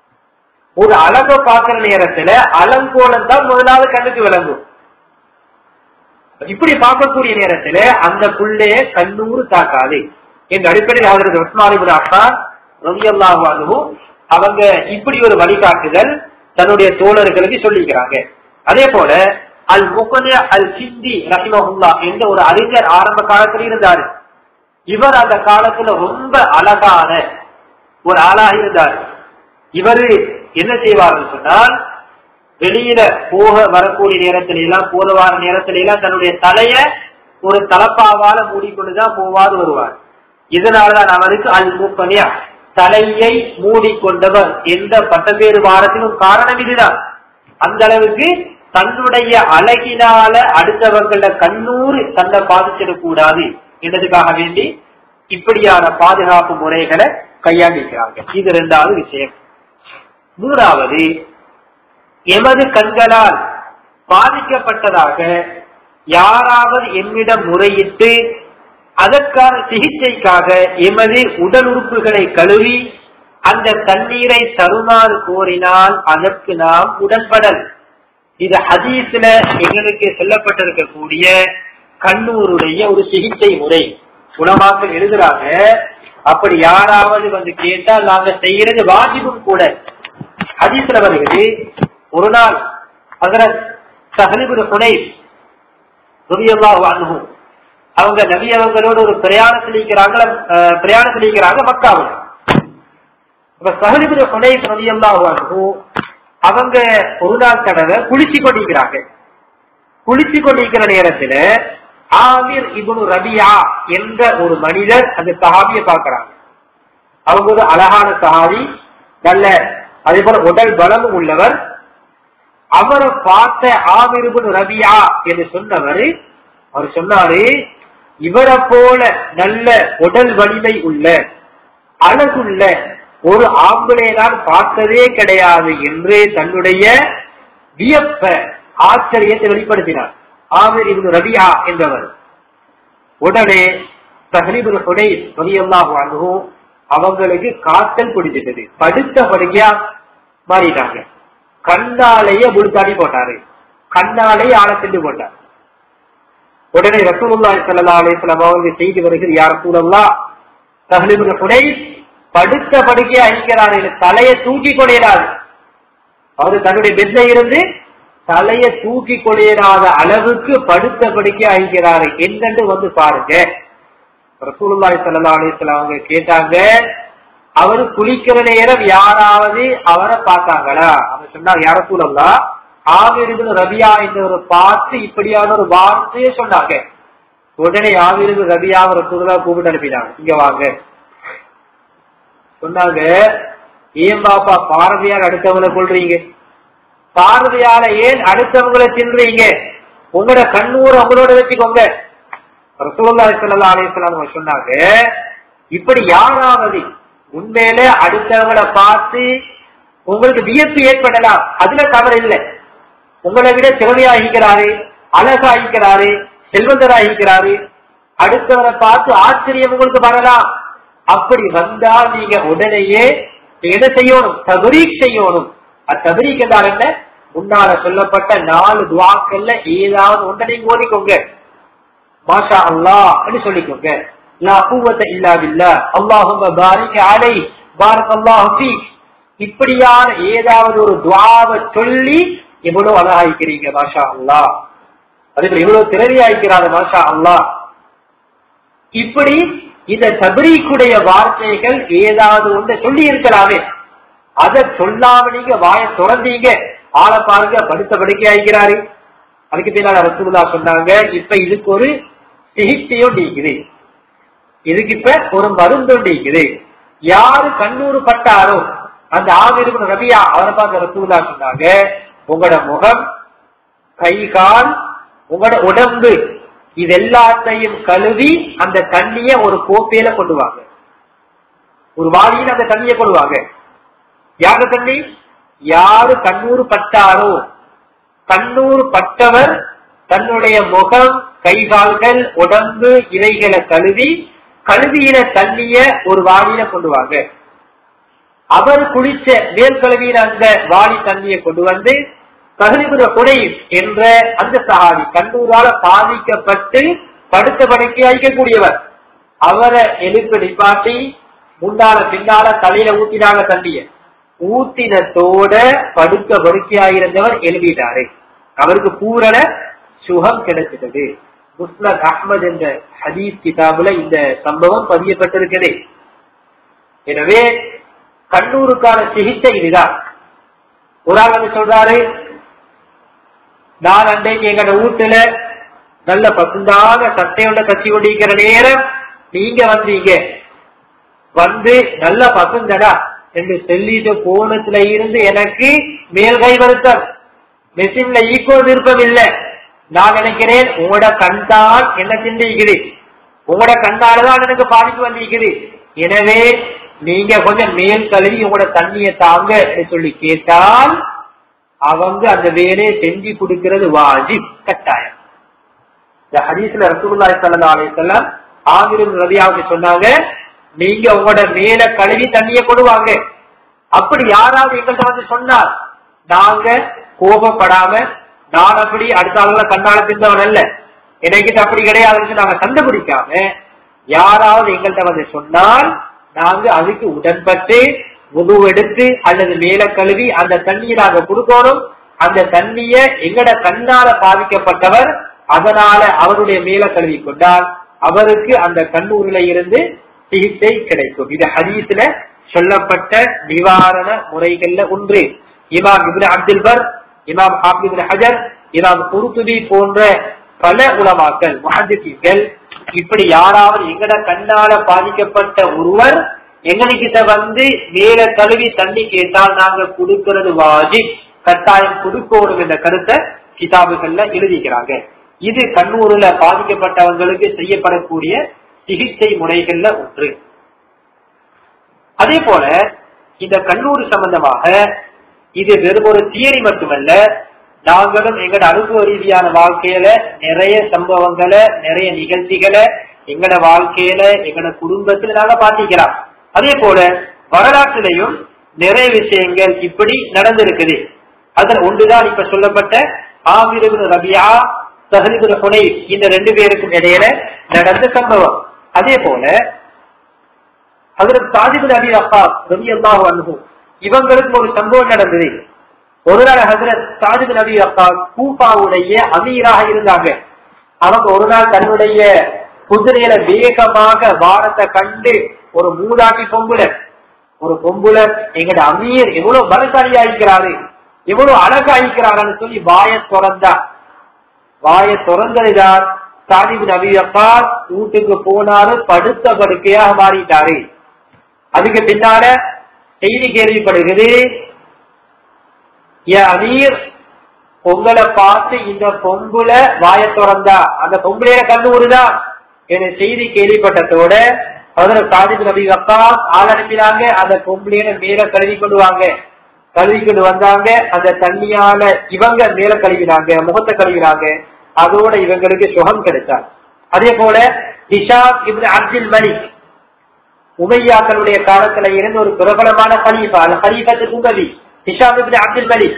ஒரு அழக பாக்குற நேரத்துல அலங்கோலம் தான் முதலாவது கண்ணுக்கு விளங்கும் இப்படி பார்க்கக்கூடிய நேரத்துல அந்த புள்ளைய கண்ணூறு தாக்காது எங்க அடிப்படையில் அவரது உஸ்மானிபுர அக்கா ரவியல்லாஹும் அவங்க இப்படி ஒரு வழிகாட்டுதல் தன்னுடைய தோழர்களுக்கு சொல்லிக்கிறாங்க அதே போல அல் முகன அல் சிந்தி ரஹிமஹுல்லா என்ற ஒரு அறிஞர் ஆரம்ப காலத்தில் இருந்தாரு இவர் அந்த காலத்துல ரொம்ப அழகான ஒரு ஆளாக இருந்தார் இவரு என்ன செய்வார்னு சொன்னால் வெளியில போக வரக்கூடிய நேரத்தில எல்லாம் போத வார நேரத்தில எல்லாம் தன்னுடைய தலைய ஒரு தலப்பாவால மூடிக்கொண்டுதான் போவாது வருவார் இதனாலதான் அவருக்கு அல் மூப்பனியா தலையை மூடிக்கொண்டவர் எந்த பட்டப்பேறு வாரத்திலும் காரணம் இதுதான் அந்த அளவுக்கு தன்னுடைய அழகினால அடுத்தவர்கள கண்ணூறு தன்னை பாதிச்சிடக்கூடாது என்பதுக்காக வேண்டி இப்படியான பாதுகாப்பு முறைகளை கையாண்டிருக்கிறாங்க இது இரண்டாவது விஷயம் மூன்றாவது எமது கண்களால் பாதிக்கப்பட்டதாக யாராவது என்னிடம் முறையிட்டு அதற்கான சிகிச்சைக்காக எமது உடல் உறுப்புகளை கழுவி அந்த தண்ணீரை தருமாறு கோரினால் அதற்கு நாம் உடன்படல் இது ஹதீஸ்ல எங்களுக்கு சொல்லப்பட்டிருக்கக்கூடிய கண்ணூருடைய ஒரு சிகிச்சை முறை உணவாக்கள் எழுதுறாங்க அப்படி யாராவது வந்து கேட்டால் நாங்க செய்யறது வாஜிபும் கூட ஹதீஸ்ல வருகிறது ஒரு நாள் ஹசரத் சஹலிபுர துணை ரபியல்லாஹு அவங்க நபி அவங்களோட ஒரு பிரயாணத்தில் இருக்கிறாங்க அஹ், பிரயாணத்தில் இருக்கிறாங்க மக்காவில் இப்ப சஹலிபுர துணை ரபியல்லாஹு அவங்க ஒரு நாள் தடவை குளிச்சு கொண்டிருக்கிறாங்க குளிச்சு கொண்டிருக்கிற நேரத்துல ஆமீர் இப்னு ரபியா என்ற ஒரு மனிதர் அந்த சஹாபிய பார்க்கறாங்க அவங்க ஒரு அழகான சஹாபி நல்ல அதே போல உடல் பலமும் உள்ளவர் அவரை பார்த்த ஆமீர் இப்னு ரபியா என்று சொன்னவர் அவர் சொன்னாரு இவரை போல நல்ல உடல் வலிமை உள்ள அழகுள்ள ஒரு ஆம்பளை நான் பார்த்ததே கிடையாது என்று தன்னுடைய வியப்ப ஆச்சரியத்தை வெளிப்படுத்தினார் ஆமீர் இப்னு ரபியா என்றவர் உடனே தஹரீபுல் ஹுடை ரலியல்லாஹு அன்ஹு அவங்களுக்கு காத்தல் பிடிச்சிட்டது படுத்த படுக்கையா மாறிட்டாங்க கண்ணாலேயே முழுத்தாடி போட்டாரு கண்ணாலேயே ஆள சென்று போட்டார் உடனே ரசூலுல்லாஹி ஸல்லல்லாஹு அலைஹி வஸல்லம் அவங்க செய்தி வருகிறது யார் ரசூலல்லாஹ் தஹ்லீபுல் ஹுடை படுத்த படுக்கையா அழிக்கிறாரு தலையை தூக்கி கொடையிறாரு அவரு தன்னுடைய பெட்ல இருந்து தலையை தூக்கி கொடையிறாத அளவுக்கு படுத்த படுக்கையா அழிக்கிறாரு என்னன்னு வந்து பாருங்க ரசூலுல்லாஹி ஸல்லல்லாஹு அலைஹி வஸல்லம் அவங்க கேட்டாங்க அவர் குளிக்கிற நேரம் யாராவது அவரை பார்த்தாங்களா அவங்க சொன்னாங்க யார சூழல்லா ஆவிரிபின் ரபியா என்றவரை பார்த்து இப்படியான ஒரு வார்த்தையை சொன்னாங்க உடனே ஆவிரிபின் ரபியாவை ரசூலுல்லா கூப்பிட்டு அனுப்பினாங்க இங்க வாங்க சொன்னாங்க ஏன் பாப்பா பார்வையால் அடுத்தவங்களை கொள்றீங்க பார்வையால ஏன் அடுத்தவங்களை தின்றீங்க உங்களோட கண்ணூர் அவங்களோட வச்சுக்கோங்க ரசூல்லா ஸல்லல்லாஹு அலைஹி வஸல்லம் சொன்னாங்க இப்படி யாராவது உண்மையில அடுத்தவங்களை பார்த்து உங்களுக்கு வியப்பு ஏற்படலாம் அதுல தவறு இல்லை உங்களை விட திறமையாகிக்கிறாரு அழகாகிக்கிறாரு செல்வந்தராகிக்கிறாரு அடுத்தவரை பார்த்து ஆச்சரியம் உங்களுக்கு வரலாம் அப்படி வந்தால் நீங்க உடனேயே என்ன செய்யணும் தபரீக் செய்யணும் அத்தபரீக் என்றால் என்ன முன்னால சொல்லப்பட்ட நாலு துவாக்கள்ல ஏதாவது ஒன்றை நீங்க ஓதிக்கோங்க மாஷா அல்லாஹ் சொல்லிக்கோங்க லா குவத்த இல்லா பில்லா அல்லாஹும்ம பாரிக் அலை பாரக் அல்லாஹு ஃபீ இப்படியான ஏதாவது ஒரு துவாவை சொல்லி எவ்வளவு அழகாய்க்கிறீங்க மாஷா அல்லாஹ் அதே போல எவ்வளவு திறமையாய்க்கிறாங்க மாஷா அல்லாஹ் இப்படி இந்த தபரீக்குடைய வார்த்தைகள் ஏதாவது ஒன்று சொல்லி இருக்கலாமே அதை சொல்லாம நீங்க வாய திறந்தீங்க ஆளை பாருங்க படுத்த படுக்கை ஆகிறாரு அதுக்கு பின்னால ரசூலுல்லா சொன்னாங்க இப்ப இதுக்கு ஒரு சிகிச்சையும் நீக்குது இதுக்கு இப்ப ஒரு மருந்தும் நீக்குது யாரு கண்ணூறு பட்டாரோ அந்த ஆவிருக்கும் ரபியா அவரை பார்த்து ரசூலுல்லா சொன்னாங்க உங்களோட முகம் கை கால் உங்களோட உடம்பு இது எல்லாத்தையும் கழுவி அந்த தண்ணிய ஒரு கோப்பையில கொண்டு வாங்க ஒரு வாளியில் அந்த தண்ணியை கொண்டு வாங்க யாரு தண்ணி யாரு கண்ணூறு பட்டாரோ கண்ணூறு பட்டவர் தன்னுடைய முகம் கைகால்கள் உடம்பு இலைகளை கழுவி கழுவியில தண்ணிய ஒரு வாளியில கொண்டு வாங்க அவர் குளிச்ச மேல் கழுவியில அந்த வாளி தண்ணியை கொண்டு வந்து தகுதிபுர குடை என்ற அந்த சஹாபி கண்ணூரால பாதிக்கப்பட்டு படுத்த படுக்கை அழிக்கக்கூடியவர் அவரை எழுப்பி நிப்பாட்டி முன்னால பின்னால தலையில ஊத்தினாங்க தண்ணிய ஊத்தினத்தோட படுக்க படுக்கையாயிருந்தவர் எழுதிட்டாரு அவருக்கு பூரண சுகம் கிடைச்சிட்டது முஸ்லத் அஹ்மத் என்ற ஹதீஸ் கிதாபுல இந்த சம்பவம் பதியப்பட்டிருக்கிறது எனவே கண்ணூருக்கான சிகிச்சை இதுதான் ஒரு ஆள் வந்து சொல்றாரு நான் அன்றைக்கு எங்கட வீட்டுல நல்ல பசுந்தான சட்டையோட கட்சி கொண்டிருக்கிற நேரம் நீங்க வந்தீங்க வந்து நல்ல பசுந்தடா என்று சொல்லிட்டு போனத்துல இருந்து எனக்கு மேல் கை வருத்தம் மெஷின்ல ஈக்குவல் விருப்பம் இல்லை நான் நினைக்கிறேன் உங்களோட கண் தான் என்ன சிந்திக்குது உங்களோட கண்ணாலதான் எனக்கு பாதிப்பு வந்திருக்குது எனவே நீங்க கொஞ்சம் மேல் கழுவி உங்களோட தண்ணியை தாங்க சொல்லி கேட்டால் அவங்க அந்த வேலையை செஞ்சு கொடுக்கிறது வாஜி கட்டாயம் இந்த ஹதீஸ்ல ரசூலுல்லாஹி ஸல்லல்லாஹு அலைஹி வஸல்லம் ஆமிரும் ரபியாவுக்கு சொன்னாங்க நீங்க உங்களோட மேல கழுவி தண்ணிய கொடுவாங்க அப்படி யாராவது எங்கள்கிட்ட வந்து சொன்னார் நாங்க கோபப்படாம நான் அப்படி அடுத்த ஆளுல கண்ணால தின்றவன் அல்ல எனக்கிட்ட அப்படி கிடையாதுன்னு நாங்க கண்டுபிடிக்காம யாராவது எங்கள்கிட்ட வந்து சொன்னால் நாங்க அதுக்கு உடன்பட்டு உது எடுத்து அல்லது மேல கழுவி அந்த தண்ணியை நாங்க கொடுக்கணும் அந்த தண்ணிய எங்கட கண்ணால பாதிக்கப்பட்டவர் அதனால அவருடைய மேல கழுவி கொண்டால் அவருக்கு அந்த கண்ணூரில இருந்து சிகிச்சை கிடைக்கும் இது ஹதீஸ்ல சொல்லப்பட்ட நிவாரண முறைகள்ல ஒன்று இமாம் இப்னு அப்துல் பர் இமாம் ஹாபிப் ஹஜர் இமாம் குருத்துபி போன்ற பல உலமாக்கள் முஹத்திகள் இப்படி யாராவது எங்கட கண்ணால பாதிக்கப்பட்ட ஒருவர் எங்ககிட்ட வந்து மேல கழுவி தண்ணி கேட்டால் நாங்க கொடுக்கிறது வாஜி கட்டாயம் கொடுக்கணும் என்ற கருத்தை கிதாபுகள்ல எழுதிக்கிறாங்க இது கண்ணூர்ல பாதிக்கப்பட்டவங்களுக்கு செய்யப்படக்கூடிய சிகிச்சை முறைகள்ல ஒன்று அதே போல இந்த கண்ணூர் சம்பந்தமாக இது வெறும் ஒரு தியரி மட்டுமல்ல நாங்களும் எங்களோட அனுபவ ரீதியான வாழ்க்கையில நிறைய சம்பவங்களை நிறைய நிகழ்ச்சிகளை எங்களோட வாழ்க்கையில எங்களோட குடும்பத்துல நாங்க பாத்திக்கலாம் அதே போல வரலாற்றிலையும் நிறைய விஷயங்கள் இப்படி நடந்திருக்குது அதில் ஒன்றுதான் இப்ப சொல்லப்பட்ட ஆமிரபுன் ரபியா சஹரிபுல் ஹுனை இந்த ரெண்டு பேருக்கும் இடையில நடந்த சம்பவம் அதே போல அதற்கு சாதிபுல் அலி அப்பா ரவி அல்லாஹ் அனுபவம் இவங்களுக்கு ஒரு சம்பவம் நடந்தது ஒரு நாள் ஹசரத் சாதிபுல் அலி அப்பா கூப்பாவுடைய அமீராக இருந்தாங்க அவங்க ஒரு நாள் தன்னுடைய குதிரையில வேகமாக வாரத்தை கண்டு ஒரு மூதாட்டி பொம்புல ஒரு பொம்புல எங்கட அமீர் எவ்வளவு பலசாலியா இருக்கிறாரு எவ்வளவு அழகா இருக்கிறாருன்னு சொல்லி வாய திறந்தா வாய திறந்ததுதான் சாதிபின் அபியப்பா வீட்டுக்கு போனாரு படுத்த படுக்கையாக மாறிட்டாரு அதுக்கு பின்னால செய்தி கேள்விப்படுகிறது ஏ அமீர் உங்களை பார்த்து இந்த பொம்புல வாய திறந்தா அந்த பொம்புலைய கண்ணு ஊருதான் என செய்தி கேள்விப்பட்டதோட அதுல சாதிப் நபி அப்பா ஆள் அனுப்பினாங்க அந்த பொம்பளையில மேல கழுவி கொண்டு வாங்க கழுவி கொண்டு வந்தாங்க அந்த தண்ணியால இவங்க மேல கழுவினாங்க முகத்தை கழுவினாங்க அதோட இவங்களுக்கு சுகம் கிடைச்சா அதே போல ஹிஷாம் இப்னு அப்துல் மலிக் உமையாக்களுடைய காலத்துல இருந்து ஒரு பிரபலமான கலீஃபா அந்த கலீஃபத்துக்கு உதவி ஹிஷாம் இப்னு அப்துல் மலிக்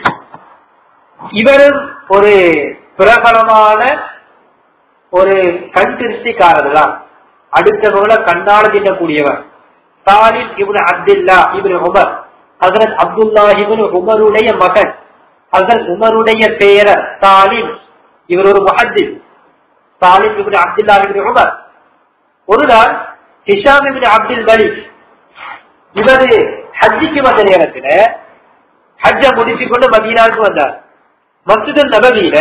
இவரும் ஒரு பிரபலமான ஒரு கண் திருஷ்டிக்காரர் தான் அடுத்தவங்கள கண்ணால தின்னக்கூடியவர் சாலிம் இவனு அப்துல்லா இவனு உமர் ஹசரத் அப்துல்லா இவனு உமருடைய மகன் ஹசரத் உமருடைய பெயரர் சாலிம் இவர் ஒரு முஹத்தின் சாலிம் இவனு அப்துல்லா இவனு உமர் ஒரு நாள் ஹிஷாம் இவனு அப்துல் மலிக் இவர் ஹஜ்ஜிக்கு வந்த நேரத்துல ஹஜ்ஜ முடிச்சு கொண்டு மதீனாவுக்கு வந்தார் மஸ்ஜித் நபவியில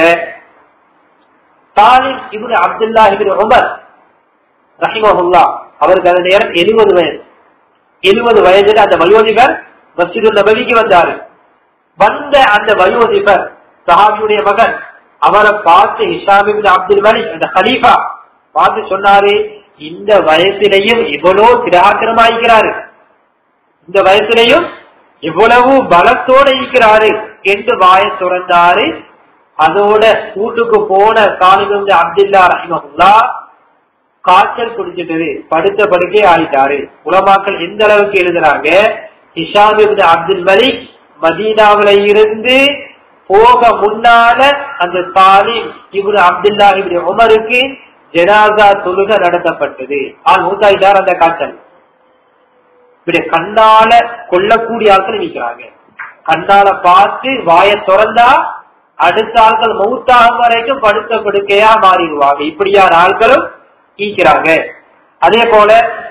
சாலிம் இவனு அப்துல்லா இவனு உமர் ரஹிமஹுல்லா அவருக்கு அந்த நேரம் எழுபது வயது எழுபது வயதுல அந்த வயோதிபர் மஸ்ஜிது நபவிக்கு வந்தாரு வந்த அந்த வயோதிபர் சஹாபியுடைய மகன் அவரை பார்த்து ஹிஷாமிபின் அப்துல் மலிக் அந்த ஹலீஃபா பார்த்து சொன்னாரு இந்த வயசிலையும் இவ்வளவு திராக்கிரமாயிருக்கிறாரு இந்த வயசிலையும் இவ்வளவு பலத்தோட இருக்கிறாரு என்று வாய துறந்தாரு அதோட வீட்டுக்கு போன காலிமிருந்து அப்துல்லா ரஹிமஹுல்லா காய்ச்சல் குடிச்சிட்டது படுத்த படுக்கை ஆயிட்டாரு உலமாக்கள் எந்த அளவுக்கு எழுதுறாங்க ஹிஷாம் இப்னு அப்துல் மலிக் மதீனாவில இருந்து போக முன்னால அந்த சாலிம் இப்னு அப்துல்லா இப்னு உமருக்கு ஜனாசா தொழுக நடத்தப்பட்டது ஆள் மூத்தாயிட்டார் அந்த காய்ச்சல் இப்படி கண்ணால கொல்லக்கூடிய ஆட்கள் நிற்கிறாங்க கண்ணால பார்த்து வாய திறந்தா அடுத்த ஆட்கள் மௌத்தாகும் வரைக்கும் படுத்த படுக்கையா மாறிடுவாங்க இப்படியான ஆட்களும் ஈக்கிறாங்க அதே போல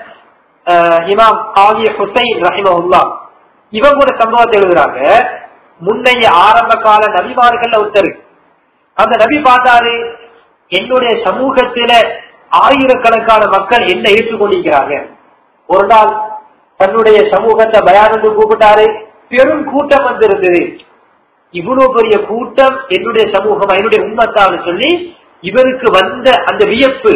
இமாம் காவிய ஹுசைன் ரஹிமஹுல்லா இவங்க ஒரு சம்பவத்தை எழுதுறாங்க முன்னைய ஆரம்ப கால நபிமார்கள் ஒருத்தர் அந்த நபி பார்த்தாரு என்னுடைய சமூகத்தில ஆயிரக்கணக்கான மக்கள் என்ன ஏற்றுக்கொண்டிருக்கிறாங்க ஒரு நாள் தன்னுடைய சமூகத்தை பயானந்து கூப்பிட்டாரு பெரும் கூட்டம் வந்திருந்தது இவ்வளவு பெரிய கூட்டம் என்னுடைய சமூகம் என்னுடைய உண்மத்தான்னு சொல்லி இவருக்கு வந்த அந்த வியப்பு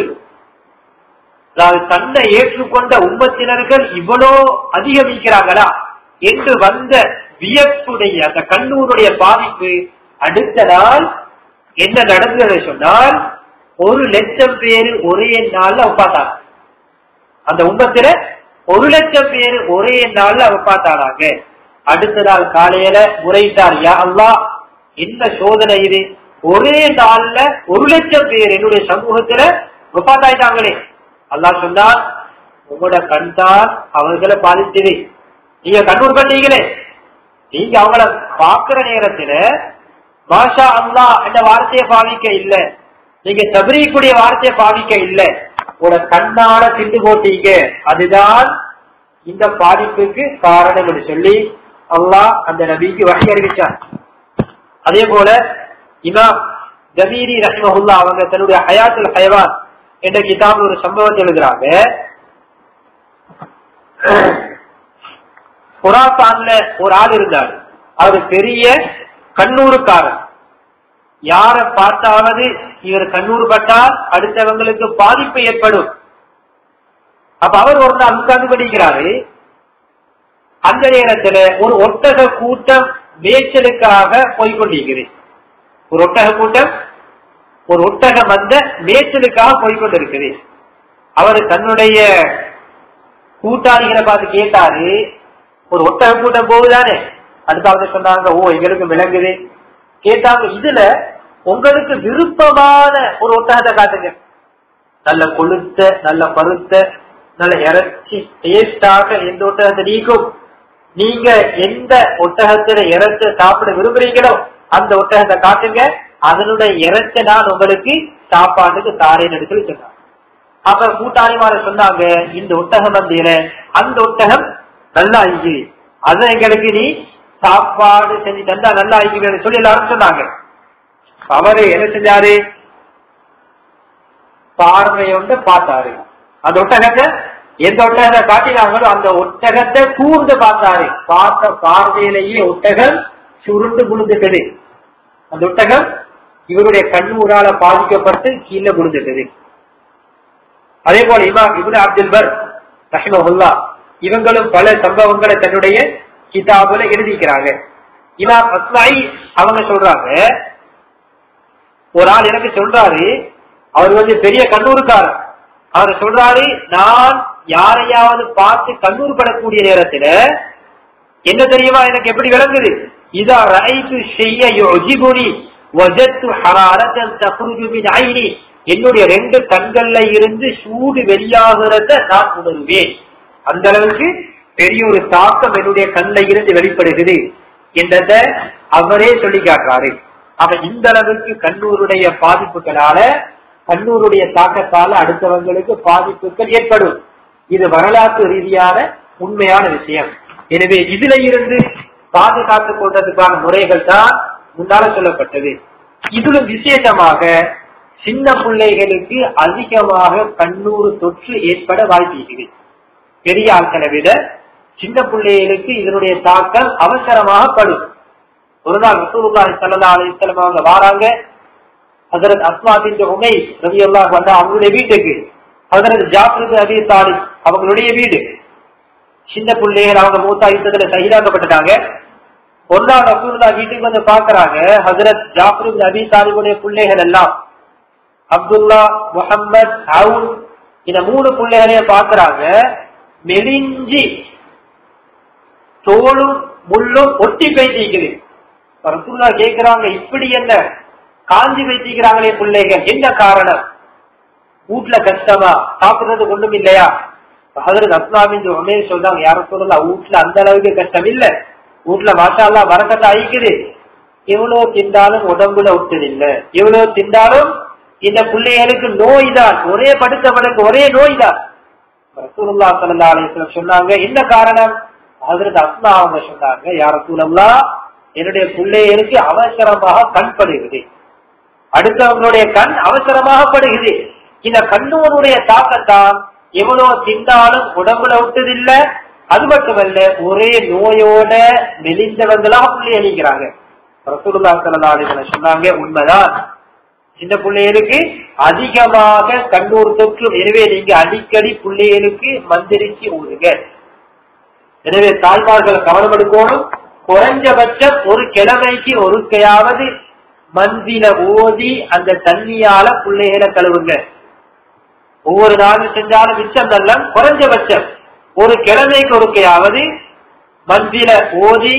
அதாவது தன்னை ஏற்றுக்கொண்ட உம்மத்தினர்கள் இவ்வளோ அதிகமிக்கிறாங்களா என்று வந்த வியப்புடைய அந்த கண்ணூருடைய பாதிப்பு அடுத்த நாள் என்ன நடந்தது சொன்னால் ஒரு லட்சம் பேரு ஒரே நாள்ல ஒப்பாத்தாங்க அந்த உம்மத்தில ஒரு லட்சம் பேரு ஒரே நாள்ல ஒப்பாத்தானாங்க அடுத்த நாள் காலையில முறையிட்டார் யா அல்லா என்ன சோதனை இது ஒரே நாள்ல ஒரு லட்சம் பேர் என்னுடைய சமூகத்துல ஒப்பாத்தாயிட்டாங்களே அல்லாஹ் சொன்னார் உங்களோட கண் தான் அவர்களை பாதிச்சது நீங்க கண்ணூர் பண்ணீங்களே நீங்க அவங்கள பாக்குற நேரத்துல பாஷா அல்லா என்ற வார்த்தையை பாவிக்க இல்ல நீங்க சபரிக்குடைய வார்த்தையை பாவிக்க இல்ல உங்களோட கண்ணால திண்டு போட்டீங்க அதுதான் இந்த பாதிப்புக்கு காரணம் என்று சொல்லி அல்லாஹ் அந்த நபிக்கு வகை அறிவிச்சார் அதே போல இமாம் ஜமீரி ரஹ்மஹுல்லா அவங்க தன்னுடைய ஹயாத்துல் ஹயவான் என்ற கிதாப் ஒரு சம்பவத்தை எழுதுறாங்க புராசான்ல ஒரு ஆள் இருந்தார் அவர் பெரிய கண்ணூருக்காரர் யார பார்த்தாவது இவர் கண்ணூர் பட்டால் அடுத்தவங்களுக்கு பாதிப்பு ஏற்படும் அப்ப அவர் ஒரு நாள் உட்கார்ந்து படிக்கிறாரு அந்த நேரத்துல ஒரு ஒட்டக கூட்டம் மேய்ச்சலுக்காக போய்கொண்டிருக்கிறது ஒரு ஒட்டக கூட்டம் ஒரு ஒட்டகம் வந்த மேய்ச்சலுக்காக போய்கொண்டிருக்குது அவர் தன்னுடைய கூட்டாளிகளை பார்த்து கேட்டாரு ஒரு ஒட்டக கூட்டம் போகுதானே அடுத்தாவது சொன்னாங்க ஓ எங்களுக்கு விளங்குது கேட்டாங்க இதுல உங்களுக்கு விருப்பமான ஒரு ஒட்டகத்தை காட்டுங்க நல்ல கொளுத்த நல்ல பருத்த நல்ல இறைச்சி டேஸ்டாக எந்த ஒட்டகத்தை நீக்கும் நீங்க எந்த ஒட்டகத்துல இறைச்ச சாப்பிட விரும்புறீங்களோ அந்த ஒட்டகத்தை காட்டுங்க அதனுடைய இறைச்ச நான் உங்களுக்கு சாப்பாட்டுக்கு தாரேன்னு சொல்லி சொன்னாங்க அப்ப கூட்டாளிமார சொன்னாங்க இந்த ஒட்டகம் வந்தீர அந்த ஒட்டகம் நல்லா ஆயிக்கு அதை எங்களுக்கு நீ சாப்பாடு செஞ்சு தந்தா நல்லா ஆயிக்குன்னு சொல்லி எல்லாரும் சொன்னாங்க அவரு என்ன செஞ்சாரு பார்வையோண்டு பார்த்தாரு அந்த ஒட்டகத்தை எந்த ஒட்டகத்தை காட்டினாங்களோ அந்த ஒட்டகத்தை கூர்ந்து பார்த்தாரு பார்த்த பார்வையிலேயே ஒட்டகம் சுருண்டு விழுந்துட்டது அந்த ஒட்டகம் இவருடைய கண்ணூரால பாதிக்கப்பட்டு கீழே விழுந்துட்டது அதே போல இமாம் இபுன் அப்துல் பர் ரஹிமஹுல்லா இவங்களும் பல சம்பவங்களை தன்னுடைய கிதாபுல எழுதிக்கிறாங்க இமாம் அஸ்மாயி அவங்க சொல்றாங்க ஒரு ஆள் எனக்கு சொல்றாரு அவர் வந்து பெரிய கண்ணூருக்காரர் அவர் சொல்றாரு நான் யாரையாவது பார்த்து கண்ணூர் படக்கூடிய நேரத்துல என்ன தெரியுமா எனக்கு எப்படி விளங்குது இதா ரைத்து செய்ய யோஜிபுனி வஜத்து ஹராரத்தன் தகுருஜு மின் ஐனி என்னுடைய ரெண்டு கண்கள்ல இருந்து சூடு வெளியாகிறத நான் உணர்வேன் அந்த அளவுக்கு பெரிய ஒரு தாக்கம் என்னுடைய கண்ணில் இருந்து வெளிப்படுகிறது என்றத அவரே சொல்லி காட்டுறாரு அவன் இந்த அளவுக்கு கண்ணூருடைய பாதிப்புகளால கண்ணூருடைய தாக்கத்தால அடுத்தவங்களுக்கு பாதிப்புகள் ஏற்படும் இது வரலாற்று ரீதியான உண்மையான விஷயம் எனவே இதுல இருந்து பாதுகாத்துக் கொள்றதுக்கான முறைகள் தான் முன்னால சொல்லப்பட்டது இதிலும் விசேஷமாக சின்ன பிள்ளைகளுக்கு அதிகமாக கண்ணூறு தொற்று ஏற்பட வாய்ப்பு பெரிய ஆட்களை விட சின்ன பிள்ளைகளுக்கு இதனுடைய தாக்கம் அவசரமாக படும் ஒரு நாள் ரசூலுல்லாஹி ஸல்லல்லாஹு அலைஹி வஸல்லம் அவங்க வாராங்க ஹஜரத் அஸ்மா பின் உமை ரலியல்லாஹு அன்ஹா அவங்களுடைய வீட்டுக்கு ஹஜரத் ஜாஃபர் பின் அபி தாலிப் அவங்களுடைய வீடு சின்ன பிள்ளைகள் அவங்க மூத்தா யுத்தத்துல சகிதாக்கப்பட்டுட்டாங்க ஒரு நாள் ரசூலுல்லா வீட்டுக்கு வந்து பாக்குறாங்க ஹஜரத் ஜாஃபர் பின் அபி தாலிபுடைய பிள்ளைகள் எல்லாம் அப்துல்லா முகம்மது அவுன் இந்த மூணு பிள்ளைகளையும் பாக்குறாங்க மெலிஞ்சி தோளும் முள்ளும் ஒட்டி பேசிக்குது ரசூல்லா கேக்குறாங்க இப்படி என்ன காஞ்சி வைத்திருக்கிறாங்களே பிள்ளைகள் என்ன காரணம் வீட்டுல கஷ்டமா சாப்பிடுறது ஒண்ணும் இல்லையா ஹதரத் அஸ்லாமின் உண்மையை சொல்றாங்க யாரும் சொல்லலாம் வீட்டுல அந்த அளவுக்கு கஷ்டம் இல்ல வீட்டுல மாஷால்லா வரக்கத்தை அழிக்குது எவ்வளவு திண்டாலும் உடம்புல விட்டது இல்ல எவ்வளவு திண்டாலும் இந்த பிள்ளைகளுக்கு நோய் தான் ஒரே படுத்தவனுக்கு ஒரே நோய் தான் ரசூலுல்லா சல்லா அலிஸ்லாம் சொன்னாங்க என்ன காரணம் ஹதரத் அஸ்மா அவங்க சொன்னாங்க யார சூழல்லா என்னுடைய பிள்ளைகளுக்கு அவசரமாக கண் படுகிறது அடுத்தவங்களுடைய கண் அவசரமாக படுகிறது இந்த கண்ணூருடைய தாக்கத்தான் எவ்வளவு திண்டாலும் உடம்புல விட்டதில்லை அது மட்டுமல்ல ஒரே நோயோட மெலிந்தவங்களா புள்ளி அளிக்கிறாங்க ரசூலுல்லா சல்லா அலிஸ்லாம் சொன்னாங்க உண்மைதான் சின்ன பிள்ளைகளுக்கு அதிகமாக கண்ணூர் தொற்றும் எனவே நீங்க அடிக்கடி பிள்ளைகளுக்கு மந்திரிச்சு ஊதுங்க எனவே தாய்மார்கள் கவனம் எடுக்கணும் குறைஞ்சபட்சம் ஒரு கிழமைக்கு ஒருக்கையாவது மந்திர ஓதி அந்த தண்ணியால பிள்ளைகளை கழுவுங்க ஒவ்வொரு நாளும் செஞ்சாலும் மிச்சம் நல்ல குறைஞ்சபட்சம் ஒரு கிழமைக்கு ஒருக்கையாவது மந்திர ஓதி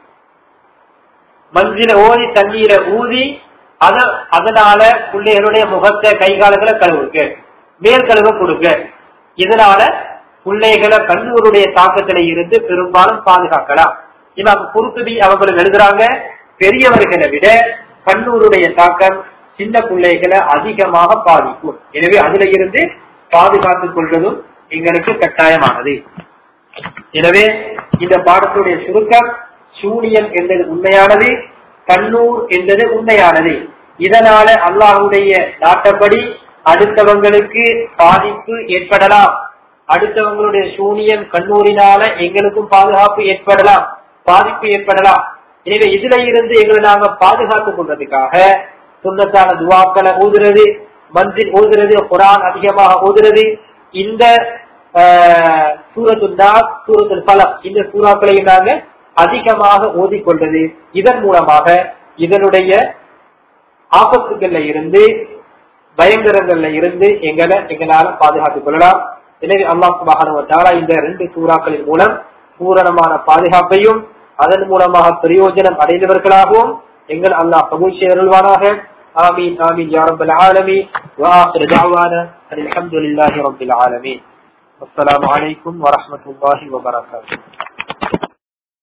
மந்திர ஓதி தண்ணீரை ஊதி அத அதனால பிள்ளைகளுடைய முகத்தை கை காலங்களை கழுவுங்க மேல் கழுவ கொடுங்க இதனால பிள்ளைகளை கண்ணூருடைய தாக்கத்தில இருந்து பெரும்பாலும் பாதுகாக்கலாம் இவங்க குறுக்குதி அவங்களும் எழுதுறாங்க பெரியவர்களை விட கண்ணூருடைய தாக்கம் சின்ன பிள்ளைகளை அதிகமாக பாதிக்கும் எனவே அதுல இருந்து பாதுகாத்துக் கொள்வதும் எங்களுக்கு கட்டாயமானது எனவே இந்த பாடத்துடைய சுருக்கம் சூனியம் என்பது உண்மையானது கண்ணூர் என்பது உண்மையானது இதனால அல்லாஹுடைய நாட்டப்படி அடுத்தவங்களுக்கு பாதிப்பு ஏற்படலாம் அடுத்தவங்களுடைய சூனியம் கண்ணூரினால எங்களுக்கும் பாதுகாப்பு ஏற்படலாம் பாதிப்பு ஏற்படலாம் எனவே இதுல இருந்து எங்களை நாங்க பாதுகாத்துக் கொள்றதுக்காக சுண்ணத்தான துவாக்களை ஊதுறது மந்திர் ஊதுறது குரான் அதிகமாக ஊதுறது இந்த சூரத்துண்டா சூரத்துல் பலம் இந்த சூறாக்களை நாங்க அதிகமாக ஓதிக்கொள்வது இதன் மூலமாக இதனுடைய ஆபத்துகள்ல இருந்து பயங்கரங்கள்ல இருந்து எங்களை எங்களால பாதுகாத்துக் கொள்ளலாம் எனவே அல்லாஹ் சுபஹான இந்த ரெண்டு சூறாக்களின் மூலம் பூரணமான பாதுகாப்பையும் அதன் மூலமாக பிரயோஜனம் அடைந்தவர்களாகவும் எங்கள் அல்லாஹ் கபூல் செய்தருள்வானாக ஆமீன் ஆமீன் யா ரப்பல் ஆலமீன் وآخر دعوانا أن الحمد لله رب العالمين والسلام عليكم ورحمة الله وبركاته